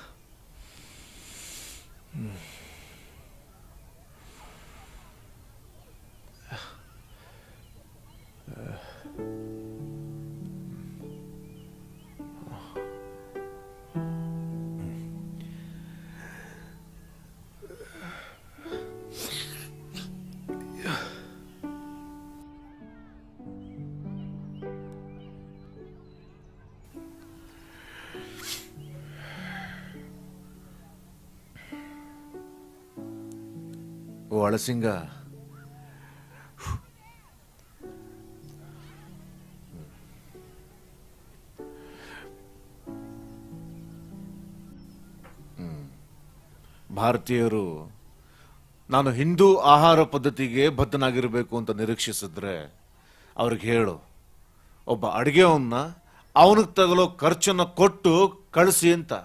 ಓ ಅಳಸಿಂಗ ಹ್ಮ್. ಭಾರತೀಯರು ನಾನು ಹಿಂದೂ ಆಹಾರ ಪದ್ಧತಿಗೆ ಬದ್ಧನಾಗಿರಬೇಕು ಅಂತ ನಿರೀಕ್ಷಿಸಿದ್ರೆ ಅವ್ರಿಗೆ ಹೇಳು ಒಬ್ಬ ಅಡುಗೆವನ್ನ ಅವನಿಗೆ ತಗಲೋ ಖರ್ಚನ್ನ ಕೊಟ್ಟು ಕಳಿಸಿ ಅಂತ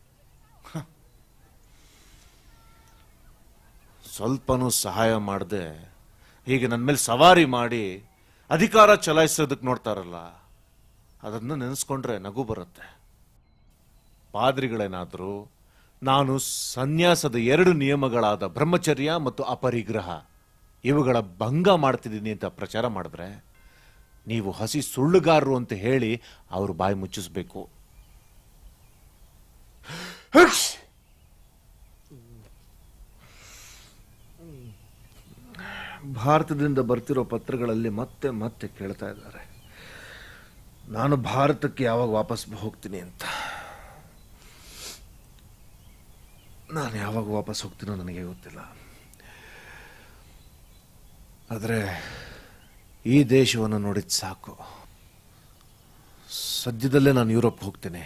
ಸ್ವಲ್ಪನೂ ಸಹಾಯ ಮಾಡದೆ ಹೀಗೆ ನನ್ನ ಮೇಲೆ ಸವಾರಿ ಮಾಡಿ ಅಧಿಕಾರ ಚಲಾಯಿಸೋದಕ್ಕೆ ನೋಡ್ತಾರಲ್ಲ ಅದನ್ನು ನೆನೆಸ್ಕೊಂಡ್ರೆ ನಗು ಬರುತ್ತೆ ಪಾದ್ರಿಗಳೇನಾದರೂ ನಾನು ಸನ್ಯಾಸದ ಎರಡು ನಿಯಮಗಳಾದ ಬ್ರಹ್ಮಚರ್ಯ ಮತ್ತು ಅಪರಿಗ್ರಹ ಇವುಗಳ ಭಂಗ ಮಾಡ್ತಿದ್ದೀನಿ ಅಂತ ಪ್ರಚಾರ ಮಾಡಿದ್ರೆ ನೀವು ಹಸಿ ಸುಳ್ಳುಗಾರರು ಅಂತ ಹೇಳಿ ಅವರು ಬಾಯಿ ಮುಚ್ಚಿಸ್ಬೇಕು ಭಾರತದಿಂದ ಬರ್ತಿರೋ ಪತ್ರಗಳಲ್ಲಿ ಮತ್ತೆ ಮತ್ತೆ ಕೇಳ್ತಾ ಇದ್ದಾರೆ ನಾನು ಭಾರತಕ್ಕೆ ಯಾವಾಗ ವಾಪಸ್ ಹೋಗ್ತೀನಿ ಅಂತ ನಾನು ಯಾವಾಗ ವಾಪಸ್ ಹೋಗ್ತೀನೋ ನನಗೆ ಗೊತ್ತಿಲ್ಲ ಆದರೆ ಈ ದೇಶವನ್ನು ನೋಡಿದ ಸಾಕು ಸದ್ಯದಲ್ಲೇ ನಾನು ಯುರೋಪ್ ಹೋಗ್ತೀನಿ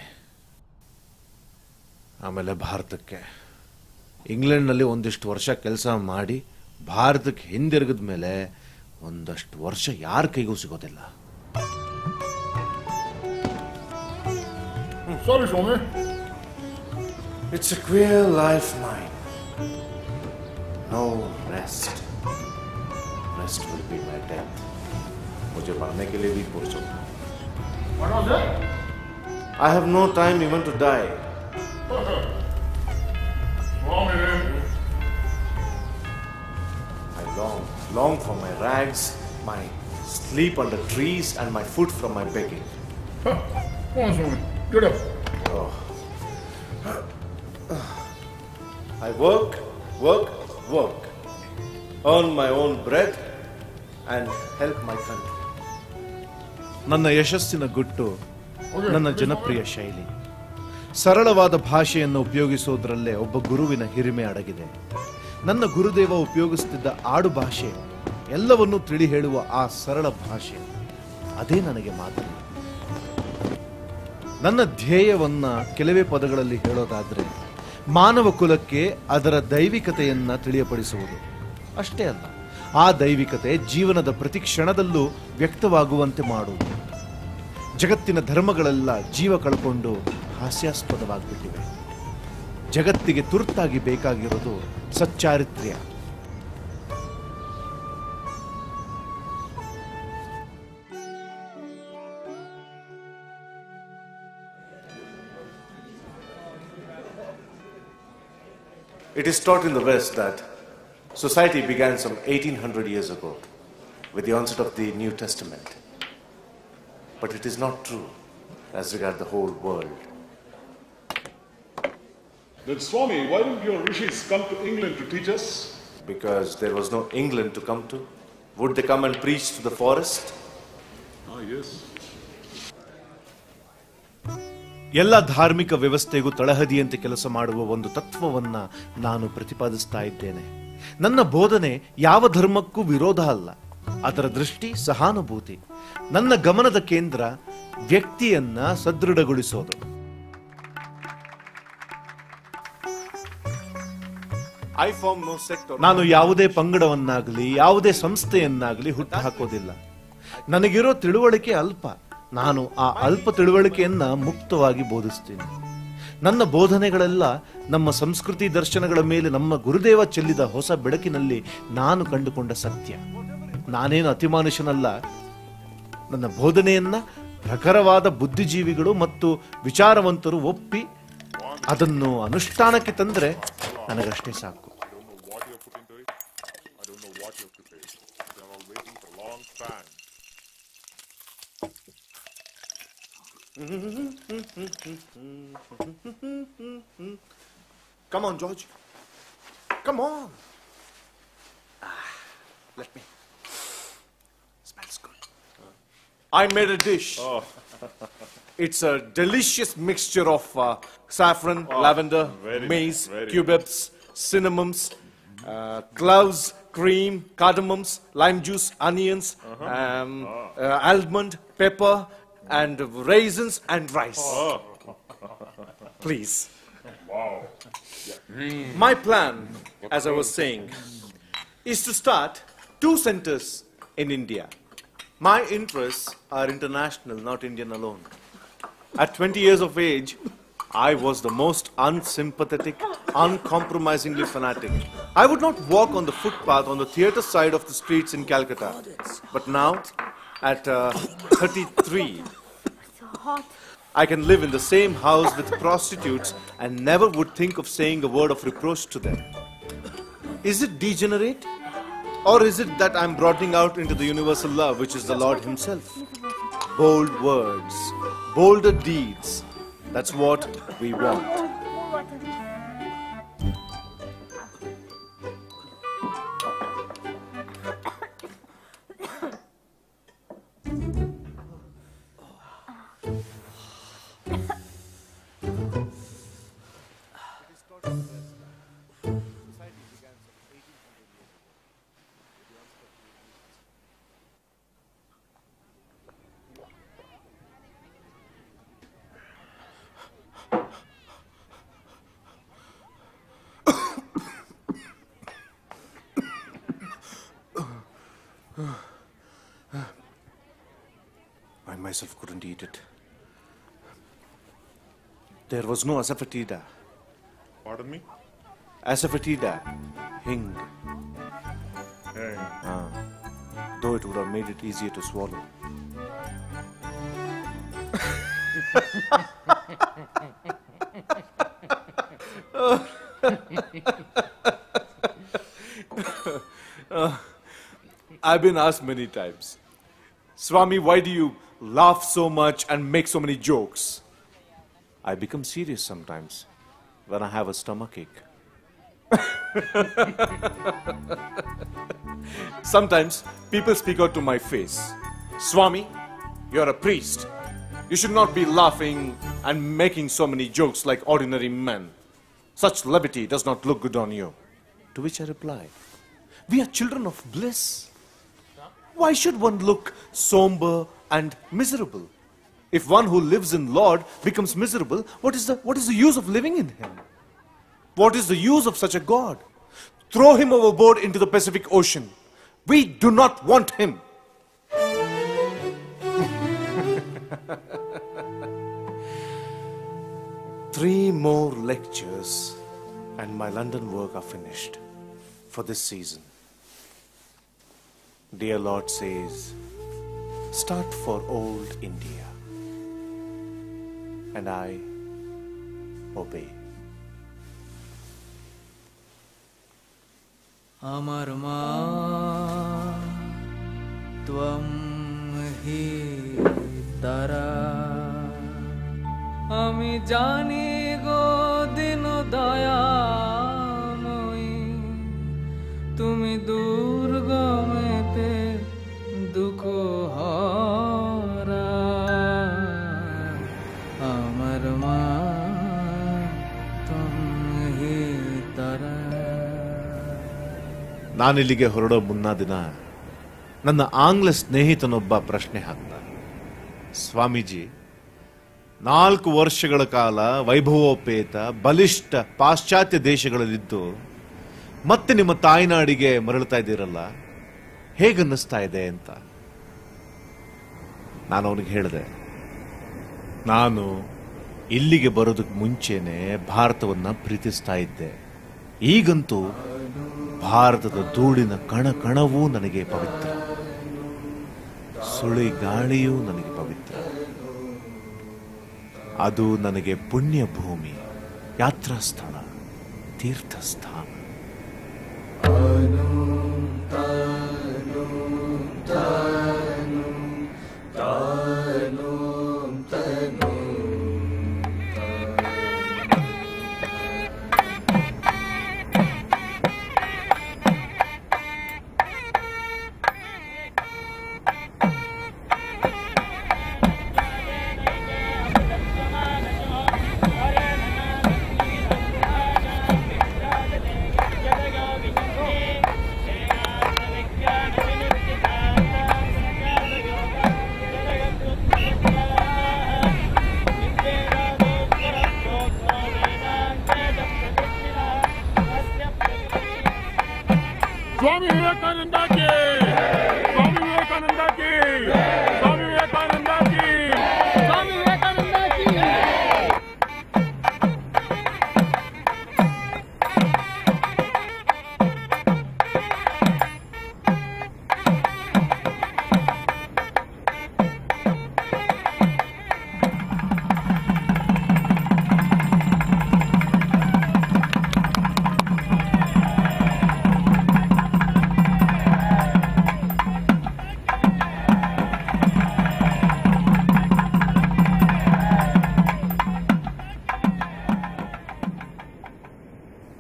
ಆಮೇಲೆ ಭಾರತಕ್ಕೆ ಇಂಗ್ಲೆಂಡ್ನಲ್ಲಿ ಒಂದಿಷ್ಟು ವರ್ಷ ಕೆಲಸ ಮಾಡಿ ಭಾರತಕ್ಕೆ ಹಿಂದಿರುಗಿದ ಮೇಲೆ ಒಂದಷ್ಟು ವರ್ಷ ಯಾರ ಕೈಗೂ ಸಿಗೋದಿಲ್ಲ Sorry, Swami. It's a queer life, mine. No rest. Rest will be my death. मुझे मरने के लिए भी फुर्सत What was that? I have no time even to die. Swami. I long, long for my rags, my sleep under trees, and my food from my begging. Come on, Swami. Get up. I work, work, work, earn my own bread, and help my country. ನನ್ನ ಯಶಸ್ಸಿನ ಗುಟ್ಟು ನನ್ನ ಜನಪ್ರಿಯ ಶೈಲಿ ಸರಳವಾದ ಭಾಷೆಯನ್ನು ಉಪಯೋಗಿಸೋದ್ರಲ್ಲೇ ಒಬ್ಬ ಗುರುವಿನ ಹಿರಿಮೆ ಅಡಗಿದೆ ನನ್ನ ಗುರುದೇವ ಉಪಯೋಗಿಸುತ್ತಿದ್ದ ಆಡು ಭಾಷೆ ಎಲ್ಲವನ್ನೂ ತಿಳಿ ಹೇಳುವ ಆ ಸರಳ ಭಾಷೆ ಅದೇ ನನಗೆ ಮಾತು ನನ್ನ ಧ್ಯೇಯವನ್ನ ಕೆಲವೇ ಪದಗಳಲ್ಲಿ ಹೇಳೋದಾದ್ರೆ ಮಾನವ ಕುಲಕ್ಕೆ ಅದರ ದೈವಿಕತೆಯನ್ನ ತಿಳಿಯಪಡಿಸುವುದು ಅಷ್ಟೇ ಅಲ್ಲ ಆ ದೈವಿಕತೆ ಜೀವನದ ಪ್ರತಿ ಕ್ಷಣದಲ್ಲೂ ವ್ಯಕ್ತವಾಗುವಂತೆ ಮಾಡುವುದು ಜಗತ್ತಿನ ಧರ್ಮಗಳೆಲ್ಲ ಜೀವ ಕಳ್ಕೊಂಡು ಹಾಸ್ಯಾಸ್ಪದವಾಗಿಬಿಟ್ಟಿವೆ ಜಗತ್ತಿಗೆ ತುರ್ತಾಗಿ ಬೇಕಾಗಿರೋದು ಸಚ್ಚಾರಿತ್ರ್ಯ It is taught in the West that society began some 1800 years ago with the onset of the New Testament. But it is not true as regard the whole world. Then, Swami, why didn't your rishis come to England to teach us? Because there was no England to come to. Would they come and preach to the forest? Ah, yes. ಎಲ್ಲ ಧಾರ್ಮಿಕ ವ್ಯವಸ್ಥೆಗೂ ತಳಹದಿಯಂತೆ ಕೆಲಸ ಮಾಡುವ ಒಂದು ತತ್ವವನ್ನ ನಾನು ಪ್ರತಿಪಾದಿಸ್ತಾ ಇದ್ದೇನೆ ನನ್ನ ಬೋಧನೆ ಯಾವ ಧರ್ಮಕ್ಕೂ ವಿರೋಧ ಅಲ್ಲ ಅದರ ದೃಷ್ಟಿ ಸಹಾನುಭೂತಿ ನನ್ನ ಗಮನದ ಕೇಂದ್ರ ವ್ಯಕ್ತಿಯನ್ನ ಸದೃಢಗೊಳಿಸೋದು ನಾನು ಯಾವುದೇ ಪಂಗಡವನ್ನಾಗಲಿ ಯಾವುದೇ ಸಂಸ್ಥೆಯನ್ನಾಗಲಿ ಹುಟ್ಟು ಹಾಕೋದಿಲ್ಲ ನನಗಿರೋ ತಿಳುವಳಿಕೆ ಅಲ್ಪ ನಾನು ಆ ಅಲ್ಪ ತಿಳುವಳಿಕೆಯನ್ನ ಮುಕ್ತವಾಗಿ ಬೋಧಿಸ್ತೀನಿ ನನ್ನ ಬೋಧನೆಗಳೆಲ್ಲ ನಮ್ಮ ಸಂಸ್ಕೃತಿ ದರ್ಶನಗಳ ಮೇಲೆ ನಮ್ಮ ಗುರುದೇವ ಚೆಲ್ಲಿದ ಹೊಸ ಬೆಳಕಿನಲ್ಲಿ ನಾನು ಕಂಡುಕೊಂಡ ಸತ್ಯ ನಾನೇನು ಅತಿಮಾನುಷನಲ್ಲ ನನ್ನ ಬೋಧನೆಯನ್ನ ಪ್ರಖರವಾದ ಬುದ್ಧಿಜೀವಿಗಳು ಮತ್ತು ವಿಚಾರವಂತರು ಒಪ್ಪಿ ಅದನ್ನು ಅನುಷ್ಠಾನಕ್ಕೆ ತಂದ್ರೆ ನನಗಷ್ಟೇ ಸಾಕು I don't know what you have to say. They're all waiting for a long time. Come on, George. Come on. Ah, let me. Smells good. I made a dish. It's a delicious mixture of uh, saffron, lavender, very maize, nice, very cubebs, cinnamons, uh, cloves, cream, cardamoms, lime juice, onions, um, uh, almond, pepper, and raisins and rice. Please. Wow. My plan, as I was saying, is to start two centers in India. My interests are international, not Indian alone. At 20 years of age, I was the most unsympathetic, uncompromisingly fanatic. I would not walk on the footpath on the theatre side of the streets in Calcutta. But now, at uh, 33, I can live in the same house with prostitutes and never would think of saying a word of reproach to them. Is it degenerate? Or is it that I'm broadening out into the universal love, which is the Lord Himself? Bold words, bolder deeds. That's what we want. I myself couldn't eat it. There was no asafoetida. Pardon me? Asafoetida. Hing. Hey. Ah. Though it would have made it easier to swallow. Uh, I've been asked many times, Swami, why do you laugh so much and make so many jokes? I become serious sometimes when I have a stomachache. Sometimes people speak out to my face Swami, you're a priest. You should not be laughing and making so many jokes like ordinary men. Such levity does not look good on you. To which I reply, We are children of bliss. Why should one look somber and miserable? If one who lives in Lord becomes miserable, what is the, what is the use of living in him? What is the use of such a God? Throw him overboard into the Pacific Ocean. We do not want him. Three more lectures and my London work are finished for this season. Dear Lord says, start for old India. And I obey. আমার মা ত্বম হি তারা আমি জানি গো দিন দয়াময়ী তুমি দুর্গমেতে দুঃখ হরা আমার মা ত্বম হি তারা ನಾನಿಲ್ಲಿಗೆ ಹೊರಡೋ ಮುನ್ನ ದಿನ ನನ್ನ ಆಂಗ್ಲ ಸ್ನೇಹಿತನೊಬ್ಬ ಪ್ರಶ್ನೆ ಹಾಕ್ದ ಸ್ವಾಮೀಜಿ ನಾಲ್ಕು ವರ್ಷಗಳ ಕಾಲ ವೈಭವೋಪೇತ ಬಲಿಷ್ಠ ಪಾಶ್ಚಾತ್ಯ ದೇಶಗಳಲ್ಲಿದ್ದು ಮತ್ತೆ ನಿಮ್ಮ ತಾಯ್ನಾಡಿಗೆ ಮರಳ್ತಾ ಇದ್ದೀರಲ್ಲ ಹೇಗನ್ನಿಸ್ತಾ ಇದೆ ಅಂತ ನಾನು ಅವನಿಗೆ ಹೇಳಿದೆ ನಾನು ಇಲ್ಲಿಗೆ ಬರೋದಕ್ಕೆ ಮುಂಚೆನೆ ಭಾರತವನ್ನ ಪ್ರೀತಿಸ್ತಾ ಇದ್ದೆ ಈಗಂತೂ ಭಾರತದ ಧೂಳಿನ ಕಣ ಕಣವೂ ನನಗೆ ಪವಿತ್ರ ಸುಳಿ ಗಾಳಿಯೂ ನನಗೆ ಪವಿತ್ರ ಅದು ನನಗೆ ಪುಣ್ಯ ಭೂಮಿ ಯಾತ್ರಾ ಸ್ಥಳ ತೀರ್ಥಸ್ಥಾನ स्वामी विवेकानंदा की स्वामी विवेकानंदा की स्वामी विवेकानंदा की स्वामी विवेकानंदा की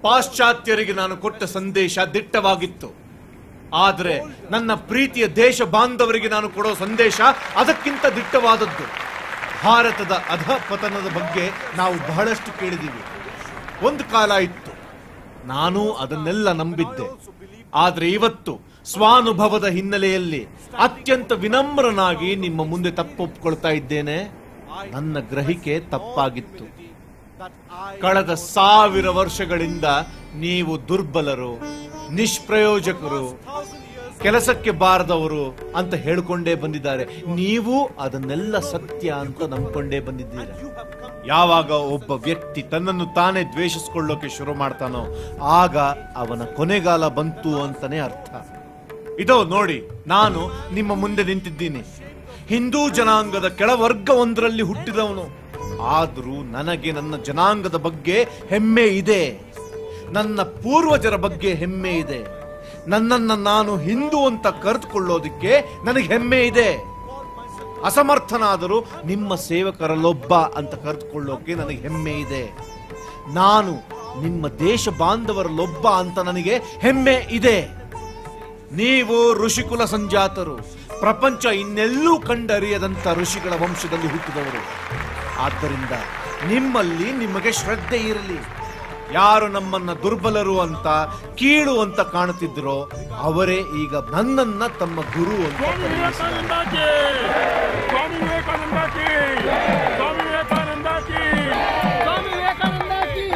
ಪಾಶ್ಚಾತ್ಯರಿಗೆ ನಾನು ಕೊಟ್ಟ ಸಂದೇಶ ದಿಟ್ಟವಾಗಿತ್ತು ಆದರೆ ನನ್ನ ಪ್ರೀತಿಯ ದೇಶ ಬಾಂಧವರಿಗೆ ನಾನು ಕೊಡೋ ಸಂದೇಶ ಅದಕ್ಕಿಂತ ದಿಟ್ಟವಾದದ್ದು ಭಾರತದ ಅಧಪತನದ ಬಗ್ಗೆ ನಾವು ಬಹಳಷ್ಟು ಕೇಳಿದೀವಿ ಒಂದು ಕಾಲ ಇತ್ತು ನಾನು ಅದನ್ನೆಲ್ಲ ನಂಬಿದ್ದೆ ಆದ್ರೆ ಇವತ್ತು ಸ್ವಾನುಭವದ ಹಿನ್ನೆಲೆಯಲ್ಲಿ ಅತ್ಯಂತ ವಿನಮ್ರನಾಗಿ ನಿಮ್ಮ ಮುಂದೆ ತಪ್ಪೊಪ್ಕೊಳ್ತಾ ಇದ್ದೇನೆ ನನ್ನ ಗ್ರಹಿಕೆ ತಪ್ಪಾಗಿತ್ತು ಕಳೆದ ಸಾವಿರ ವರ್ಷಗಳಿಂದ ನೀವು ದುರ್ಬಲರು ನಿಷ್ಪ್ರಯೋಜಕರು ಕೆಲಸಕ್ಕೆ ಬಾರದವರು ಅಂತ ಹೇಳ್ಕೊಂಡೇ ಬಂದಿದ್ದಾರೆ ನೀವು ಅದನ್ನೆಲ್ಲ ಸತ್ಯ ಅಂತ ನಂಬ್ಕೊಂಡೇ ಬಂದಿದ್ದೀರ ಯಾವಾಗ ಒಬ್ಬ ವ್ಯಕ್ತಿ ತನ್ನನ್ನು ತಾನೇ ದ್ವೇಷಿಸಿಕೊಳ್ಳೋಕೆ ಶುರು ಮಾಡ್ತಾನೋ ಆಗ ಅವನ ಕೊನೆಗಾಲ ಬಂತು ಅಂತಾನೆ ಅರ್ಥ ಇದೋ ನೋಡಿ ನಾನು ನಿಮ್ಮ ಮುಂದೆ ನಿಂತಿದ್ದೀನಿ ಹಿಂದೂ ಜನಾಂಗದ ಕೆಳವರ್ಗವೊಂದರಲ್ಲಿ ಹುಟ್ಟಿದವನು ಆದರೂ ನನಗೆ ನನ್ನ ಜನಾಂಗದ ಬಗ್ಗೆ ಹೆಮ್ಮೆ ಇದೆ ನನ್ನ ಪೂರ್ವಜರ ಬಗ್ಗೆ ಹೆಮ್ಮೆ ಇದೆ ನನ್ನನ್ನ ನಾನು ಹಿಂದೂ ಅಂತ ಕರೆದುಕೊಳ್ಳೋದಕ್ಕೆ ನನಗೆ ಹೆಮ್ಮೆ ಇದೆ ಅಸಮರ್ಥನಾದರೂ ನಿಮ್ಮ ಸೇವಕರಲ್ಲೊಬ್ಬ ಅಂತ ಕರೆದುಕೊಳ್ಳೋಕೆ ನನಗೆ ಹೆಮ್ಮೆ ಇದೆ ನಾನು ನಿಮ್ಮ ದೇಶ ಬಾಂಧವರಲ್ಲೊಬ್ಬ ಅಂತ ನನಗೆ ಹೆಮ್ಮೆ ಇದೆ ನೀವು ಋಷಿಕುಲ ಸಂಜಾತರು ಪ್ರಪಂಚ ಇನ್ನೆಲ್ಲೂ ಕಂಡರಿಯದಂತ ಋಷಿಗಳ ವಂಶದಲ್ಲಿ ಹುಟ್ಟಿದವರು ಆದ್ದರಿಂದ ನಿಮ್ಮಲ್ಲಿ ನಿಮಗೆ ಶ್ರದ್ಧೆ ಇರಲಿ ಯಾರು ನಮ್ಮನ್ನ ದುರ್ಬಲರು ಅಂತ ಕೀಳು ಅಂತ ಕಾಣುತ್ತಿದ್ರೋ ಅವರೇ ಈಗ ನನ್ನನ್ನ ತಮ್ಮ ಗುರು ಅಂತ ಸ್ವಾಮಿ ವಿವೇಕಾನಂದ ಕಿ ಸ್ವಾಮಿ ವಿವೇಕಾನಂದ ಕಿ ಸ್ವಾಮಿ ವಿವೇಕಾನಂದ ಕಿ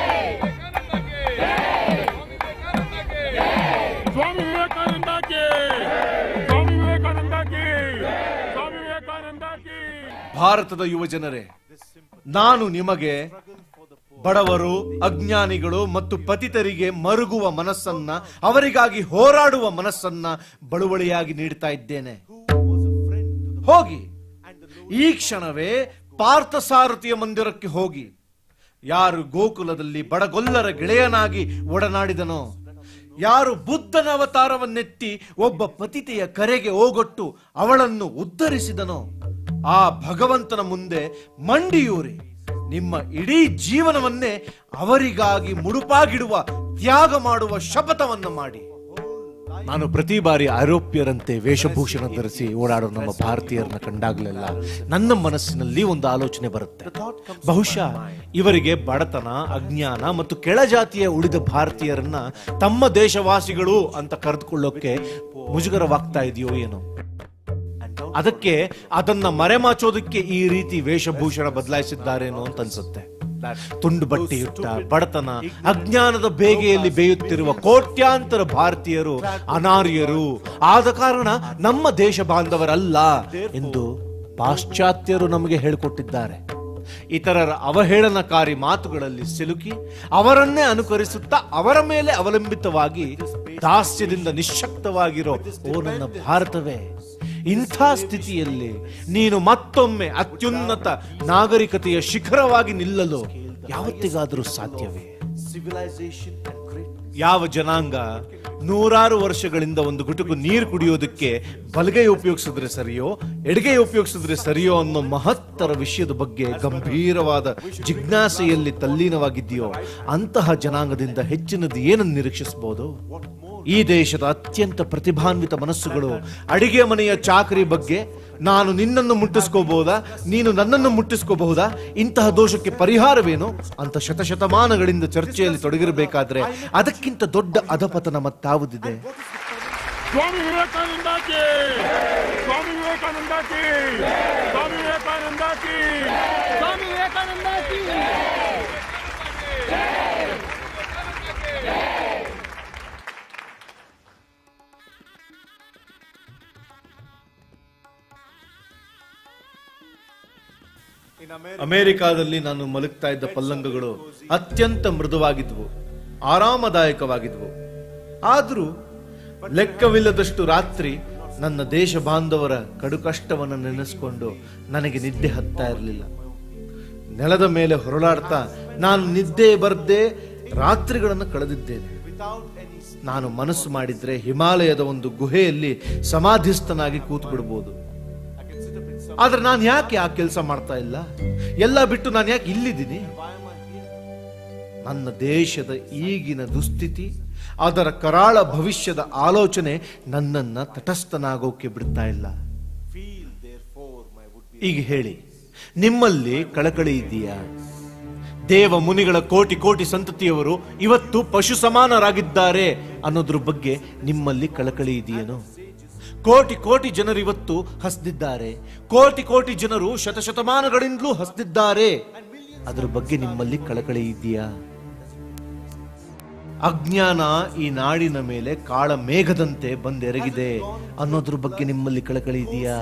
ಸ್ವಾಮಿ ವಿವೇಕಾನಂದ ಕಿ ಸ್ವಾಮಿ ವಿವೇಕಾನಂದ ಕಿ ಸ್ವಾಮಿ ವಿವೇಕಾನಂದ ಕಿ ಭಾರತದ ಯುವ ಜನರೇ ನಾನು ನಿಮಗೆ ಬಡವರು ಅಜ್ಞಾನಿಗಳು ಮತ್ತು ಪತಿತರಿಗೆ ಮರುಗುವ ಮನಸ್ಸನ್ನ ಅವರಿಗಾಗಿ ಹೋರಾಡುವ ಮನಸ್ಸನ್ನ ಬಳುವಳಿಯಾಗಿ ನೀಡ್ತಾ ಇದ್ದೇನೆ ಹೋಗಿ ಈ ಕ್ಷಣವೇ ಪಾರ್ಥಸಾರಥಿಯ ಮಂದಿರಕ್ಕೆ ಹೋಗಿ ಯಾರು ಗೋಕುಲದಲ್ಲಿ ಬಡಗೊಲ್ಲರ ಗೆಳೆಯನಾಗಿ ಒಡನಾಡಿದನೋ ಯಾರು ಬುದ್ಧನ ಅವತಾರವನ್ನೆತ್ತಿ ಒಬ್ಬ ಪತಿತೆಯ ಕರೆಗೆ ಓಗೊಟ್ಟು ಅವಳನ್ನು ಉದ್ಧರಿಸಿದನೋ ಆ ಭಗವಂತನ ಮುಂದೆ ಮಂಡಿಯೂರಿ ನಿಮ್ಮ ಇಡೀ ಜೀವನವನ್ನೇ ಅವರಿಗಾಗಿ ಮುಡುಪಾಗಿಡುವ ತ್ಯಾಗ ಮಾಡುವ ಶಪಥವನ್ನ ಮಾಡಿ ನಾನು ಪ್ರತಿ ಬಾರಿ ಆರೋಪ್ಯರಂತೆ ವೇಷಭೂಷಣ ಧರಿಸಿ ಓಡಾಡೋ ನಮ್ಮ ಭಾರತೀಯರನ್ನ ಕಂಡಾಗ್ಲೆಲ್ಲ ನನ್ನ ಮನಸ್ಸಿನಲ್ಲಿ ಒಂದು ಆಲೋಚನೆ ಬರುತ್ತೆ ಬಹುಶಃ ಇವರಿಗೆ ಬಡತನ ಅಜ್ಞಾನ ಮತ್ತು ಕೆಳಜಾತಿಯ ಉಳಿದ ಭಾರತೀಯರನ್ನ ತಮ್ಮ ದೇಶವಾಸಿಗಳು ಅಂತ ಕರೆದುಕೊಳ್ಳೋಕೆ ಮುಜುಗರವಾಗ್ತಾ ಇದೆಯೋ ಏನೋ ಅದಕ್ಕೆ ಅದನ್ನ ಮರೆಮಾಚೋದಕ್ಕೆ ಈ ರೀತಿ ವೇಷಭೂಷಣ ಬದಲಾಯಿಸಿದ್ದಾರೇನೋ ಅಂತ ಅನ್ಸುತ್ತೆ ತುಂಡು ಬಟ್ಟೆಯುಟ್ಟ ಬಡತನ ಅಜ್ಞಾನದ ಬೇಗೆಯಲ್ಲಿ ಬೇಯುತ್ತಿರುವ ಕೋಟ್ಯಾಂತರ ಭಾರತೀಯರು ಅನಾರ್ಯರು ಆದ ಕಾರಣ ನಮ್ಮ ದೇಶ ಬಾಂಧವರಲ್ಲ ಎಂದು ಪಾಶ್ಚಾತ್ಯರು ನಮಗೆ ಹೇಳಿಕೊಟ್ಟಿದ್ದಾರೆ ಇತರರ ಅವಹೇಳನಕಾರಿ ಮಾತುಗಳಲ್ಲಿ ಸಿಲುಕಿ ಅವರನ್ನೇ ಅನುಕರಿಸುತ್ತಾ ಅವರ ಮೇಲೆ ಅವಲಂಬಿತವಾಗಿ ದಾಸ್ಯದಿಂದ ನಿಶಕ್ತವಾಗಿರೋ ಓ ನನ್ನ ಭಾರತವೇ ಇಂಥ ಸ್ಥಿತಿಯಲ್ಲಿ ನೀನು ಮತ್ತೊಮ್ಮೆ ಅತ್ಯುನ್ನತ ನಾಗರಿಕತೆಯ ಶಿಖರವಾಗಿ ನಿಲ್ಲಲು ಯಾವತ್ತಿಗಾದರೂ ಸಾಧ್ಯವೇ ಯಾವ ಜನಾಂಗ ನೂರಾರು ವರ್ಷಗಳಿಂದ ಒಂದು ಗುಟುಕು ನೀರು ಕುಡಿಯೋದಕ್ಕೆ ಬಲಗೈ ಉಪಯೋಗಿಸಿದ್ರೆ ಸರಿಯೋ ಎಡಗೈ ಉಪಯೋಗಿಸಿದ್ರೆ ಸರಿಯೋ ಅನ್ನೋ ಮಹತ್ತರ ವಿಷಯದ ಬಗ್ಗೆ ಗಂಭೀರವಾದ ಜಿಜ್ಞಾಸೆಯಲ್ಲಿ ತಲ್ಲೀನವಾಗಿದೆಯೋ ಅಂತಹ ಜನಾಂಗದಿಂದ ಹೆಚ್ಚಿನದು ಏನನ್ನು ನಿರೀಕ್ಷಿಸಬಹುದು ಈ ದೇಶದ ಅತ್ಯಂತ ಪ್ರತಿಭಾನ್ವಿತ ಮನಸ್ಸುಗಳು ಅಡಿಗೆ ಮನೆಯ ಚಾಕರಿ ಬಗ್ಗೆ ನಾನು ನಿನ್ನನ್ನು ಮುಟ್ಟಿಸ್ಕೋಬಹುದಾ ನೀನು ನನ್ನನ್ನು ಮುಟ್ಟಿಸ್ಕೋಬಹುದಾ ಇಂತಹ ದೋಷಕ್ಕೆ ಪರಿಹಾರವೇನು ಅಂತ ಶತಶತಮಾನಗಳಿಂದ ಚರ್ಚೆಯಲ್ಲಿ ತೊಡಗಿರಬೇಕಾದ್ರೆ ಅದಕ್ಕಿಂತ ದೊಡ್ಡ ಅಧಪತನ ಮತ್ತಾವುದಿದೆ ಸ್ವಾಮಿ ವಿವೇಕಾನಂದ ಕಿ ಸ್ವಾಮಿ ವಿವೇಕಾನಂದ ಕಿ ಸ್ವಾಮಿ ವಿವೇಕಾನಂದ ಕಿ ಸ್ವಾಮಿ ವಿವೇಕಾನಂದ ಕಿ ಅಮೆರಿಕಾದಲ್ಲಿ ನಾನು ಮಲಗ್ತಾ ಇದ್ದ ಪಲ್ಲಂಗಗಳು ಅತ್ಯಂತ ಮೃದುವಾಗಿದ್ವು ಆರಾಮದಾಯಕವಾಗಿದ್ವು ಆದರೂ ಲೆಕ್ಕವಿಲ್ಲದಷ್ಟು ರಾತ್ರಿ ನನ್ನ ದೇಶ ಬಾಂಧವರ ಕಡು ಕಷ್ಟವನ್ನು ನೆನೆಸ್ಕೊಂಡು ನನಗೆ ನಿದ್ದೆ ಹತ್ತಾ ಇರಲಿಲ್ಲ ನೆಲದ ಮೇಲೆ ಹೊರಳಾಡ್ತಾ ನಾನು ನಿದ್ದೆ ಬರ್ದೇ ರಾತ್ರಿಗಳನ್ನು ಕಳೆದಿದ್ದೇನೆ ನಾನು ಮನಸ್ಸು ಮಾಡಿದ್ರೆ ಹಿಮಾಲಯದ ಒಂದು ಗುಹೆಯಲ್ಲಿ ಸಮಾಧಿಸ್ಥನಾಗಿ ಕೂತು ಬಿಡ್ಬೋದು ಆದ್ರೆ ನಾನು ಯಾಕೆ ಆ ಕೆಲಸ ಮಾಡ್ತಾ ಇಲ್ಲ ಎಲ್ಲ ಬಿಟ್ಟು ನಾನು ಯಾಕೆ ಇಲ್ಲಿದ್ದೀನಿ ನನ್ನ ದೇಶದ ಈಗಿನ ದುಸ್ಥಿತಿ ಅದರ ಕರಾಳ ಭವಿಷ್ಯದ ಆಲೋಚನೆ ನನ್ನನ್ನ ತಟಸ್ಥನಾಗೋಕೆ ಬಿಡ್ತಾ ಇಲ್ಲ ಈಗ ಹೇಳಿ ನಿಮ್ಮಲ್ಲಿ ಕಳಕಳಿ ಇದೆಯಾ ದೇವ ಮುನಿಗಳ ಕೋಟಿ ಕೋಟಿ ಸಂತತಿಯವರು ಇವತ್ತು ಪಶು ಸಮಾನರಾಗಿದ್ದಾರೆ ಅನ್ನೋದ್ರ ಬಗ್ಗೆ ನಿಮ್ಮಲ್ಲಿ ಕಳಕಳಿ ಇದೆಯೇನೋ ಕೋಟಿ ಕೋಟಿ ಜನರು ಇವತ್ತು ಹಸ್ದಿದ್ದಾರೆ ಕೋಟಿ ಕೋಟಿ ಜನರು ಶತಶತಮಾನಗಳಿಂದಲೂ ಹಸ್ದಿದ್ದಾರೆ ಅದ್ರ ಬಗ್ಗೆ ನಿಮ್ಮಲ್ಲಿ ಕಳಕಳಿ ಇದೆಯಾ ಅಜ್ಞಾನ ಈ ನಾಡಿನ ಮೇಲೆ ಕಾಳ ಮೇಘದಂತೆ ಬಂದೆರಗಿದೆ ಅನ್ನೋದ್ರ ಬಗ್ಗೆ ನಿಮ್ಮಲ್ಲಿ ಕಳಕಳಿ ಇದೆಯಾ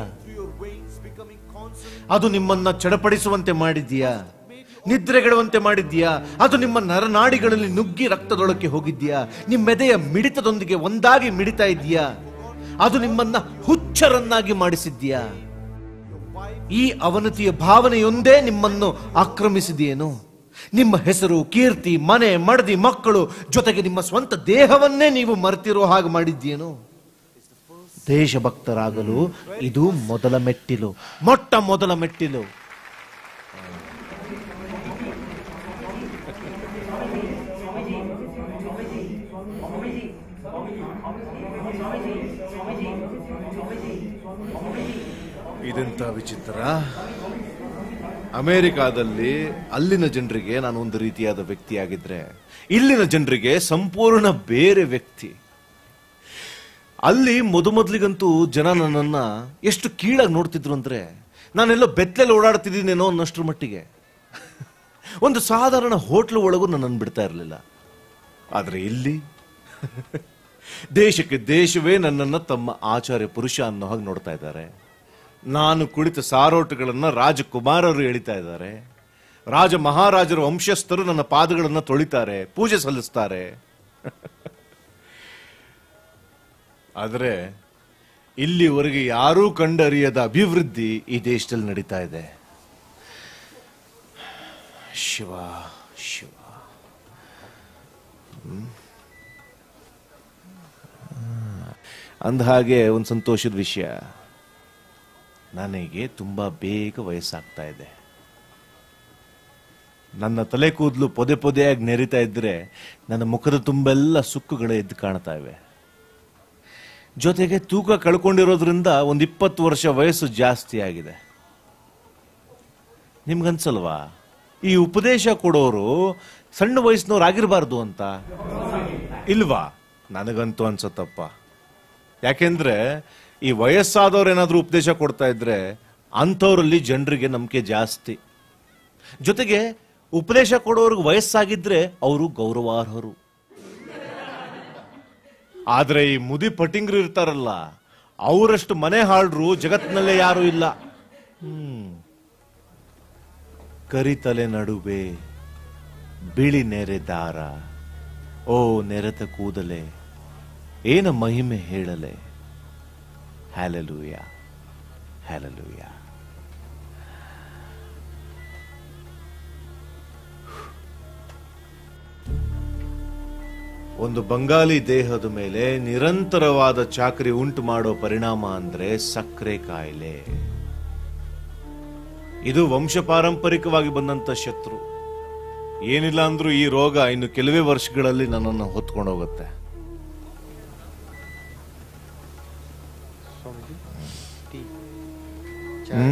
ಅದು ನಿಮ್ಮನ್ನ ಚಡಪಡಿಸುವಂತೆ ಮಾಡಿದ್ಯಾ ನಿದ್ರೆಗೆಡುವಂತೆ ಮಾಡಿದ್ಯಾ ಅದು ನಿಮ್ಮ ನರನಾಡಿಗಳಲ್ಲಿ ನುಗ್ಗಿ ರಕ್ತದೊಳಕ್ಕೆ ಹೋಗಿದ್ಯಾ ನಿಮ್ಮೆದೆಯ ಮಿಡಿತದೊಂದಿಗೆ ಒಂದಾಗಿ ಮಿಡಿತಾ ಇದೆಯಾ ಅದು ನಿಮ್ಮನ್ನ ಹುಚ್ಚರನ್ನಾಗಿ ಮಾಡಿಸಿದ್ಯಾ ಈ ಅವನತಿಯ ಭಾವನೆಯೊಂದೇ ನಿಮ್ಮನ್ನು ಆಕ್ರಮಿಸಿದೆಯೇನು ನಿಮ್ಮ ಹೆಸರು ಕೀರ್ತಿ ಮನೆ ಮಡದಿ ಮಕ್ಕಳು ಜೊತೆಗೆ ನಿಮ್ಮ ಸ್ವಂತ ದೇಹವನ್ನೇ ನೀವು ಮರೆತಿರೋ ಹಾಗೆ ಮಾಡಿದ್ಯೇನು ದೇಶಭಕ್ತರಾಗಲು ಇದು ಮೊದಲ ಮೆಟ್ಟಿಲು ಮೊಟ್ಟ ಮೊದಲ ಮೆಟ್ಟಿಲು ಇದೆಂತ ವಿಚಿತ್ರ ಅಮೆರಿಕಾದಲ್ಲಿ ಅಲ್ಲಿನ ಜನರಿಗೆ ನಾನು ಒಂದು ರೀತಿಯಾದ ವ್ಯಕ್ತಿಯಾಗಿದ್ರೆ ಇಲ್ಲಿನ ಜನರಿಗೆ ಸಂಪೂರ್ಣ ಬೇರೆ ವ್ಯಕ್ತಿ ಅಲ್ಲಿ ಮೊದಮೊದ್ಲಿಗಂತೂ ಜನ ನನ್ನನ್ನ ಎಷ್ಟು ಕೀಳಾಗಿ ನೋಡ್ತಿದ್ರು ಅಂದ್ರೆ ನಾನೆಲ್ಲೋ ಬೆತ್ತಲೆಲ್ಲ ಓಡಾಡ್ತಿದ್ದೀನೇನೋ ಅನ್ನೋಷ್ಟ್ರ ಮಟ್ಟಿಗೆ ಒಂದು ಸಾಧಾರಣ ಹೋಟ್ಲು ಒಳಗೂ ನನ್ನನ್ನು ಬಿಡ್ತಾ ಇರಲಿಲ್ಲ ಆದ್ರೆ ಇಲ್ಲಿ ದೇಶಕ್ಕೆ ದೇಶವೇ ನನ್ನನ್ನ ತಮ್ಮ ಆಚಾರ್ಯ ಪುರುಷ ಅನ್ನೋ ಹಾಗೆ ನೋಡ್ತಾ ಇದ್ದಾರೆ ನಾನು ಕುಳಿತ ಸಾರೋಟುಗಳನ್ನ ರಾಜಕುಮಾರರು ಎಳಿತಾ ಇದ್ದಾರೆ ರಾಜ ಮಹಾರಾಜರ ವಂಶಸ್ಥರು ನನ್ನ ಪಾದಗಳನ್ನ ತೊಳಿತಾರೆ ಪೂಜೆ ಸಲ್ಲಿಸ್ತಾರೆ ಆದರೆ ಇಲ್ಲಿವರೆಗೆ ಯಾರೂ ಕಂಡರಿಯದ ಅಭಿವೃದ್ಧಿ ಈ ದೇಶದಲ್ಲಿ ನಡೀತಾ ಇದೆ ಶಿವ ಶಿವ ಹ್ಮ್. ಅಂದ ಹಾಗೆ ಒಂದು ಸಂತೋಷದ ವಿಷಯ ನನಗೆ ತುಂಬಾ ಬೇಗ ವಯಸ್ಸಾಗ್ತಾ ಇದೆ ನನ್ನ ತಲೆ ಕೂದಲು ಪೊದೆ ಪೊದೆಯಾಗಿ ನೆರಿತಾ ಇದ್ರೆ ನನ್ನ ಮುಖದ ತುಂಬೆಲ್ಲ ಸುಕ್ಕುಗಳು ಎದ್ದು ಕಾಣ್ತಾ ಇವೆ ಜೊತೆಗೆ ತೂಕ ಕಳ್ಕೊಂಡಿರೋದ್ರಿಂದ ಒಂದು ಇಪ್ಪತ್ತು ವರ್ಷ ವಯಸ್ಸು ಜಾಸ್ತಿ ಆಗಿದೆ ನಿಮ್ಗನ್ಸಲ್ವಾ ಈ ಉಪದೇಶ ಕೊಡೋರು ಸಣ್ಣ ವಯಸ್ಸಿನವ್ರು ಆಗಿರಬಾರ್ದು ಅಂತ ಇಲ್ವಾ ನನಗಂತೂ ಅನ್ಸತ್ತಪ್ಪ ಯಾಕೆಂದ್ರೆ ಈ ವಯಸ್ಸಾದವ್ರು ಏನಾದ್ರೂ ಉಪದೇಶ ಕೊಡ್ತಾ ಇದ್ರೆ ಅಂಥವ್ರಲ್ಲಿ ಜನರಿಗೆ ನಂಬಿಕೆ ಜಾಸ್ತಿ ಜೊತೆಗೆ ಉಪದೇಶ ಕೊಡೋರ್ಗೆ ವಯಸ್ಸಾಗಿದ್ರೆ ಅವರು ಗೌರವಾರ್ಹರು ಆದ್ರೆ ಈ ಮುದಿ ಪಟಿಂಗ್ರು ಇರ್ತಾರಲ್ಲ ಅವರಷ್ಟು ಮನೆ ಹಾಳ್ರು ಜಗತ್ತಿನಲ್ಲೇ ಯಾರು ಇಲ್ಲ ಹ್ಮ್ ಕರಿತಲೆ ನಡುವೆ ಬಿಳಿ ನೆರೆ ದಾರ ಓ ನೆರೆತ ಕೂದಲೆ ಏನ ಮಹಿಮೆ ಹೇಳಲೆ ಹ್ಯಾಲಲೂಯ ಹ್ಯಾಲಲೂಯ ಒಂದು ಬಂಗಾಲಿ ದೇಹದ ಮೇಲೆ ನಿರಂತರವಾದ ಚಾಕರಿ ಉಂಟು ಮಾಡೋ ಪರಿಣಾಮ ಅಂದ್ರೆ ಸಕ್ಕರೆ ಕಾಯಿಲೆ ಇದು ವಂಶ ಪಾರಂಪರಿಕವಾಗಿ ಬಂದಂತ ಶತ್ರು ಏನಿಲ್ಲ ಅಂದ್ರೂ ಈ ರೋಗ ಇನ್ನು ಕೆಲವೇ ವರ್ಷಗಳಲ್ಲಿ ನನ್ನನ್ನು ಹೊತ್ಕೊಂಡು ಹೋಗುತ್ತೆ ಹ್ಮ್?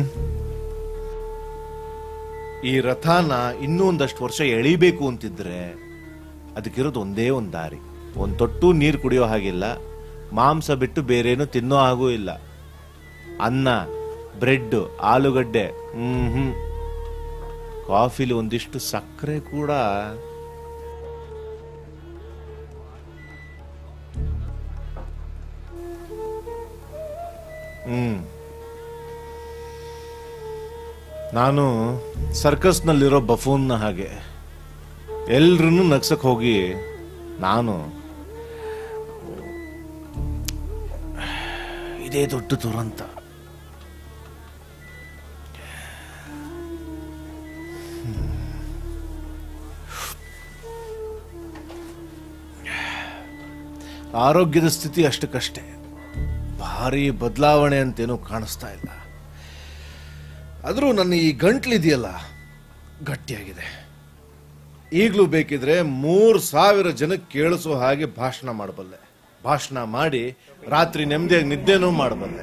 ಈ ರಥನ ಇನ್ನೂ ಒಂದಷ್ಟು ವರ್ಷ ಎಳಿಬೇಕು ಅಂತಿದ್ರೆ ಅದಕ್ಕಿರೋದು ಒಂದೇ ಒಂದು ದಾರಿ ಒಂದ್ ತೊಟ್ಟು ನೀರು ಕುಡಿಯೋ ಹಾಗಿಲ್ಲ ಮಾಂಸ ಬಿಟ್ಟು ಬೇರೇನು ತಿನ್ನೋ ಹಾಗೂ ಇಲ್ಲ ಅನ್ನ ಬ್ರೆಡ್ ಆಲೂಗಡ್ಡೆ ಹ್ಮ್ ಹ್ಮ್ ಕಾಫಿಲಿ ಒಂದಿಷ್ಟು ಸಕ್ಕರೆ ಕೂಡ ಹ್ಮ್ ನಾನು ಸರ್ಕಸ್ನಲ್ಲಿರೋ ಬಫೂನ್ನ ಹಾಗೆ ಎಲ್ರನ್ನೂ ನಗ್ಸಕ್ ಹೋಗಿ ನಾನು ಇದೇ ದೊಡ್ಡ ದುರಂತ ಆರೋಗ್ಯದ ಸ್ಥಿತಿ ಅಷ್ಟಕ್ಕಷ್ಟೇ ಭಾರಿ ಬದಲಾವಣೆ ಅಂತೇನೂ ಕಾಣಿಸ್ತಾ ಇಲ್ಲ ಆದರೂ ನನ್ನ ಈ ಗಂಟ್ಲಿದೆಯಲ್ಲ ಗಟ್ಟಿಯಾಗಿದೆ ಈಗಲೂ ಬೇಕಿದ್ರೆ ಮೂರು ಸಾವಿರ ಜನಕ್ಕೆ ಕೇಳಿಸೋ ಹಾಗೆ ಭಾಷಣ ಮಾಡಬಲ್ಲೆ ಭಾಷಣ ಮಾಡಿ ರಾತ್ರಿ ನೆಮ್ಮದಿಯಾಗಿ ನಿದ್ದೆನೂ ಮಾಡಬಲ್ಲೆ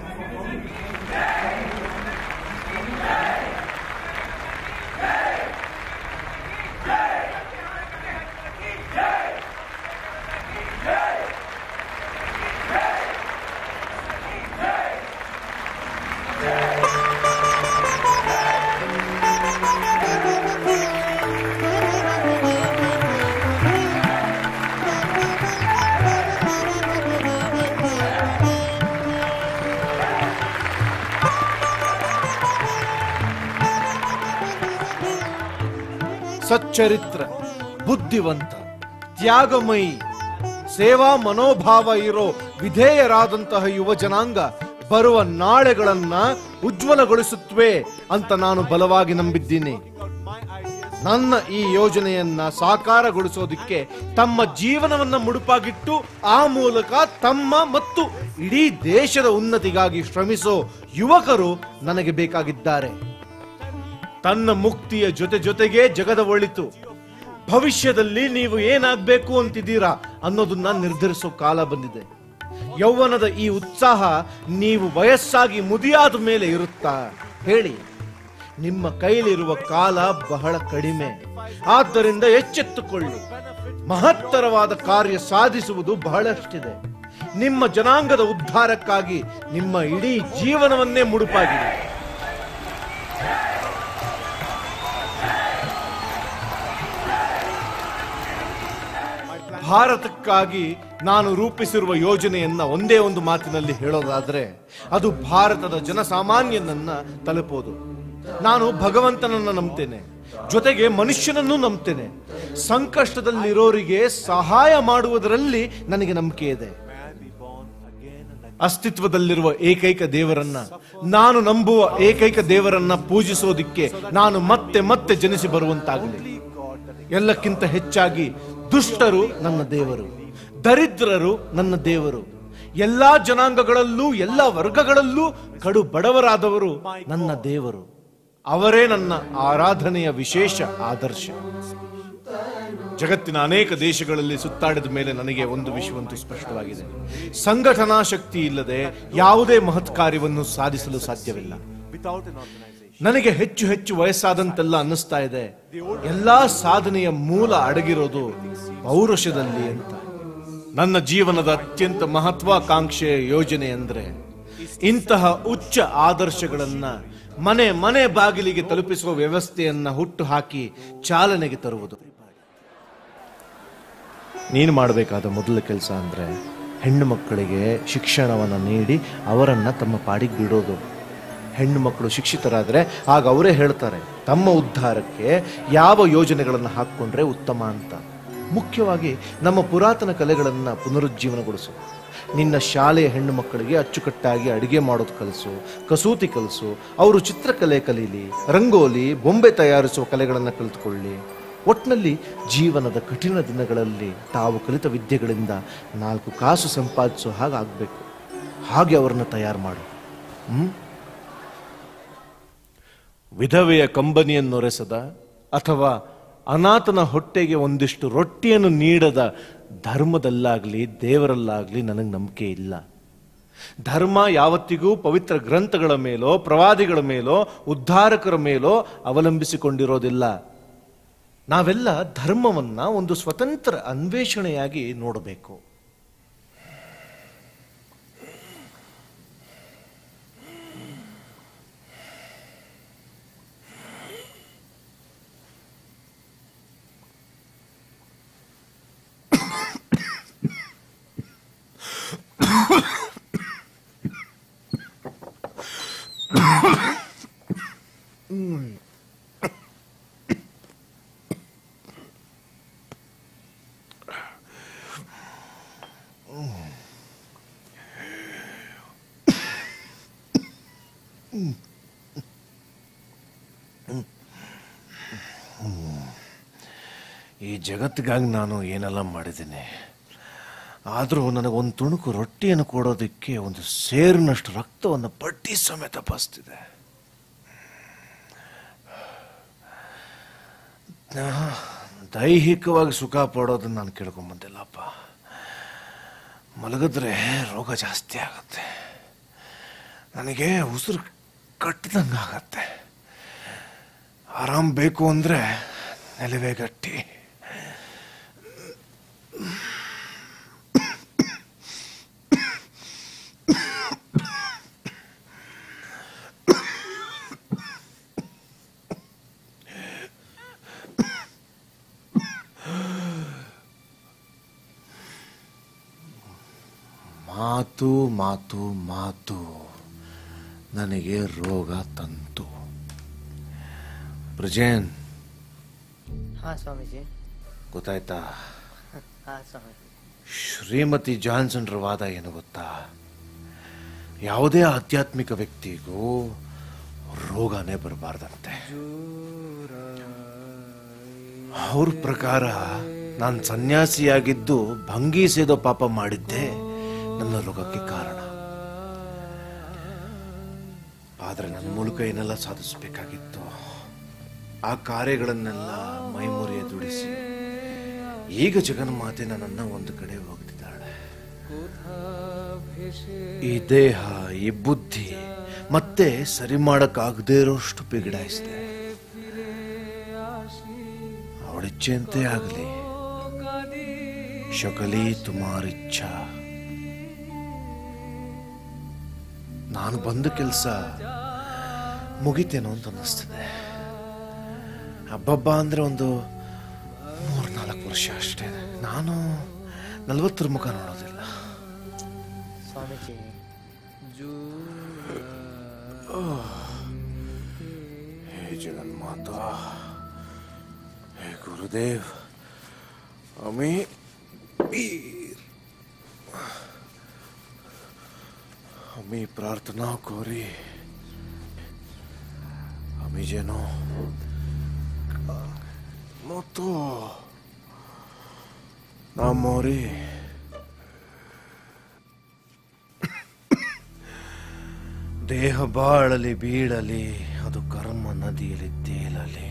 ಸಚ್ಚರಿತ್ರ ಬುದ್ಧಿವಂತ ತ್ಯಾಗಮಯಿ ಸೇವಾ ಮನೋಭಾವ ಇರೋ ವಿಧೇಯರಾದಂತಹ ಯುವ ಜನಾಂಗ ಬರುವ ನಾಳೆಗಳನ್ನ ಉಜ್ವಲಗೊಳಿಸುತ್ತವೆ ಅಂತ ನಾನು ಬಲವಾಗಿ ನಂಬಿದ್ದೀನಿ ನನ್ನ ಈ ಯೋಜನೆಯನ್ನ ಸಾಕಾರಗೊಳಿಸೋದಕ್ಕೆ ತಮ್ಮ ಜೀವನವನ್ನ ಮುಡುಪಾಗಿಟ್ಟು ಆ ಮೂಲಕ ತಮ್ಮ ಮತ್ತು ಇಡೀ ದೇಶದ ಉನ್ನತಿಗಾಗಿ ಶ್ರಮಿಸೋ ಯುವಕರು ನನಗೆ ಬೇಕಾಗಿದ್ದಾರೆ ತನ್ನ ಮುಕ್ತಿಯ ಜೊತೆ ಜೊತೆಗೆ ಜಗದ ಒಳಿತು ಭವಿಷ್ಯದಲ್ಲಿ ನೀವು ಏನಾಗ್ಬೇಕು ಅಂತಿದ್ದೀರಾ ಅನ್ನೋದನ್ನ ನಿರ್ಧರಿಸೋ ಕಾಲ ಬಂದಿದೆ ಯೌವನದ ಈ ಉತ್ಸಾಹ ನೀವು ವಯಸ್ಸಾಗಿ ಮುದಿಯಾದ ಮೇಲೆ ಇರುತ್ತಾ ಹೇಳಿ ನಿಮ್ಮ ಕೈಲಿರುವ ಕಾಲ ಬಹಳ ಕಡಿಮೆ ಆದ್ದರಿಂದ ಎಚ್ಚೆತ್ತುಕೊಳ್ಳಿ ಮಹತ್ತರವಾದ ಕಾರ್ಯ ಸಾಧಿಸುವುದು ಬಹಳಷ್ಟಿದೆ ನಿಮ್ಮ ಜನಾಂಗದ ಉದ್ಧಾರಕ್ಕಾಗಿ ನಿಮ್ಮ ಇಡೀ ಜೀವನವನ್ನೇ ಮುಡುಪಾಗಿದೆ ಭಾರತಕ್ಕಾಗಿ ನಾನು ರೂಪಿಸಿರುವ ಯೋಜನೆಯನ್ನ ಒಂದೇ ಒಂದು ಮಾತಿನಲ್ಲಿ ಹೇಳೋದಾದ್ರೆ ಅದು ಭಾರತದ ಜನಸಾಮಾನ್ಯನನ್ನ ತಲುಪೋದು ನಾನು ಭಗವಂತನನ್ನ ನಂಬ್ತೇನೆ ಜೊತೆಗೆ ಮನುಷ್ಯನನ್ನು ನಂಬ್ತೇನೆ ಸಂಕಷ್ಟದಲ್ಲಿರೋರಿಗೆ ಸಹಾಯ ಮಾಡುವುದರಲ್ಲಿ ನನಗೆ ನಂಬಿಕೆ ಇದೆ ಅಸ್ತಿತ್ವದಲ್ಲಿರುವ ಏಕೈಕ ದೇವರನ್ನ ನಾನು ನಂಬುವ ಏಕೈಕ ದೇವರನ್ನ ಪೂಜಿಸೋದಿಕ್ಕೆ ನಾನು ಮತ್ತೆ ಮತ್ತೆ ಜನಿಸಿ ಬರುವಂತಾಗಲಿ ಎಲ್ಲಕ್ಕಿಂತ ಹೆಚ್ಚಾಗಿ ದುಷ್ಟರು ನನ್ನ ದೇವರು ದರಿದ್ರರು ನನ್ನ ದೇವರು ಎಲ್ಲಾ ಜನಾಂಗಗಳಲ್ಲೂ ಎಲ್ಲ ವರ್ಗಗಳಲ್ಲೂ ಕಡು ಬಡವರಾದವರು ನನ್ನ ದೇವರು ಅವರೇ ನನ್ನ ಆರಾಧನೆಯ ವಿಶೇಷ ಆದರ್ಶ ಜಗತ್ತಿನ ಅನೇಕ ದೇಶಗಳಲ್ಲಿ ಸುತ್ತಾಡಿದ ಮೇಲೆ ನನಗೆ ಒಂದು ವಿಷಯವಂತೂ ಸ್ಪಷ್ಟವಾಗಿದೆ ಸಂಘಟನಾ ಶಕ್ತಿ ಇಲ್ಲದೆ ಯಾವುದೇ ಮಹತ್ ಕಾರ್ಯವನ್ನು ಸಾಧಿಸಲು ಸಾಧ್ಯವಿಲ್ಲ ನನಗೆ ಹೆಚ್ಚು ಹೆಚ್ಚು ವಯಸ್ಸಾದಂತೆಲ್ಲ ಅನ್ನಿಸ್ತಾ ಇದೆ ಎಲ್ಲಾ ಸಾಧನೆಯ ಮೂಲ ಅಡಗಿರೋದು ಪೌರುಷದಲ್ಲಿ ಅಂತ ನನ್ನ ಜೀವನದ ಅತ್ಯಂತ ಮಹತ್ವಾಕಾಂಕ್ಷೆಯ ಯೋಜನೆ ಅಂದ್ರೆ ಇಂತಹ ಉಚ್ಚ ಆದರ್ಶಗಳನ್ನ ಮನೆ ಮನೆ ಬಾಗಿಲಿಗೆ ತಲುಪಿಸುವ ವ್ಯವಸ್ಥೆಯನ್ನ ಹುಟ್ಟು ಹಾಕಿ ಚಾಲನೆಗೆ ತರುವುದು ನೀನು ಮಾಡಬೇಕಾದ ಮೊದಲ ಕೆಲಸ ಅಂದ್ರೆ ಹೆಣ್ಣು ಮಕ್ಕಳಿಗೆ ಶಿಕ್ಷಣವನ್ನು ನೀಡಿ ಅವರನ್ನ ತಮ್ಮ ಪಾಡಿಗೆ ಬಿಡೋದು ಹೆಣ್ಣು ಮಕ್ಕಳು ಶಿಕ್ಷಿತರಾದರೆ ಆಗ ಅವರೇ ಹೇಳ್ತಾರೆ ತಮ್ಮ ಉದ್ಧಾರಕ್ಕೆ ಯಾವ ಯೋಜನೆಗಳನ್ನು ಹಾಕ್ಕೊಂಡ್ರೆ ಉತ್ತಮ ಅಂತ ಮುಖ್ಯವಾಗಿ ನಮ್ಮ ಪುರಾತನ ಕಲೆಗಳನ್ನು ಪುನರುಜ್ಜೀವನಗೊಳಿಸು ನಿನ್ನ ಶಾಲೆಯ ಹೆಣ್ಣು ಮಕ್ಕಳಿಗೆ ಅಚ್ಚುಕಟ್ಟಾಗಿ ಅಡಿಗೆ ಮಾಡೋದು ಕಲಿಸು ಕಸೂತಿ ಕಲಿಸು ಅವರು ಚಿತ್ರಕಲೆ ಕಲೀಲಿ ರಂಗೋಲಿ ಬೊಂಬೆ ತಯಾರಿಸುವ ಕಲೆಗಳನ್ನು ಕಲಿತುಕೊಳ್ಳಿ ಒಟ್ಟಿನಲ್ಲಿ ಜೀವನದ ಕಠಿಣ ದಿನಗಳಲ್ಲಿ ತಾವು ಕಲಿತ ವಿದ್ಯೆಗಳಿಂದ ನಾಲ್ಕು ಕಾಸು ಸಂಪಾದಿಸೋ ಹಾಗೆ ಆಗಬೇಕು ಹಾಗೆ ಅವರನ್ನು ತಯಾರು ಮಾಡು ಹ್ಮ್ ವಿಧವೆಯ ಕಂಬನಿಯನ್ನೊರೆಸದ ಅಥವಾ ಅನಾಥನ ಹೊಟ್ಟೆಗೆ ಒಂದಿಷ್ಟು ರೊಟ್ಟಿಯನ್ನು ನೀಡದ ಧರ್ಮದಲ್ಲಾಗ್ಲಿ ದೇವರಲ್ಲಾಗ್ಲಿ ನನಗೆ ನಂಬಿಕೆ ಇಲ್ಲ ಧರ್ಮ ಯಾವತ್ತಿಗೂ ಪವಿತ್ರ ಗ್ರಂಥಗಳ ಮೇಲೋ ಪ್ರವಾದಿಗಳ ಮೇಲೋ ಉದ್ಧಾರಕರ ಮೇಲೋ ಅವಲಂಬಿಸಿಕೊಂಡಿರೋದಿಲ್ಲ ನಾವೆಲ್ಲ ಧರ್ಮವನ್ನ ಒಂದು ಸ್ವತಂತ್ರ ಅನ್ವೇಷಣೆಯಾಗಿ ನೋಡಬೇಕು ಈ ಜಗತ್ತಿಗಾಗಿ ನಾನು ಏನೆಲ್ಲ ಮಾಡಿದ್ದೀನಿ ಆದರೂ ನನಗೊಂದು ತುಣುಕು ರೊಟ್ಟಿಯನ್ನು ಕೊಡೋದಕ್ಕೆ ಒಂದು ಸೇರಿನಷ್ಟು ರಕ್ತವನ್ನು ಪಟ್ಟಿ ಸಮೇತ ಬಸ್ತಿದೆ ದೈಹಿಕವಾಗಿ ಸುಖ ಪಡೋದನ್ನ ನಾನು ಕೇಳ್ಕೊಂಬಂದಿಲ್ಲಪ್ಪ ಮಲಗಿದ್ರೆ ರೋಗ ಜಾಸ್ತಿ ಆಗತ್ತೆ ನನಗೆ ಉಸಿರು ಕಟ್ಟಿದಂಗೆ ಆಗತ್ತೆ ಆರಾಮ್ ಬೇಕು ಅಂದರೆ ನೆಲವೇ ಗಟ್ಟಿ ಮಾತು ಮಾತು ಮಾತು ನನಗೆ ರೋಗ ತಂತು ಬ್ರಜೇನ್ ಹಾ ಸ್ವಾಮೀಜಿ ಗೊತ್ತಾಯ್ತಾ ಹಾ ಸ್ವಾಮೀಜಿ ಶ್ರೀಮತಿ ಜಾನ್ಸನ್ರ ವಾದ ಏನು ಗೊತ್ತಾ ಯಾವುದೇ ಆಧ್ಯಾತ್ಮಿಕ ವ್ಯಕ್ತಿಗೂ ರೋಗನೇ ಬರಬಾರ್ದಂತೆ ಅವ್ರ ಪ್ರಕಾರ ನಾನು ಸನ್ಯಾಸಿಯಾಗಿದ್ದು ಭಂಗಿ ಸೇದೋ ಪಾಪ ಮಾಡಿದ್ದೆ ನನ್ನ ರೋಗಕ್ಕೆ ಕಾರಣ ಆದ್ರೆ ನನ್ನ ಮೂಲಕ ಏನೆಲ್ಲ ಸಾಧಿಸಬೇಕಾಗಿತ್ತು ಆ ಕಾರ್ಯಗಳನ್ನೆಲ್ಲ ಮೈಮುರಿಯ ದುಡಿಸಿ ಈಗ ಜಗನ್ಮಾತೆ ನನ್ನನ್ನ ಒಂದು ಕಡೆ ಹೋಗ್ತಿದ್ದಾಳೆ ಈ ದೇಹ ಈ ಬುದ್ಧಿ ಮತ್ತೆ ಸರಿ ಮಾಡಕ್ಕಾಗದೇ ಇರೋಷ್ಟು ಬಿಗಡಾಯಿಸಿದೆ ಅವಳಿಚ್ಛೆಯಂತೆ ಆಗಲಿ ಶಕಲಿ ತುಮಾರಿಚ್ಛಾ ನಾನು ಬಂದ ಕೆಲಸ ಮುಗಿತೇನೋ ಅಂತ ಅನ್ನಿಸ್ತಿದೆ ಹಬ್ಬಬ್ಬ ಅಂದ್ರೆ ಒಂದು ಮೂರ್ನಾಲ್ಕು ವರ್ಷ ಅಷ್ಟೇ ನಾನು ನಲವತ್ತರ ಮುಖ ನೋಡೋದಿಲ್ಲ ಸ್ವಾಮೀಜಿ ಹೇ ಜಗನ್ಮಾತ ಹೇ ಗುರುದೇವ್ ಅಮಿ वीर আমি প্রার্থনা করি আমি যেন মতো না মরে ದೇಹ ಬಾಳಲಿ ಬೀಳಲಿ ಅದು ಕರ್ಮ ನದಿಯಲ್ಲಿ ತೇಲಲಿ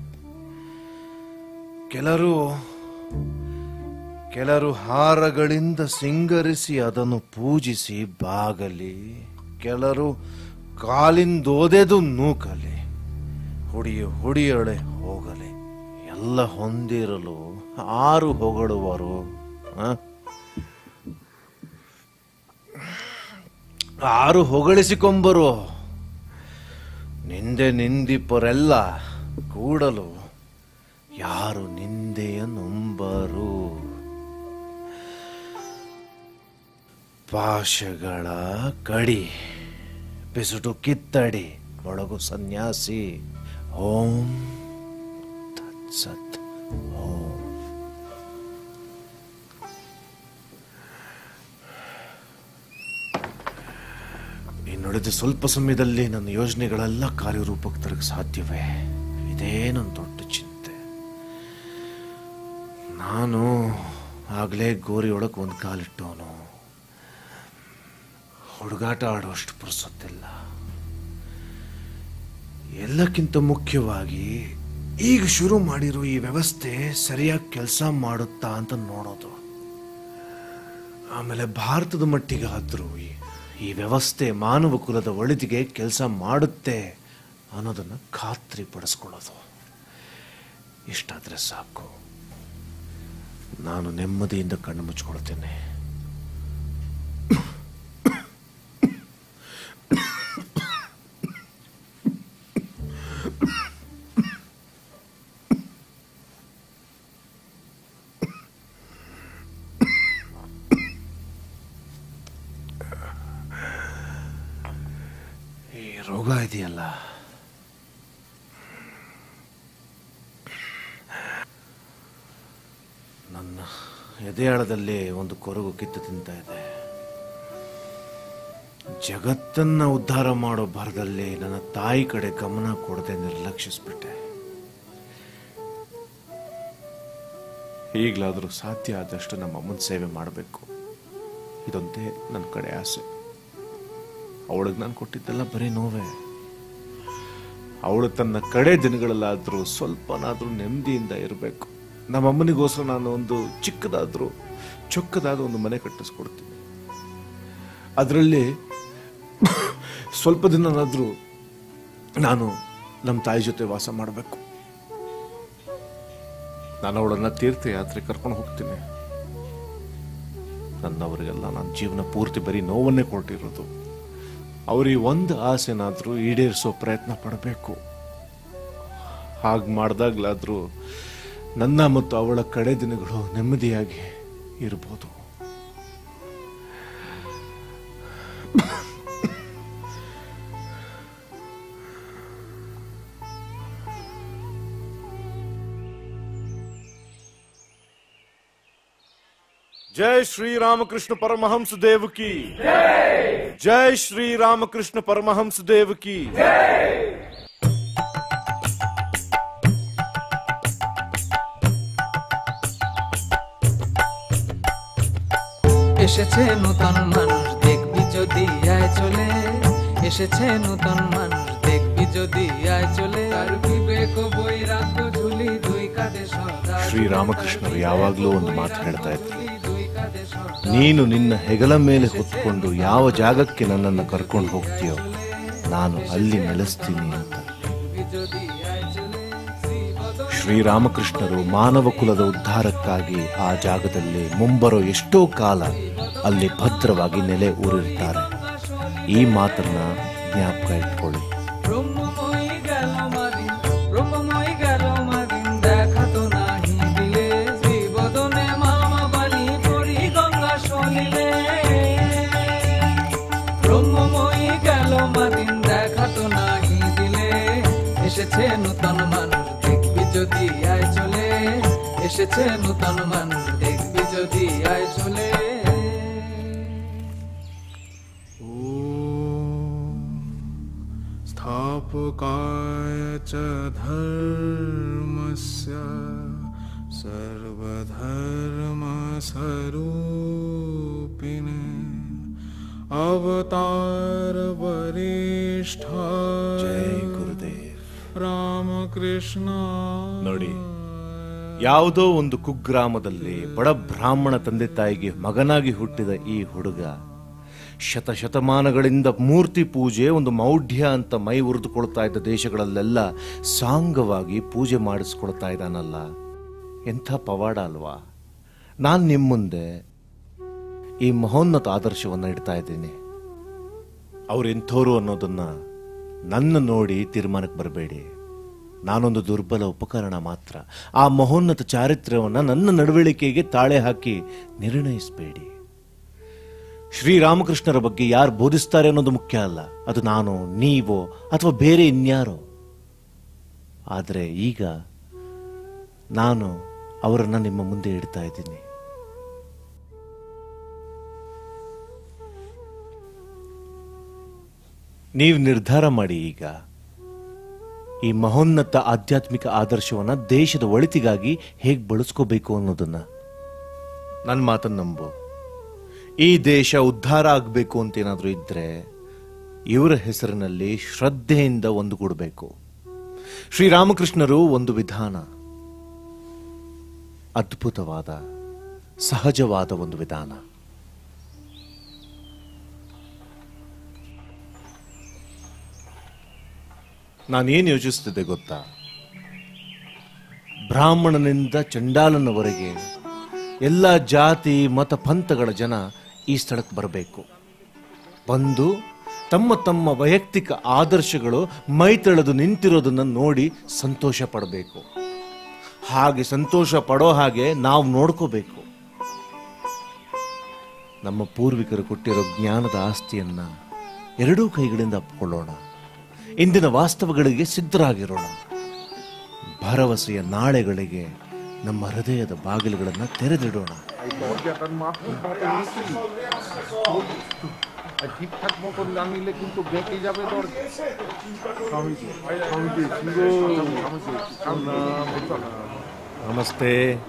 ಕೆಲರು ಕೆಲರು ಹಾರಗಳಿಂದ ಸಿಂಗರಿಸಿ ಅದನ್ನು ಪೂಜಿಸಿ ಬಾಗಲಿ ಕೆಲರು ಕಾಲಿಂದೋದೆದು ನೂಕಲಿ ಹುಡಿಯ ಹುಡಿಯೊಳೆ ಹೋಗಲಿ ಎಲ್ಲ ಹೊಂದಿರಲು ಆರು ಹೊಗಳುವರು ಆ? ಆರು ಹೊಗಳಿಸಿಕೊಂಬರು ನಿಂದೆ ನಿಂದಿಪರೆಲ್ಲ ಕೂಡಲು ಯಾರು ನಿಂದೆಯ ನಂಬರು ಪಾಶಗಳ ಕಡಿ ಬಿಸುಟು ಕಿತ್ತಡಿ ಒಳಗು ಸನ್ಯಾಸಿ ಓಂ ತತ್ಸತ್ ಓಂ ಇನ್ನುಳಿದ ಸ್ವಲ್ಪ ಸಮಯದಲ್ಲಿ ನನ್ನ ಯೋಜನೆಗಳೆಲ್ಲ ಕಾರ್ಯರೂಪಕ್ಕೆ ತರಕ್ಕೆ ಸಾಧ್ಯವೇ ಇದೇ ನನ್ನ ದೊಡ್ಡ ಚಿಂತೆ ನಾನು ಆಗಲೇ ಗೋರಿಯೊಳಗೆ ಒಂದು ಕಾಲಿಟ್ಟವನು ಹುಡುಗಾಟ ಆಡುವಷ್ಟು ಪುರುಸೊತ್ತಿಲ್ಲ ಎಲ್ಲಕ್ಕಿಂತ ಮುಖ್ಯವಾಗಿ ಈಗ ಶುರು ಮಾಡಿರೋ ಈ ವ್ಯವಸ್ಥೆ ಸರಿಯಾಗಿ ಕೆಲಸ ಮಾಡುತ್ತಾ ಅಂತ ನೋಡೋದು ಆಮೇಲೆ ಭಾರತದ ಮಟ್ಟಿಗಾದ್ರೂ ಈ ಈ ವ್ಯವಸ್ಥೆ ಮಾನವ ಕುಲದ ಒಳಿತಿಗೆ ಕೆಲಸ ಮಾಡುತ್ತೆ ಅನ್ನೋದನ್ನು ಖಾತ್ರಿ ಪಡಿಸ್ಕೊಳ್ಳೋದು ಇಷ್ಟಾದ್ರೆ ಸಾಕು ನಾನು ನೆಮ್ಮದಿಯಿಂದ ಕಣ್ಣು ಮುಚ್ಕೊಳ್ತೇನೆ ಈ ರೋಗ ಇದೆಯಲ್ಲ ನನ್ನ ಎದೆಯಾಳದಲ್ಲಿ ಒಂದು ಕೊರಗು ಕಿತ್ತು ತಿಂತಾ ಇದೆ ಜಗತ್ತನ್ನ ಉದ್ಧಾರ ಮಾಡೋ ಭರದಲ್ಲಿ ನನ್ನ ತಾಯಿ ಕಡೆ ಗಮನ ಕೊಡದೆ ನಿರ್ಲಕ್ಷಿಸ್ಬಿಟ್ಟೆ ಈಗಲಾದರೂ ಸಾಧ್ಯ ಆದಷ್ಟು ನಮ್ಮ ಅಮ್ಮನ ಸೇವೆ ಮಾಡಬೇಕು ಇದೊಂದೇ ನನ್ನ ಕಡೆ ಆಸೆ ಅವಳಿಗೆ ನಾನು ಕೊಟ್ಟಿದ್ದೆಲ್ಲ ಬರೀ ನೋವೇ ಅವಳು ತನ್ನ ಕಡೆ ದಿನಗಳಲ್ಲಾದರೂ ಸ್ವಲ್ಪನಾದರೂ ನೆಮ್ಮದಿಯಿಂದ ಇರಬೇಕು ನಮ್ಮಮ್ಮನಿಗೋಸ್ಕರ ನಾನು ಒಂದು ಚಿಕ್ಕದಾದರೂ ಚೊಕ್ಕದಾದ ಒಂದು ಮನೆ ಕಟ್ಟಿಸ್ಕೊಡ್ತೀನಿ ಅದರಲ್ಲಿ ಸ್ವಲ್ಪ ದಿನನಾದರೂ ನಾನು ನಮ್ಮ ತಾಯಿ ಜೊತೆ ವಾಸ ಮಾಡಬೇಕು ನಾನು ಅವಳನ್ನ ತೀರ್ಥಯಾತ್ರೆ ಕರ್ಕೊಂಡು ಹೋಗ್ತೀನಿ ನನ್ನವರಿಗೆಲ್ಲ ನನ್ನ ಜೀವನ ಪೂರ್ತಿ ಬರೀ ನೋವನ್ನೇ ಕೊಟ್ಟಿರೋದು ಅವ್ರಿಗೆ ಒಂದು ಆಸೆನಾದರೂ ಈಡೇರಿಸೋ ಪ್ರಯತ್ನ ಪಡಬೇಕು ಹಾಗೆ ಮಾಡಿದಾಗ್ಲಾದ್ರೂ ನನ್ನ ಮತ್ತು ಅವಳ ಕಡೆ ದಿನಗಳು ನೆಮ್ಮದಿಯಾಗಿ ಇರ್ಬೋದು जय श्री रामकृष्ण परमहंस देव की जय श्री रामकृष्ण परमहंस देव की এসেছে নতুন মানুষ দেখবি যদি আয় চলে এসেছে নতুন মানুষ দেখবি যদি আয় চলে আর বিবেক বৈরাগ্য ঝুলি দুই কাঁধে সদা ಶ್ರೀರಾಮಕೃಷ್ಣರು ಯಾವಾಗಲೂ ಒಂದು ಮಾತು ಹೇಳ್ತಾ ಇದ್ರು ನೀನು ನಿನ್ನ ಹೆಗಲ ಮೇಲೆ ಹೊತ್ಕೊಂಡು ಯಾವ ಜಾಗಕ್ಕೆ ನನ್ನನ್ನು ಕರ್ಕೊಂಡು ಹೋಗ್ತೀಯೋ ನಾನು ಅಲ್ಲಿ ನೆಲೆಸ್ತೀನಿ ಅಂತ ಶ್ರೀರಾಮಕೃಷ್ಣರು ಮಾನವ ಕುಲದ ಉದ್ಧಾರಕ್ಕಾಗಿ ಆ ಜಾಗದಲ್ಲಿ ಮುಂಬರೋ ಎಷ್ಟೋ ಕಾಲ ಅಲ್ಲಿ ಭದ್ರವಾಗಿ ನೆಲೆ ಊರಿರ್ತಾರೆ ಈ ಮಾತನ್ನ ಜ್ಞಾಪಕ ಇಟ್ಕೊಳ್ಳಿ ব্রহ্মময় গেল মাদিন ব্রহ্মময় গেল মাদিন দেখা তো নাহি দিলে শ্রীবদনে মামা বাণী পড়ি গঙ্গা সলিলে ব্রহ্মময় গেল মাদিন দেখা তো নাহি দিলে এসেছে নূতন মানুষ দেখবি যদি আয় চলে এসেছে নূতন মানুষ দেখবি যদি আয় চলে स्थापकाय च धर्मस्य सर्वधर्मस्वरूपिणे अवतार ಜೈ वरिष्ठाय ಗುರುದೇವ್ रामकृष्ण ನೋಡಿ ಯಾವುದೋ ಒಂದು ಕುಗ್ರಾಮದಲ್ಲಿ ಬಡ ಬ್ರಾಹ್ಮಣ ತಂದೆ ತಾಯಿಗೆ ಮಗನಾಗಿ ಹುಟ್ಟಿದ ಈ ಹುಡುಗ ಶತಶತಮಾನಗಳಿಂದ ಮೂರ್ತಿ ಪೂಜೆ ಒಂದು ಮೌಢ್ಯ ಅಂತ ಮೈ ಉರಿದುಕೊಳ್ತಾ ಇದ್ದ ದೇಶಗಳಲ್ಲೆಲ್ಲ ಸಾಂಗವಾಗಿ ಪೂಜೆ ಮಾಡಿಸ್ಕೊಳ್ತಾ ಇದ್ದಾನಲ್ಲ ಎಂಥ ಪವಾಡ ಅಲ್ವಾ ನಾನು ನಿಮ್ಮ ಮುಂದೆ ಈ ಮಹೋನ್ನತ ಆದರ್ಶವನ್ನು ಇಡ್ತಾ ಇದ್ದೀನಿ ಅವ್ರೆಂಥವ್ರು ಅನ್ನೋದನ್ನ ನನ್ನ ನೋಡಿ ತೀರ್ಮಾನಕ್ಕೆ ಬರಬೇಡಿ ನಾನೊಂದು ದುರ್ಬಲ ಉಪಕರಣ ಮಾತ್ರ ಆ ಮಹೋನ್ನತ ಚಾರಿತ್ರ್ಯವನ್ನು ನನ್ನ ನಡವಳಿಕೆಗೆ ತಾಳೆ ಹಾಕಿ ನಿರ್ಣಯಿಸಬೇಡಿ ಶ್ರೀರಾಮಕೃಷ್ಣರ ಬಗ್ಗೆ ಯಾರು ಬೋಧಿಸ್ತಾರೆ ಅನ್ನೋದು ಮುಖ್ಯ ಅಲ್ಲ ಅದು ನಾನು ನೀವು ಅಥವಾ ಬೇರೆ ಇನ್ಯಾರೋ ಆದರೆ ಈಗ ನಾನು ಅವರನ್ನು ನಿಮ್ಮ ಮುಂದೆ ಇಡ್ತಾ ಇದ್ದೀನಿ ನೀವು ನಿರ್ಧಾರ ಮಾಡಿ ಈಗ ಈ ಮಹೋನ್ನತ ಆಧ್ಯಾತ್ಮಿಕ ಆದರ್ಶವನ್ನ ದೇಶದ ಒಳಿತಿಗಾಗಿ ಹೇಗೆ ಬಳಸ್ಕೋಬೇಕು ಅನ್ನೋದನ್ನ ನನ್ನ ಮಾತನ್ನು ನಂಬು ಈ ದೇಶ ಉದ್ಧಾರ ಆಗಬೇಕು ಅಂತ ಏನಾದರೂ ಇದ್ರೆ ಇವರ ಹೆಸರಿನಲ್ಲಿ ಶ್ರದ್ಧೆಯಿಂದ ಒಂದುಗೂಡಬೇಕು ಶ್ರೀರಾಮಕೃಷ್ಣರು ಒಂದು ವಿಧಾನ ಅದ್ಭುತವಾದ ಸಹಜವಾದ ಒಂದು ವಿಧಾನ ನಾನೇನು ಯೋಚಿಸ್ತಿದ್ದೆ ಗೊತ್ತಾ ಬ್ರಾಹ್ಮಣನಿಂದ ಚಂಡಾಲನವರೆಗೆ ಎಲ್ಲ ಜಾತಿ ಮತ ಪಂಥಗಳ ಜನ ಈ ಸ್ಥಳಕ್ಕೆ ಬರಬೇಕು ಬಂದು ತಮ್ಮ ತಮ್ಮ ವೈಯಕ್ತಿಕ ಆದರ್ಶಗಳು ಮೈತಳೆದು ನಿಂತಿರೋದನ್ನ ನೋಡಿ ಸಂತೋಷ ಪಡಬೇಕು ಹಾಗೆ ಸಂತೋಷ ಪಡೋ ಹಾಗೆ ನಾವು ನೋಡ್ಕೋಬೇಕು ನಮ್ಮ ಪೂರ್ವಿಕರು ಕೊಟ್ಟಿರೋ ಜ್ಞಾನದ ಆಸ್ತಿಯನ್ನ ಎರಡೂ ಕೈಗಳಿಂದ ಅಪ್ಕೊಳ್ಳೋಣ ಇಂದಿನ ವಾಸ್ತವಗಳಿಗೆ ಸಿದ್ಧರಾಗಿರೋಣ ಭರವಸೆಯ ನಾಳೆಗಳಿಗೆ ನಮ್ಮ ಹೃದಯದ ಬಾಗಿಲುಗಳನ್ನು ತೆರೆದಿಡೋಣ ঠিকঠাক মতন না নিলে কিন্তু বেঁকে যাবে তোর স্বামীজি স্বামীজি ನಮಸ್ತೆ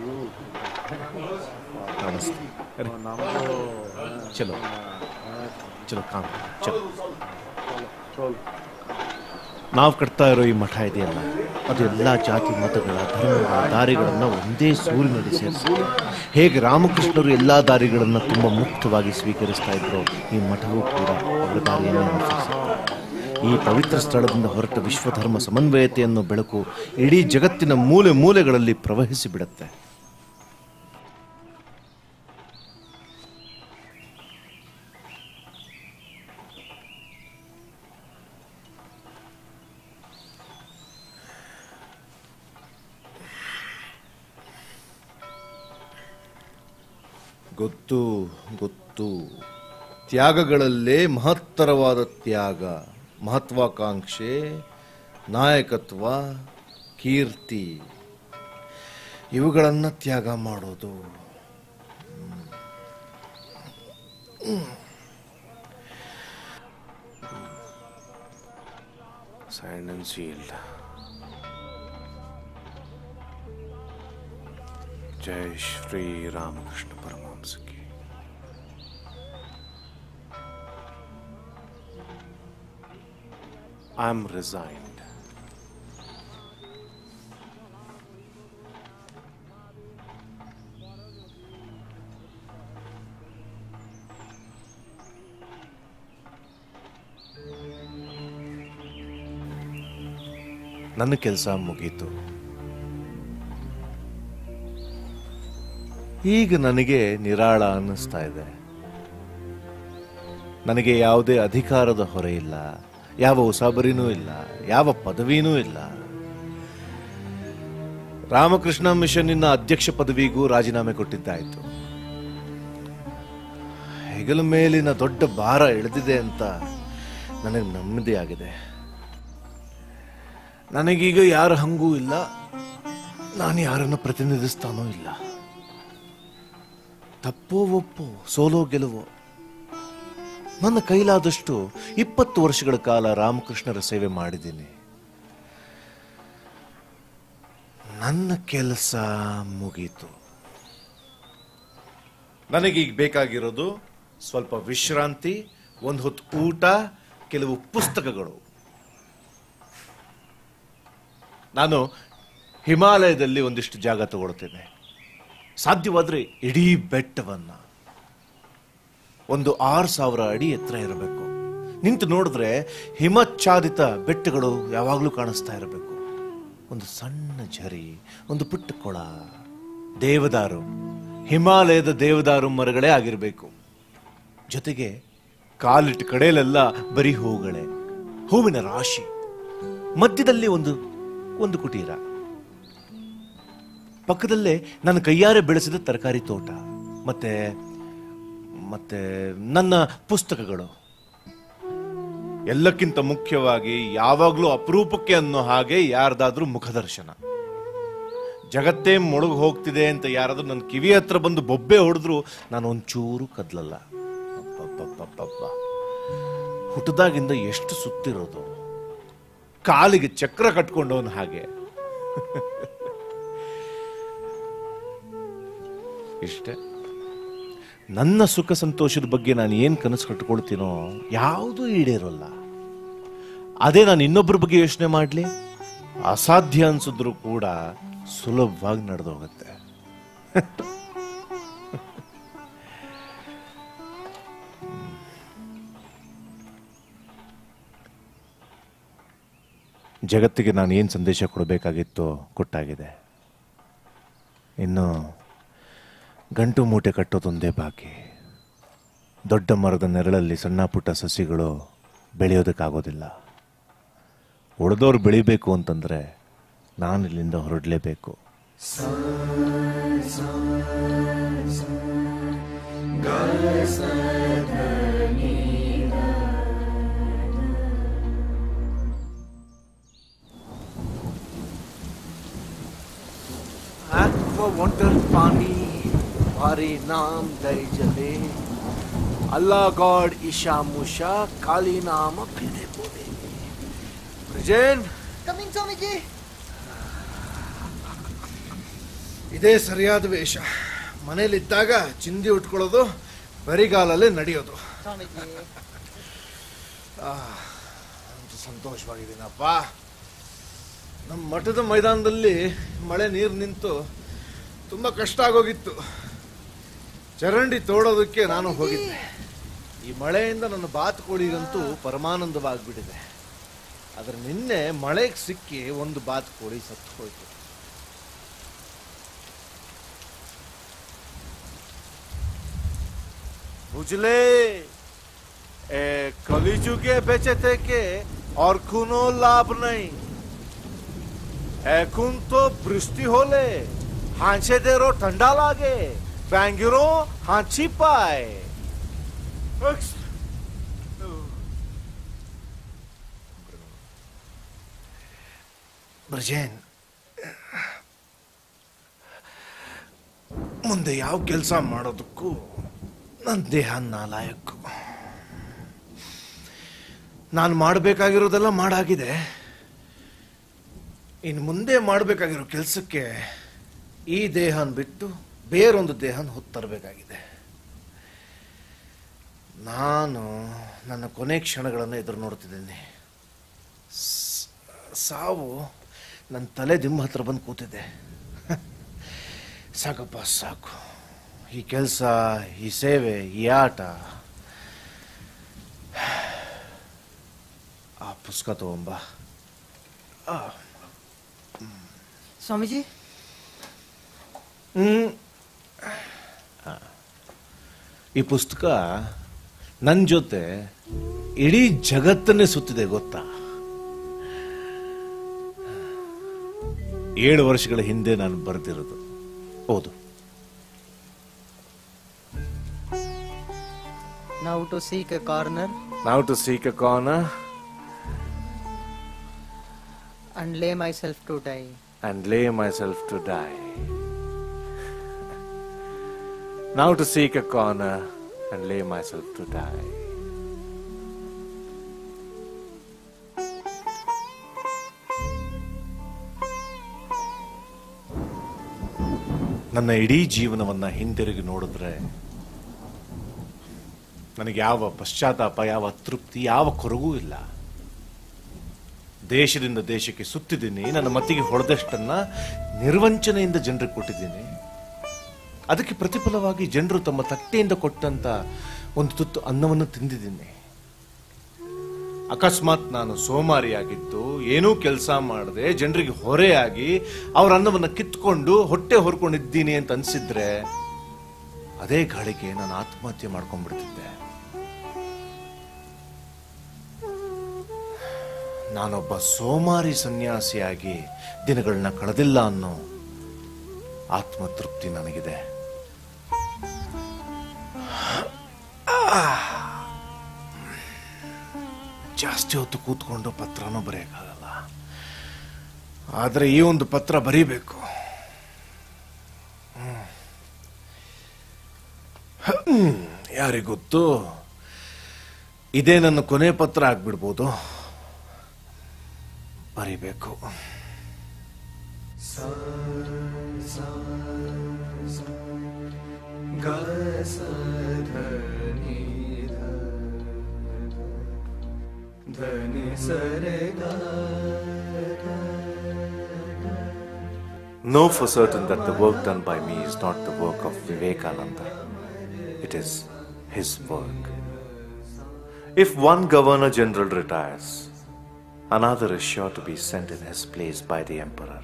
ನಮಸ್ತೆ ಅರೆ, ಚಲೋ ಚಲೋ ಕಾಮ್ ಚಲೋ ನಾವು ಕಟ್ತಾ ಇರೋ ಈ ಮಠ ಇದೆಯಲ್ಲ ಅದು ಎಲ್ಲ ಜಾತಿ ಮತಗಳ ಧರ್ಮಗಳ ದಾರಿಗಳನ್ನು ಒಂದೇ ಸೂರಿನಡಿ ಸೇರಿಸಿದೆ ಹೇಗೆ ರಾಮಕೃಷ್ಣರು ಎಲ್ಲ ದಾರಿಗಳನ್ನು ತುಂಬ ಮುಕ್ತವಾಗಿ ಸ್ವೀಕರಿಸ್ತಾ ಇದ್ರು ಈ ಮಠವೂ ಕೂಡ ಅವರ ದಾರಿಯನ್ನೇ ಅನುಸರಿಸಿದೆ ಈ ಪವಿತ್ರ ಸ್ಥಳದಿಂದ ಹೊರಟ ವಿಶ್ವಧರ್ಮ ಸಮನ್ವಯತೆಯನ್ನು ಬೆಳಕು ಇಡೀ ಜಗತ್ತಿನ ಮೂಲೆ ಮೂಲೆಗಳಲ್ಲಿ ಪ್ರವಹಿಸಿ ಬಿಡುತ್ತೆ ಗೊತ್ತು ಗೊತ್ತು ತ್ಯಾಗಗಳಲ್ಲೇ ಮಹತ್ತರವಾದ ತ್ಯಾಗ ಮಹತ್ವಾಕಾಂಕ್ಷೆ ನಾಯಕತ್ವ ಕೀರ್ತಿ ಇವುಗಳನ್ನು ತ್ಯಾಗ ಮಾಡೋದು Sign and sealed. जय श्री रामकृष्ण परमहंस की I am resigned. ನನ್ನ ಕೆಲಸ ಮುಗೀತು ಈಗ ನನಗೆ ನಿರಾಳ ಅನ್ನಿಸ್ತಾ ಇದೆ ನನಗೆ ಯಾವುದೇ ಅಧಿಕಾರದ ಹೊರೆ ಇಲ್ಲ ಯಾವ ಉಸಾಬರಿನೂ ಇಲ್ಲ ಯಾವ ಪದವಿನೂ ಇಲ್ಲ ರಾಮಕೃಷ್ಣ ಮಿಷನ್ನಿನ ಅಧ್ಯಕ್ಷ ಪದವಿಗೂ ರಾಜೀನಾಮೆ ಕೊಟ್ಟಿದ್ದಾಯ್ತು ಹೆಗಲ ಮೇಲಿನ ದೊಡ್ಡ ಭಾರ ಇಳಿದಿದೆ ಅಂತ ನನಗೆ ನೆಮ್ಮದಿ ಆಗಿದೆ ನನಗೀಗ ಯಾರ ಹಂಗೂ ಇಲ್ಲ ನಾನು ಯಾರನ್ನು ಪ್ರತಿನಿಧಿಸ್ತಾನೂ ಇಲ್ಲ ತಪ್ಪೋ ಒಪ್ಪೋ ಸೋಲೋ ಗೆಲುವೋ ನನ್ನ ಕೈಲಾದಷ್ಟು ಇಪ್ಪತ್ತು ವರ್ಷಗಳ ಕಾಲ ರಾಮಕೃಷ್ಣರ ಸೇವೆ ಮಾಡಿದ್ದೀನಿ ನನ್ನ ಕೆಲಸ ಮುಗೀತು ನನಗೀಗ ಬೇಕಾಗಿರೋದು ಸ್ವಲ್ಪ ವಿಶ್ರಾಂತಿ ಒಂದು ಹೊತ್ತು ಊಟ ಕೆಲವು ಪುಸ್ತಕಗಳು ನಾನು ಹಿಮಾಲಯದಲ್ಲಿ ಒಂದಿಷ್ಟು ಜಾಗ ತಗೊಳ್ತೇನೆ ಸಾಧ್ಯವಾದ್ರೆ ಇಡೀ ಬೆಟ್ಟವನ್ನ ಒಂದು ಆರು ಸಾವಿರ ಅಡಿ ಎತ್ತರ ಇರಬೇಕು ನಿಂತು ನೋಡಿದ್ರೆ ಹಿಮಚ್ಛಾದಿತ ಬೆಟ್ಟಗಳು ಯಾವಾಗಲೂ ಕಾಣಿಸ್ತಾ ಇರಬೇಕು ಒಂದು ಸಣ್ಣ ಝರಿ ಒಂದು ಪುಟ್ಟ ಕೊಳ ದೇವದಾರು ಹಿಮಾಲಯದ ದೇವದಾರು ಮರಗಳೇ ಆಗಿರಬೇಕು ಜೊತೆಗೆ ಕಾಲಿಟ್ಟ ಕಡೆಯಲ್ಲೆಲ್ಲ ಬರೀ ಹೂಗಳೇ ಹೂವಿನ ರಾಶಿ ಮಧ್ಯದಲ್ಲಿ ಒಂದು ಒಂದು ಕುಟೀರ ಪಕ್ಕದಲ್ಲೇ ನನ್ನ ಕೈಯಾರೆ ಬೆಳೆಸಿದ ತರಕಾರಿ ತೋಟ ಮತ್ತೆ ಮತ್ತೆ ನನ್ನ ಪುಸ್ತಕಗಳು ಎಲ್ಲಕ್ಕಿಂತ ಮುಖ್ಯವಾಗಿ ಯಾವಾಗಲೂ ಅಪರೂಪಕ್ಕೆ ಅನ್ನೋ ಹಾಗೆ ಯಾರ್ದಾದ್ರೂ ಮುಖದರ್ಶನ ಜಗತ್ತೇ ಮುಳುಗು ಹೋಗ್ತಿದೆ ಅಂತ ಯಾರಾದ್ರೂ ನನ್ನ ಕಿವಿ ಹತ್ರ ಬಂದು ಬೊಬ್ಬೆ ಹೊಡೆದ್ರು ನಾನು ಒಂಚೂರು ಕದ್ಲಲ್ಲ ಅಬ್ಬಬ್ಬಬ್ಬಬ್ಬ. ಹುಟ್ಟದಾಗಿಂದ ಎಷ್ಟು ಸುತ್ತಿರೋದು ಕಾಲಿಗೆ ಚಕ್ರ ಕಟ್ಕೊಂಡವನು ಹಾಗೆ ಇಷ್ಟೇ ನನ್ನ ಸುಖ ಸಂತೋಷದ ಬಗ್ಗೆ ನಾನು ಏನು ಕನಸು ಕಟ್ಕೊಳ್ತೀನೋ ಯಾವುದೂ ಈಡೇರೋಲ್ಲ ಅದೇ ನಾನು ಇನ್ನೊಬ್ಬರ ಬಗ್ಗೆ ಯೋಚನೆ ಮಾಡಲಿ ಅಸಾಧ್ಯ ಅನ್ಸಿದ್ರು ಕೂಡ ಸುಲಭವಾಗಿ ನಡೆದು ಹೋಗುತ್ತೆ ಜಗತ್ತಿಗೆ ನಾನು ಏನು ಸಂದೇಶ ಕೊಡಬೇಕಾಗಿತ್ತೋ ಕೊಟ್ಟಾಗಿದೆ ಇನ್ನು ಗಂಟು ಮೂಟೆ ಕಟ್ಟೋದೊಂದೇ ಬಾಕಿ ದೊಡ್ಡ ಮರದ ನೆರಳಲ್ಲಿ ಸಣ್ಣ ಪುಟ್ಟ ಸಸಿಗಳು ಬೆಳೆಯೋದಕ್ಕಾಗೋದಿಲ್ಲ ಉಳಿದವ್ರು ಬೆಳಿಬೇಕು ಅಂತಂದ್ರೆ ನಾನು ಇಲ್ಲಿಂದ ಹೊರಡಲೇಬೇಕು Aqua water पानी भारी नाम दई जले अल्लाह गॉड ईशा मुशा काली नाम फिरे बोले ಬ್ರಿಜೇನ್ ಕಮಿಂಗ್ ಸ್ವಾಮೀಜಿ ಇದೇ ಸರಿಯಾದ ವೇಷ ಮನೇಲಿದ್ದಾಗ ಚಿಂದಿ ಉಟ್ಕೊಳ್ಳೋದು ಬರಿಗಾಲಲ್ಲೇ ನಡೆಯೋದು ಸ್ವಾಮೀಜಿ ಆ, ಅಂತೂ ಸಂತೋಷವಾಗಿದ್ದೀನಪ್ಪ ನಮ್ಮ ಮಠದ ಮೈದಾನದಲ್ಲಿ ಮಳೆ ನೀರು ನಿಂತು ತುಂಬ ಕಷ್ಟ ಆಗೋಗಿತ್ತು ಚರಂಡಿ ತೋಡೋದಕ್ಕೆ ನಾನು ಹೋಗಿದ್ದೆ ಈ ಮಳೆಯಿಂದ ನನ್ನ ಬಾತುಕೋಳಿಗಂತೂ ಪರಮಾನಂದವಾಗ್ಬಿಟ್ಟಿದೆ ಆದ್ರೆ ನಿನ್ನೆ ಮಳೆಗೆ ಸಿಕ್ಕಿ ಒಂದು ಬಾತುಕೋಳಿ ಸತ್ತು ಹೋಯ್ತು बुझले ए कलिजुगे बेचे থেকে আর কোনো লাভ নেই এখন তো বৃষ্টি হলে হাঁসেদেরও ঠান্ডা লাগে ব্যাঙ্গেরও হাঁচি পায় ಬ್ರಜೇನ್ ಮುಂದೆ ಯಾವ ಕೆಲಸ ಮಾಡೋದಕ್ಕೂ ನನ್ನ ದೇಹ ನಾಲಾಯಕ್ಕು ನಾನು ಮಾಡಬೇಕಾಗಿರೋದೆಲ್ಲ ಮಾಡಾಗಿದೆ ಇನ್ನು ಮುಂದೆ ಮಾಡಬೇಕಾಗಿರೋ ಕೆಲಸಕ್ಕೆ ಈ ದೇಹನ ಬಿಟ್ಟು ಬೇರೊಂದು ದೇಹನ ಹೊತ್ತರಬೇಕಾಗಿದೆ ನಾನು ನನ್ನ ಕೊನೆ ಕ್ಷಣಗಳನ್ನು ಎದುರು ನೋಡ್ತಿದ್ದೀನಿ ಸ್- ಸಾವು ನನ್ನ ತಲೆ ದಿಮ್ಮ ಹತ್ರ ಬಂದು ಕೂತಿದೆ ಸಾಕಪ್ಪ ಸಾಕು ಈ ಕೆಲಸ ಈ ಸೇವೆ ಈ ಆಟ ಆ ಪುಸ್ತಕ ತಗೊಂಬ ಆ, ಸ್ವಾಮೀಜಿ ಹ್ಮ್. ಆ. ಈ ಪುಸ್ತಕ ನನ್ನ ಜೊತೆ ಇಡೀ ಜಗತ್ತನ್ನೇ ಸುತ್ತಿದೆ ಗೊತ್ತಾ ಏಳು ವರ್ಷಗಳ ಹಿಂದೆ ನಾನು ಬರೆದಿರೋದು ಹೌದು Now to seek a corner ನಾವು to seek a corner and lay myself to die. and lay myself to die. Now to seek a corner and lay myself to die. ನನ್ನ ಇಡೀ ಜೀವನವನ್ನ ಹಿಂದಿರುಗಿ ನೋಡಿದ್ರೆ ನನಗೆ ಯಾವ ಪಶ್ಚಾತ್ತಾಪ ಯಾವ ತೃಪ್ತಿ ಯಾವ ಕೊರಗೂ ಇಲ್ಲ ದೇಶದಿಂದ ದೇಶಕ್ಕೆ ಸುತ್ತಿದ್ದೀನಿ ನನ್ನ ಮತಿಗೆ ಹೊಡೆದಷ್ಟನ್ನ ನಿರ್ವಂಚನೆಯಿಂದ ಜನರಿಗೆ ಕೊಟ್ಟಿದ್ದೀನಿ ಅದಕ್ಕೆ ಪ್ರತಿಫಲವಾಗಿ ಜನರು ತಮ್ಮ ತಟ್ಟೆಯಿಂದ ಕೊಟ್ಟಂತ ಒಂದು ತುತ್ತು ಅನ್ನವನ್ನು ತಿಂದಿದ್ದೀನಿ ಅಕಸ್ಮಾತ್ ನಾನು ಸೋಮಾರಿಯಾಗಿದ್ದು ಏನೂ ಕೆಲಸ ಮಾಡದೆ ಜನರಿಗೆ ಹೊರೆಯಾಗಿ ಅವ್ರ ಅನ್ನವನ್ನು ಕಿತ್ಕೊಂಡು ಹೊಟ್ಟೆ ಹೊರ್ಕೊಂಡಿದ್ದೀನಿ ಅಂತ ಅನ್ಸಿದ್ರೆ ಅದೇ ಗಾಳಿಗೆ ನಾನು ಆತ್ಮಹತ್ಯೆ ಮಾಡ್ಕೊಂಡ್ಬಿಡ್ತಿದ್ದೆ ನಾನೊಬ್ಬ ಸೋಮಾರಿ ಸನ್ಯಾಸಿಯಾಗಿ ದಿನಗಳನ್ನ ಕಳೆದಿಲ್ಲ ಅನ್ನೋ ಆತ್ಮತೃಪ್ತಿ ನನಗಿದೆ ಜಾಸ್ತಿ ಹೊತ್ತು ಕೂತ್ಕೊಂಡು ಪತ್ರನೂ ಬರೆಯಕ್ಕಾಗಲ್ಲ ಆದರೆ ಈ ಒಂದು ಪತ್ರ ಬರೀಬೇಕು ಹ್ಮ್. ಹ್ಮ್. ಯಾರಿಗೊತ್ತು ಇದೇ ನನ್ನ ಕೊನೆ ಪತ್ರ ಆಗ್ಬಿಡ್ಬೋದು ಬರಿಬೇಕು Know for certain that the work done by me is not the work of Vivekananda. It is his work. If one Governor General retires, another is sure to be sent in his place by the Emperor.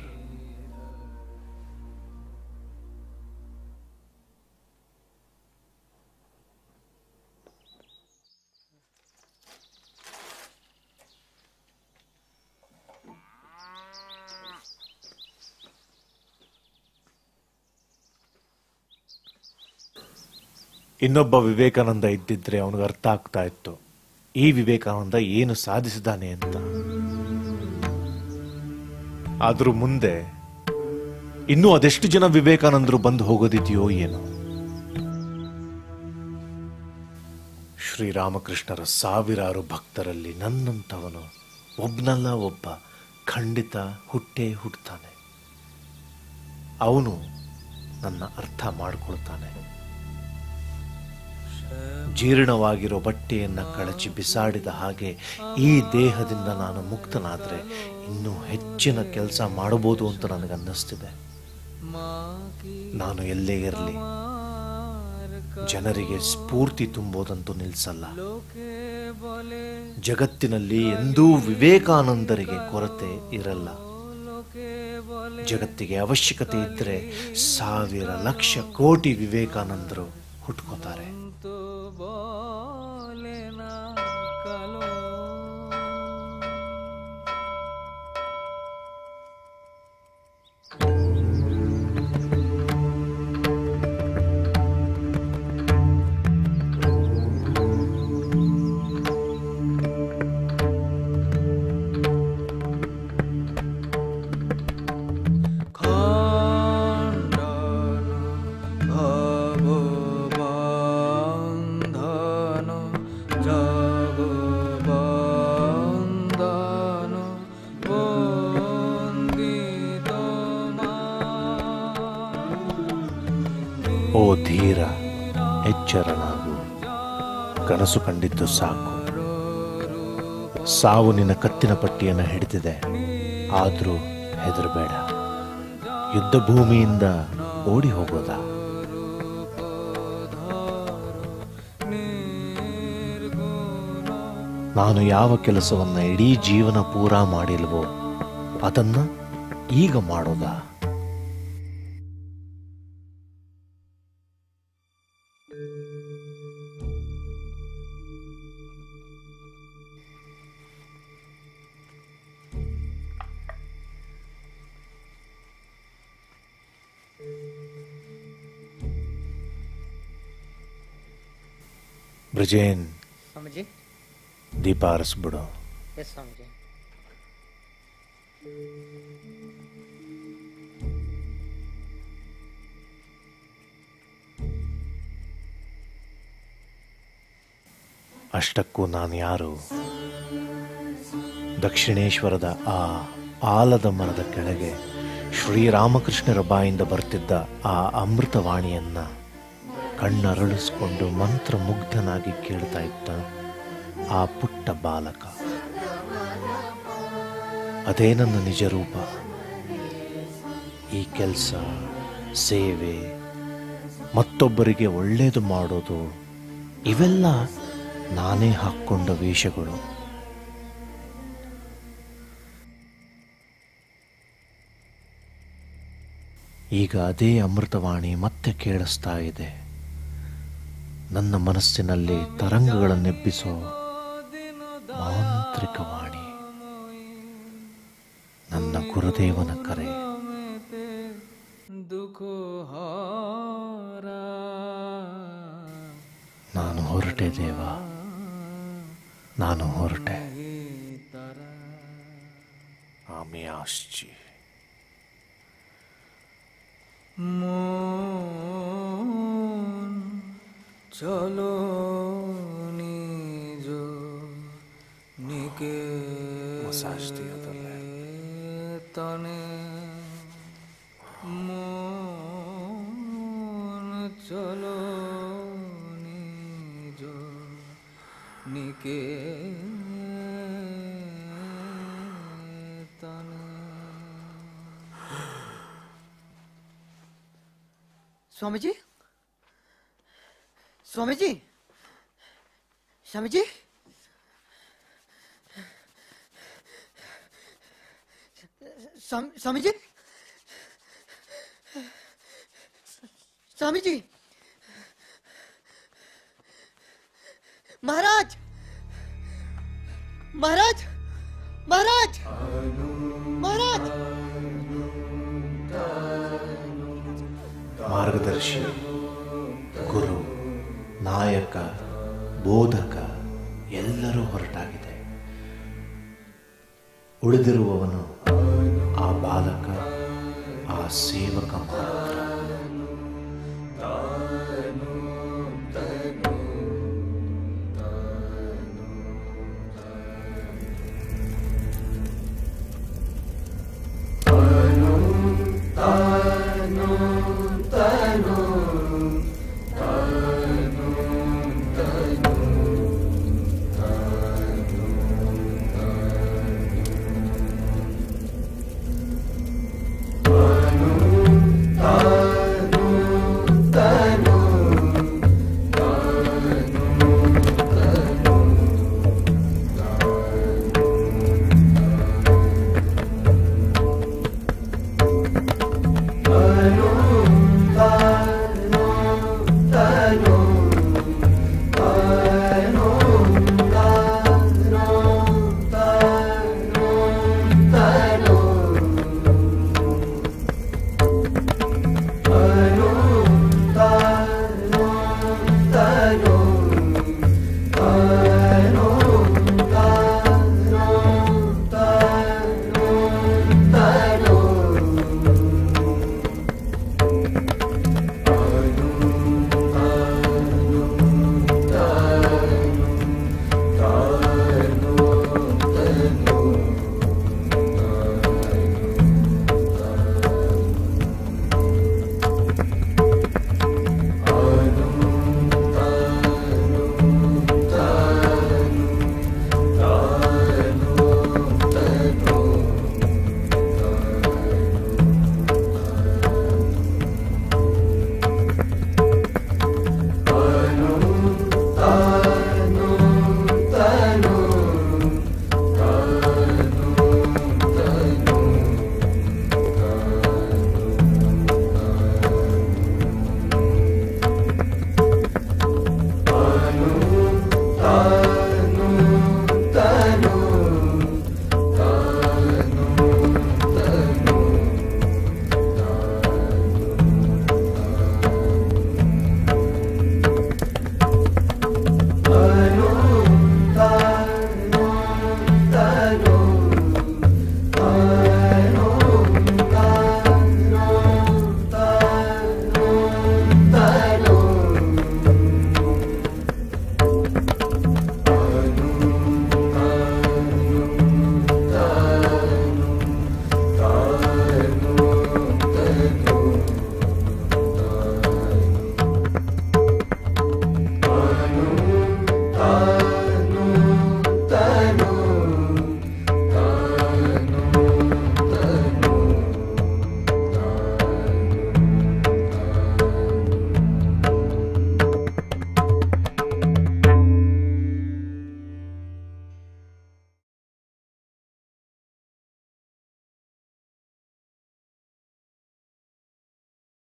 ಇನ್ನೊಬ್ಬ ವಿವೇಕಾನಂದ ಇದ್ದಿದ್ರೆ ಅವನಿಗೆ ಅರ್ಥ ಆಗ್ತಾ ಇತ್ತು ಈ ವಿವೇಕಾನಂದ ಏನು ಸಾಧಿಸಿದಾನೆ ಅಂತ ಆದ್ರೂ ಮುಂದೆ ಇನ್ನೂ ಅದೆಷ್ಟು ಜನ ವಿವೇಕಾನಂದರು ಬಂದು ಹೋಗೋದಿದೆಯೋ ಏನೋ ಶ್ರೀರಾಮಕೃಷ್ಣರ ಸಾವಿರಾರು ಭಕ್ತರಲ್ಲಿ ನನ್ನಂಥವನು ಒಬ್ನಲ್ಲ ಒಬ್ಬ ಖಂಡಿತ ಹುಟ್ಟೇ ಹುಟ್ಟುತ್ತಾನೆ ಅವನು ನನ್ನ ಅರ್ಥ ಮಾಡಿಕೊಳ್ತಾನೆ ಜೀರ್ಣವಾಗಿರೋ ಬಟ್ಟೆಯನ್ನ ಕಳಚಿ ಬಿಸಾಡಿದ ಹಾಗೆ ಈ ದೇಹದಿಂದ ನಾನು ಮುಕ್ತನಾದ್ರೆ ಇನ್ನೂ ಹೆಚ್ಚಿನ ಕೆಲಸ ಮಾಡಬಹುದು ಅಂತ ನನಗೆ ಅನ್ನಿಸ್ತಿದೆ ನಾನು ಎಲ್ಲೇ ಇರಲಿ ಜನರಿಗೆ ಸ್ಫೂರ್ತಿ ತುಂಬೋದಂತೂ ನಿಲ್ಲಿಸಲ್ಲ ಜಗತ್ತಿನಲ್ಲಿ ಎಂದೂ ವಿವೇಕಾನಂದರಿಗೆ ಕೊರತೆ ಇರಲ್ಲ ಜಗತ್ತಿಗೆ ಅವಶ್ಯಕತೆ ಇದ್ದರೆ ಸಾವಿರ ಲಕ್ಷ ಕೋಟಿ ವಿವೇಕಾನಂದರು ಹುಟ್ಕೋತಾರೆ ভববন্ধন জগবন্ধন বন্দিত ಓ ಧೀರ ಎಚ್ಚರನಾಗು ಕನಸು ಕಂಡಿದ್ದು ಸಾಕು ಸಾವು ನಿನ್ನ ಕತ್ತಿನ ಪಟ್ಟಿಯನ್ನು ಹಿಡಿದಿದೆ ಆದರೂ ಹೆದರಬೇಡ ಯುದ್ಧ ಭೂಮಿಯಿಂದ ಓಡಿ ಹೋಗೋದ ನಾನು ಯಾವ ಕೆಲಸವನ್ನ ಇಡೀ ಜೀವನ ಪೂರ ಮಾಡಿಲ್ವೋ ಅದನ್ನ ಈಗ ಮಾಡೋದಾ ಬ್ರಿಜೇನ್ समझे ದೀಪ ಆರಿಸ್ಬಿಡು यस समझे ಅಷ್ಟಕ್ಕೂ ನಾನು ಯಾರು ದಕ್ಷಿಣೇಶ್ವರದ ಆ ಆಲದ ಮರದ ಕೆಳಗೆ ಶ್ರೀರಾಮಕೃಷ್ಣರ ಬಾಯಿಂದ ಬರ್ತಿದ್ದ ಆ ಅಮೃತವಾಣಿಯನ್ನ ಕಣ್ಣರಳಿಸ್ಕೊಂಡು ಮಂತ್ರಮುಗ್ಧನಾಗಿ ಕೇಳ್ತಾ ಇದ್ದ ಆ ಪುಟ್ಟ ಬಾಲಕ ಅದೇ ನನ್ನ ನಿಜ ರೂಪ ಈ ಕೆಲಸ ಸೇವೆ ಮತ್ತೊಬ್ಬರಿಗೆ ಒಳ್ಳೆಯದು ಮಾಡೋದು ಇವೆಲ್ಲ ನಾನೇ ಹಾಕ್ಕೊಂಡ ವೇಷಗಳು ಈಗ ಅದೇ ಅಮೃತವಾಣಿ ಮತ್ತೆ ಕೇಳಿಸ್ತಾ ಇದೆ ನನ್ನ ಮನಸ್ಸಿನಲ್ಲಿ ತರಂಗಗಳನ್ನೆಬ್ಬಿಸೋ ಮಾಂತ್ರಿಕ ವಾಣಿ ನನ್ನ ಗುರುದೇವನ ಕರೆ দুঃখ হরা ನಾನು ಹೊರಟೆ ದೇವ ನಾನು ಹೊರಟೆ ಆಮೆ ಆಶ್ಚಿ মন চলো নিজ নিকে Massage the other তনে মন চলো নিজ নিকে তনে स्वामी जी स्वामी जी स्वामी जी स्वामी स्वामी जी स्वामी जी महाराज महाराज महाराज महाराज ಮಾರ್ಗದರ್ಶಿ ಗುರು ನಾಯಕ ಬೋಧಕ ಎಲ್ಲರೂ ಹೊರಟಾಗಿದೆ ಉಳಿದಿರುವವನು ಆ ಬಾಲಕ ಆ ಸೇವಕ ಮಾತ್ರ